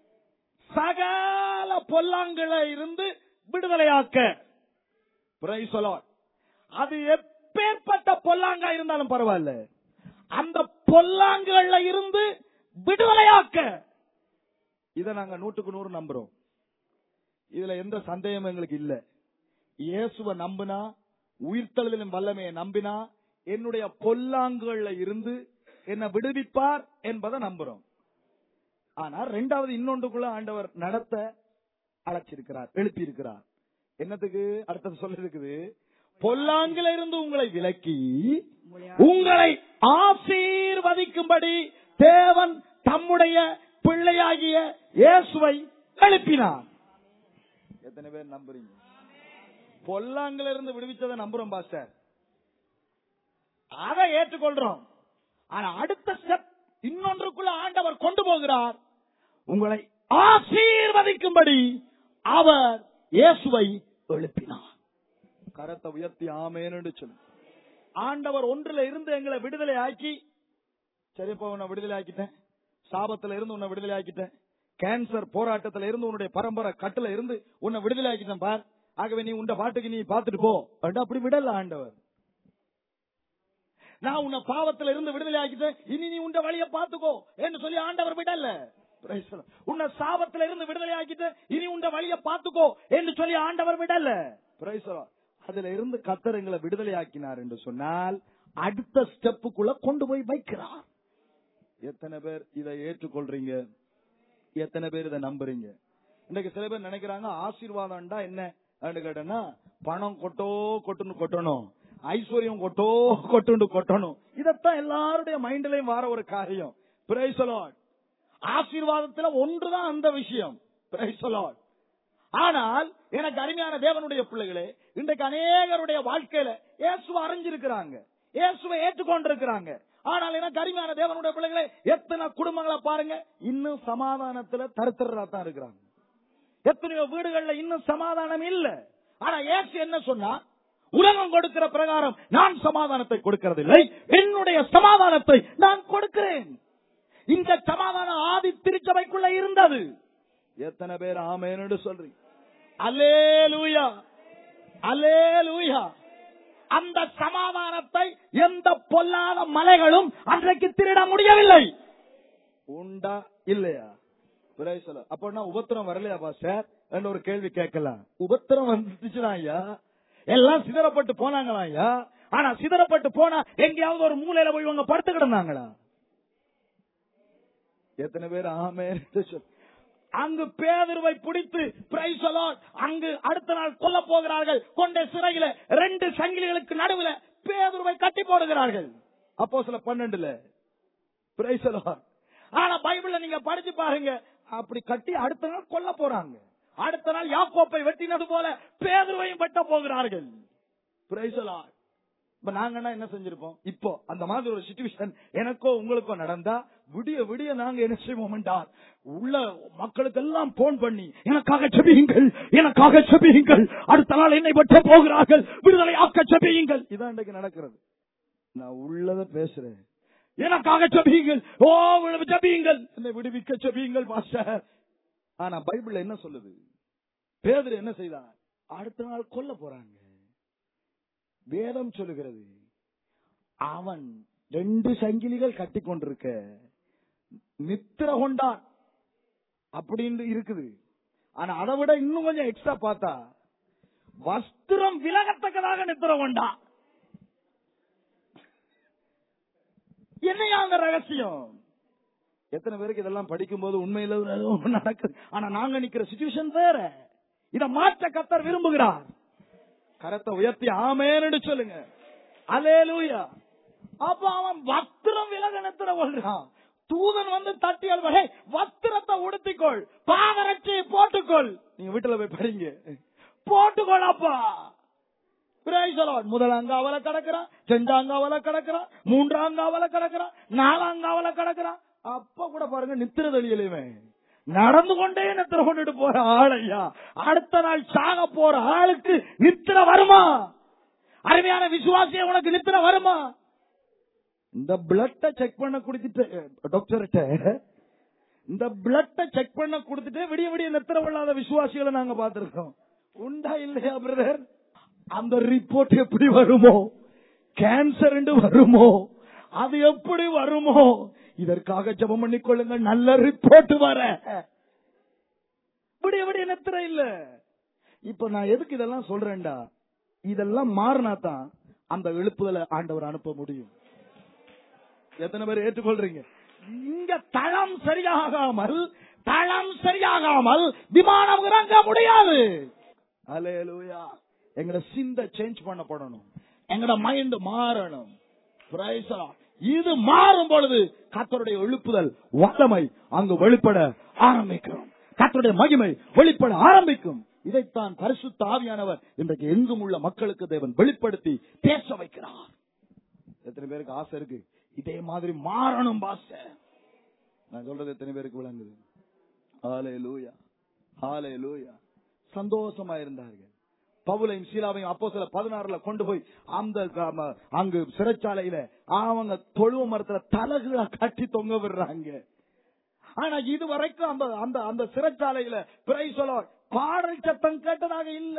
சகல பொல்லாங்குல இருந்து விடுதலையாக்க Praise the Lord. அது எப்பேற்பட்ட பொல்லாங்கா இருந்தாலும் பரவாயில்ல அந்த பொல்லாங்குகள்ல இருந்து விடுதலையாக்க இத நாங்க நூற்றுக்கு நூறு நம்புறோம் இதுல எந்த சந்தேகமும் எங்களுக்கு இல்ல இயேசுவ நம்பினா உயிர்த்தெழுதலின் வல்லமையை நம்பினா என்னுடைய பொல்லாங்குகள்ல இருந்து என்ன விடுவிப்பார் என்பதை நம்புறோம் ஆனா ரெண்டாவது இன்னொன்றுக்குள்ள ஆண்டவர் நடத்த அழைச்சிருக்கிறார் எழுப்பி இருக்கிறார் என்னத்துக்கு அடுத்தது சொல்ல இருக்குது பொல்லாங்கில இருந்து உங்களை விலக்கி உங்களை ஆசீர்வதிக்கும்படி தேவன் தம்முடைய பிள்ளையாகிய இயேசுவை எழுப்பினார் எத்தனை பேர் நம்புறீங்க பொல்லாங்கில இருந்து விடுவிச்சதை நம்புறோம் பாஸ்டர் அதை ஏற்றுக்கொள்றோம் ஆனா அடுத்த ஸ்டெப் இன்னொன்றுக்குள்ள ஆண்டவர் கொண்டு போகிறார் உங்களை ஆசீர்வதிக்கும்படி அவர் இயேசுவை எழுப்பினார் கரத்தை உயர்த்தி ஆமேன்னு சொல்லு ஆண்டவர் ஒன்றுல இருந்து எங்களை விடுதலை ஆக்கி சரிப்பா உன்னை விடுதலை ஆக்கிட்டேன் சாபத்துல இருந்து உன்னை விடுதலை ஆக்கிட்டேன் கேன்சர் போராட்டத்துல இருந்து உன்னுடைய பரம்பரை கட்டுல இருந்து உன்னை விடுதலை ஆக்கிட்டேன் பார் ஆகவே நீ உண்ட பாட்டுக்கு நீ பாத்துட்டு போ அப்படின்னா அப்படி விடல ஆண்டவர் நான் உன்னை பாவத்துல இருந்து விடுதலை ஆக்கிட்டேன் இனி நீ உண்ட வழியை பாத்துக்கோ என்று சொல்லி ஆண்டவர் விடல Praise the Lord. உன்னை சாபத்துல இருந்து விடுதலை ஆக்கிட்டு இனி உண்ட வழியை பாத்துக்கோ என்று சொல்லி ஆண்டவர் விடல Praise the Lord. அதுல இருந்து கத்தர் எங்களை விடுதலை ஆக்கினார் என்று சொன்னால் அடுத்த ஸ்டெப்புக்குள்ள கொண்டு போய் வைக்கிறார் எத்தனை பேர் இதை ஏற்றுக்கொள்றீங்க எத்தனை பேர் இதை நம்புறீங்க இன்னைக்கு சில பேர் நினைக்கிறாங்க ஆசீர்வாதம்டா என்ன அப்படின்னு கேட்டேன்னா பணம் கொட்டோ கொட்டுன்னு கொட்டணும் ஐஸ்வர்யம் கொட்டோ கொட்டுண்டு கொட்டணும் இதத்தான் எல்லாருடைய மைண்ட்லயும் வர ஒரு காரியம் Praise the Lord. ஆசீர்வாதத்துல ஒன்றுதான் அந்த விஷயம் Praise the Lord. ஆனால் எனக்கு அருமையான தேவனுடைய பிள்ளைகளே இன்றைக்கு அநேகருடைய வாழ்க்கையில இயேசுவை அறிஞ்சிருக்கிறாங்க இயேசுவை ஏற்றுக்கொண்டிருக்கிறாங்க ஆனால் எனக்கு அருமையான தேவனுடைய பிள்ளைகளே எத்தனை குடும்பங்களை பாருங்க இன்னும் சமாதானத்துல தருத்தரா தான் இருக்கிறாங்க எத்தனையோ வீடுகள்ல இன்னும் சமாதானம் இல்ல ஆனா இயேசு என்ன சொன்னா உலகம் கொடுக்கிற பிரகாரம் நான் சமாதானத்தை கொடுக்கிறதில்லை என்னுடைய சமாதானத்தை நான் கொடுக்கிறேன் இந்த சமாதானம் ஆதி திருச்சபைக்குள்ள இருந்தது எத்தனை பேர் ஆமேன்னு சொல்றீங்க அலேலூயா அலேலூயா அந்த சமாதானத்தை எந்த பொல்லாத மலைகளும் அன்றைக்கு திருட முடியவில்லை உண்டா இல்லையா Praise the Lord. அப்படின்னா உபத்திரம் வரலையா பாஸ்டர் என்ற ஒரு கேள்வி கேட்கலாம் உபத்திரம் வந்துச்சுனா ஐயா எல்லாம் சிதறப்பட்டு போனாங்களா ஐயா ஆனா சிதறப்பட்டு போனா எங்கேயாவது ஒரு மூலையில போய் இவங்க படுத்து கிடந்தாங்களா எத்தனை பேர் ஆமே அங்கு பேதர்வை பிடித்து பிரைஸ் the Lord, அங்கு அடுத்த நாள் கொல்ல போகிறார்கள் கொண்ட சிறையில ரெண்டு சங்கிலிகளுக்கு நடுவுல பேதுருவை கட்டி போடுகிறார்கள் அப்போ சில பன்னெண்டுல பிரைஸ் the Lord. ஆனா பைபிள்ல நீங்க படிச்சு பாருங்க அப்படி கட்டி அடுத்த நாள் கொல்ல போறாங்க அடுத்த நாள் யாக்கோப்பை வெட்டினது போல பேதுருவையும் வெட்ட போகிறார்கள் பிரைஸ் the Lord. இப்ப நாங்கன்னா என்ன செஞ்சிருப்போம் இப்போ அந்த மாதிரி ஒரு சுச்சுவேஷன் எனக்கோ உங்களுக்கோ நடந்தா விடிய விடிய நாங்க என்ன செய்வோம் என்றால் உள்ள மக்களுக்கு எல்லாம் போன் பண்ணி எனக்காக செபியுங்கள் எனக்காக செபியுங்கள் அடுத்த நாள் என்னை வெட்ட போகிறார்கள் விடுதலை ஆக்க செபியுங்கள் இதான் இன்றைக்கு நடக்கிறது நான் உள்ளத பேசுறேன் எனக்காக செபியுங்கள் ஓ ஜபியுங்கள் என்னை விடுவிக்க செபியுங்கள் மாஸ்டர் ஆனா பைபிள்ல என்ன சொல்லுது பேதர் என்ன செய்தார் அடுத்த நாள் கொல்ல போறாங்க வேதம் சொல்லுகிறது அவன் ரெண்டு சங்கிலிகள் கட்டி கொண்டிருக்க நித்திர கொண்டான் அப்படின்னு இருக்குது ஆனா அதை விட இன்னும் கொஞ்சம் எக்ஸ்ட்ரா பார்த்தா வஸ்திரம் விலகத்தக்கதாக நித்திர கொண்டான் என்னையா அந்த ரகசியம் எத்தனை பேருக்கு இதெல்லாம் படிக்கும்போது உண்மையில ஒண்ணு நடக்குது ஆனா நாங்க நிக்கிற சுச்சுவேஷன் வேற இத மாற்ற கத்தர் விரும்புகிறார் கரத்தை உயர்த்தி ஆமேன்னு சொல்லுங்க அலேலூயா அப்ப அவன் வஸ்திரம் விலகனத்துல கொள்றான் தூதன் வந்து தட்டி அல்வகை வஸ்திரத்தை உடுத்திக்கொள் பாதரட்சியை போட்டுக்கொள் நீங்க வீட்டுல போய் படிங்க போட்டுக்கொள் அப்பா Praise the Lord. முதலாங்காவல கிடக்கிறான் செஞ்சாங்காவல கிடக்கிறான் மூன்றாங்காவல கிடக்கிறான் நாலாங்காவல கிடக்கிறான் அப்ப கூட பாருங்க நித்திர தெளியலையுமே நடந்து கொண்டே நித்திர கொண்டுட்டு போற ஆளையா அடுத்த நாள் சாக போற ஆளுக்கு நித்திர வருமா அருமையான விசுவாசிய உனக்கு நித்திர வருமா இந்த பிளட்ட செக் பண்ண கொடுத்துட்டு டாக்டர்கிட்ட இந்த பிளட்ட செக் பண்ண கொடுத்துட்டு விடிய விடிய நித்திர இல்லாத விசுவாசிகளை நாங்க பார்த்திருக்கோம் உண்டா இல்லையா பிரதர் அந்த ரிப்போர்ட் எப்படி வருமோ கேன்சர் வருமோ அது எப்படி வருமோ இதற்காக ஜெபம் பண்ணிக்கொள்ளுங்க நல்ல ரிப்போர்ட் வர விடிய விடிய நித்திர இல்ல இப்ப நான் எதுக்கு இதெல்லாம் சொல்றேன்டா இதெல்லாம் மாறினா தான் அந்த எழுப்புதலை ஆண்டவர் அனுப்ப முடியும் எத்தனை பேர் ஏற்றுக்கொள்றீங்க இங்க தளம் சரியாகாமல் தளம் சரியாகாமல் விமானம் இறங்க முடியாது அலேலூயா எங்கட சிந்த சேஞ்ச் பண்ணப்படணும் எங்கட மைண்ட் மாறணும் Praise the Lord. இது மாறும் பொழுது கத்தருடைய எழுப்புதல் வல்லமை அங்கு வெளிப்பட ஆரம்பிக்கும் கத்தருடைய மகிமை வெளிப்பட ஆரம்பிக்கும் இதைத்தான் பரிசுத்த ஆவியானவர் இன்றைக்கு எங்கும் உள்ள மக்களுக்கு தேவன் வெளிப்படுத்தி பேச வைக்கிறார் எத்தனை பேருக்கு ஆசை இருக்கு இதே மாதிரி மாறணும் பாச நான் சொல்றது எத்தனை பேருக்கு விளங்குது ஹalleluya ஹalleluya சந்தோஷமா இருந்தார்கள் பவுலையும் சீலாவையும் அப்போ சில பதினாறுல கொண்டு போய் அந்த ஆம, அங்கு சிறைச்சாலையில அவங்க தொழுவ மரத்துல தலகுலா கட்டி தொங்க விடுறாங்க ஆனா இது வரைக்கும் அந்த அந்த அந்த சிறைச்சாலையில பிரைசலோ பாடல் சத்தம் கேட்டதாக இல்ல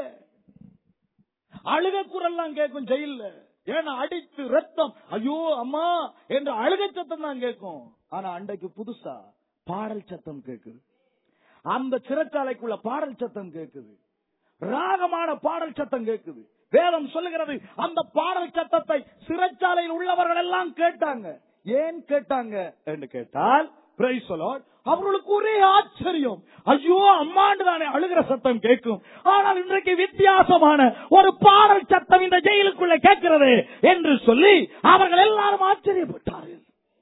அழுக குரல்லாம் கேட்கும் ஜெயில்ல ஏன்னா அடித்து ரத்தம் ஐயோ அம்மா என்ற அழுக சத்தம் தான் கேட்கும் ஆனா அன்றைக்கு புதுசா பாடல் சத்தம் கேக்குது அந்த சிறைச்சாலைக்குள்ள பாடல் சத்தம் கேக்குது ராகமான பாடல் சத்தம் கேக்குது வேதம் சொல்லுகிறது அந்த பாடல் சத்தத்தை சிறைச்சாலையில் உள்ளவர்கள் எல்லாம் கேட்டாங்க ஏன் கேட்டாங்க என்று கேட்டால் praise the Lord. அவர்களுக்கு ஒரே ஆச்சரியம் ஐயோ அம்மாண்டு தானே அழுகிற சத்தம் கேட்கும் ஆனால் இன்றைக்கு வித்தியாசமான ஒரு பாடல் சத்தம் இந்த ஜெயிலுக்குள்ள கேட்கிறது என்று சொல்லி அவர்கள் எல்லாரும் ஆச்சரியப்பட்டார்கள்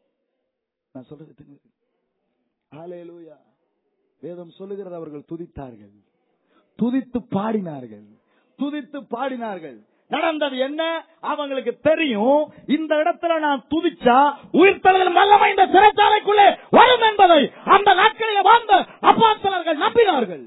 நான் சொல்றது தெரியுது ஹalleluya வேதம் சொல்லுகிறது அவர்கள் துதித்தார்கள் துதித்து பாடினார்கள் துதித்து பாடினார்கள் நடந்தது என்ன அவங்களுக்கு தெரியும் இந்த இடத்துல நான் துதிச்சா உயிர்த்தல்கள் வல்லமை இந்த சிறைச்சாலைக்குள்ளே வரும் என்பதை அந்த நாட்களில் வாழ்ந்த அப்பாசலர்கள் நம்பினார்கள்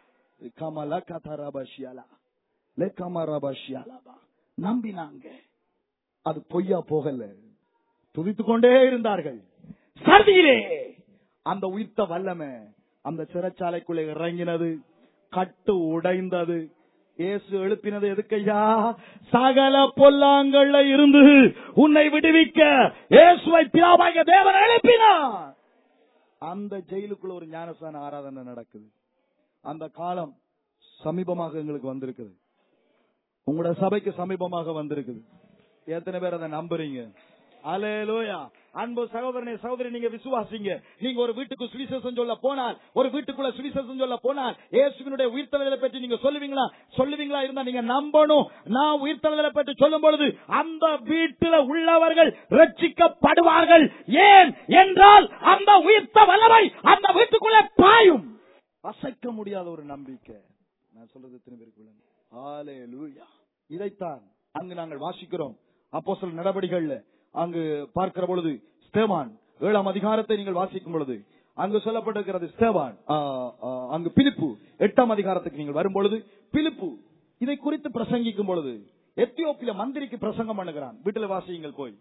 கமலா கதராபாஷியாலா லேக்கமராபாஷியாலாபா நம்பினாங்க அது பொய்யா போகல துதித்துக் கொண்டே இருந்தார்கள் சர்தியிலே அந்த உயிர்த்த வல்லமை அந்த சிறைச்சாலைக்குள்ளே இறங்கினது கட்டு உடைந்தது இயேசு எழுப்பினது எதுக்கையா சகல பொல்லாங்கள்ல இருந்து உன்னை விடுவிக்க இயேசுவை பிதாவாகிய தேவன் எழுப்பினார் அந்த ஜெயிலுக்குள்ள ஒரு ஞானஸ்தான ஆராதனை நடக்குது அந்த காலம் சமீபமாக எங்களுக்கு வந்திருக்குது உங்களோட சபைக்கு சமீபமாக வந்திருக்குது எத்தனை பேர் அதை நம்புறீங்க அலேலோயா அன்பு சகோதரனே சகோதரி நீங்க விசுவாசிங்க நீங்க ஒரு வீட்டுக்கு சுவிசேஷம் சொல்ல போனால் ஒரு வீட்டுக்குள்ள சுவிசேஷம் சொல்ல போனால் இயேசுவினுடைய உயிர்த்தலை பற்றி நீங்க சொல்லுவீங்களா சொல்லுவீங்களா இருந்தா நீங்க நம்பணும் நான் உயிர்த்தலை பற்றி சொல்லும் பொழுது அந்த வீட்டில் உள்ளவர்கள் ரட்சிக்கப்படுவார்கள் ஏன் என்றால் அந்த உயிர்த்த வல்லமை அந்த வீட்டுக்குள்ளே பாயும் அசைக்க முடியாத ஒரு நம்பிக்கை நான் சொல்றது திரும்பிக்குள்ள ஹalleluya இதைத்தான் அங்கு நாங்கள் வாசிக்கிறோம் அப்போஸ்தலர் நடவடிக்கைகள்ல அங்கு பார்க்கிற பொழுது ஸ்தேவான் ஏழாம் அதிகாரத்தை நீங்கள் வாசிக்கும் பொழுது அங்கு சொல்லப்பட்டிருக்கிறது ஸ்தேவான் ஆ, ஆ, அங்கு பிலிப்பு எட்டாம் அதிகாரத்துக்கு நீங்கள் வரும் பொழுது பிலிப்பு இதை குறித்து பிரசங்கிக்கும் பொழுது எத்தியோப்பிய மந்திரிக்கு பிரசங்கம் பண்ணுகிறான் வீட்டுல வாசியுங்கள் போய்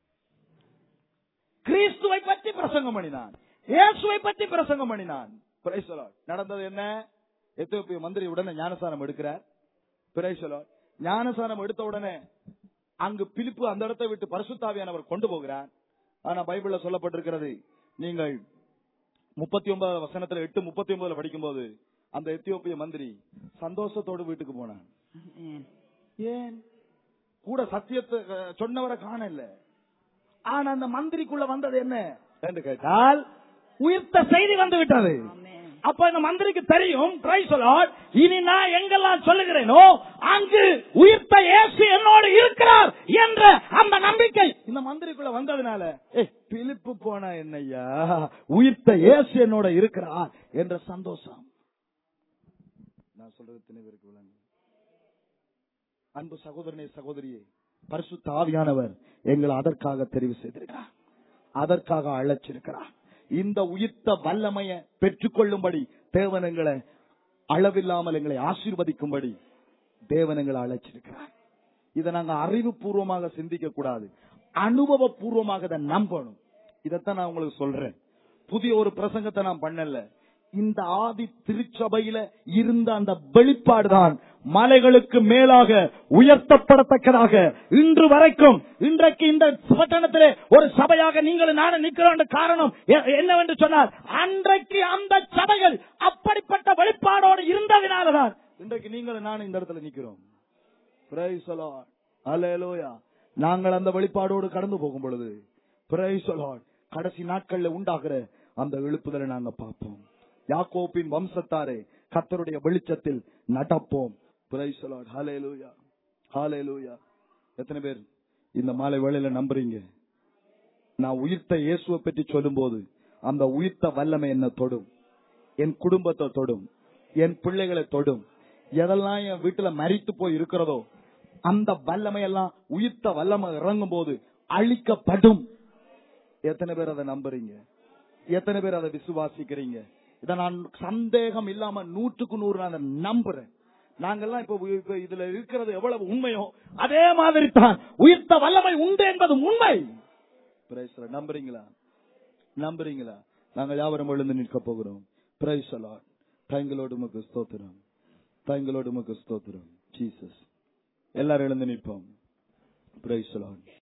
கிறிஸ்துவை பற்றி பிரசங்கம் பண்ணினான் இயேசுவை பற்றி பிரசங்கம் பண்ணினான் Praise the Lord. நடந்தது என்ன எத்தியோப்பிய மந்திரி உடனே ஞானசானம் எடுக்கிறார் Praise the Lord. ஞானசானம் எடுத்த உடனே அங்கு பிலிப்பு அந்த இடத்தை விட்டு பரிசுத்தாவியானவர் கொண்டு போகிறார் ஆனா பைபிள்ல சொல்லப்பட்டிருக்கிறது நீங்கள் முப்பத்தி ஒன்பதாவது வசனத்துல எட்டு முப்பத்தி ஒன்பதுல படிக்கும்போது அந்த எத்தியோப்பிய மந்திரி சந்தோஷத்தோடு வீட்டுக்கு போனான் ஏன் கூட சத்தியத்தை அஹ், சொன்னவரை காணல ஆனா அந்த மந்திரிக்குள்ள வந்தது என்ன என்று கேட்டால் உயிர்த்த செய்தி வந்து விட்டது அப்ப இந்த மந்திரிக்கு தெரியும் praise the Lord. இனி நான் எங்கெல்லாம் சொல்லுகிறேனோ அங்கு உயிர்த்த இயேசு என்னோடு இருக்கிறார் என்ற அந்த நம்பிக்கை இந்த மந்திரிக்குள்ள வந்ததுனால ஏய் பிலிப்பு போனா என்னய்யா உயிர்த்த இயேசு என்னோட இருக்கிறார் என்ற சந்தோஷம் நான் சொல்றது திணைவருக்கு விளங்கு அன்பு சகோதரனே சகோதரியே பரிசுத்த ஆவியானவர் எங்களை அதற்காக தெரிவு செய்திருக்கிறார் அதற்காக அழைச்சிருக்கிறார் இந்த உயிர்த்த வல்லமையை பெற்றுக்கொள்ளும்படி தேவன் எங்களை அளவில்லாமல் எங்களை ஆசீர்வதிக்கும்படி தேவன் எங்களை அழைச்சிருக்கிறார் இதை நாங்க அறிவுபூர்வமாக சிந்திக்க கூடாது அனுபவபூர்வமாக இதை நம்பணும் இதைத்தான் நான் உங்களுக்கு சொல்றேன் புதிய ஒரு பிரசங்கத்தை நான் பண்ணல இந்த ஆதி திருச்சபையில இருந்த அந்த வெளிப்பாடுதான் மலைகளுக்கு மேலாக உயர்த்தப்படத்தக்கதாக இன்று வரைக்கும் இன்றைக்கு இந்த பட்டணத்திலே ஒரு சபையாக நீங்களும் நானும் நிற்கிறோம் என்ற காரணம் எ- என்னவென்று சொன்னால் அன்றைக்கு அந்த சபைகள் அப்படிப்பட்ட வெளிப்பாடோடு இருந்ததினாலதான் இன்றைக்கு நீங்களும் நானும் இந்த இடத்துல நிற்கிறோம் Praise the Lord. Hallelujah. நாங்கள் அந்த வெளிப்பாடோடு கடந்து போகும் பொழுது Praise the Lord. கடைசி நாட்கள்ல உண்டாகிற அந்த எழுப்புதலை நாங்க பார்ப்போம் யாக்கோப்பின் வம்சத்தாரே கத்தருடைய வெளிச்சத்தில் நடப்போம் Praise the Lord. Hallelujah. Hallelujah. எத்தனை பேர் இந்த மாலை வேளையில நம்புறீங்க நான் உயிர்த்த இயேசுவை பற்றி சொல்லும்போது அந்த உயிர்த்த வல்லமை என்ன தொடும் என் குடும்பத்தை தொடும் என் பிள்ளைகளை தொடும் எதெல்லாம் என் வீட்டுல மரித்து போய் இருக்கிறதோ அந்த வல்லமை எல்லாம் உயிர்த்த வல்லமை இறங்கும் போது அழிக்கப்படும் எத்தனை பேர் அதை நம்புறீங்க எத்தனை பேர் அதை விசுவாசிக்கிறீங்க இதை நான் சந்தேகம் இல்லாம நூற்றுக்கு நூறு நான் அதை நம்புறேன் நாங்கெல்லாம் இப்ப இப்ப இதுல இருக்கிறது எவ்வளவு உண்மையோ அதே மாதிரி தான் உயிர்த்த வல்லமை உண்டு என்பது உண்மை Praise the Lord. நம்புறீங்களா நம்புறீங்களா நாங்கள் யாவரும் எழுந்து நிற்க போகிறோம் பிரைஸ் அலாட் தாய்களோடு உமக்கு ஸ்தோத்திரம் தாய்களோடு உமக்கு ஸ்தோத்திரம் ஜீசஸ் எல்லாரும் எழுந்து நிற்போம் பிரைஸ் அலாட்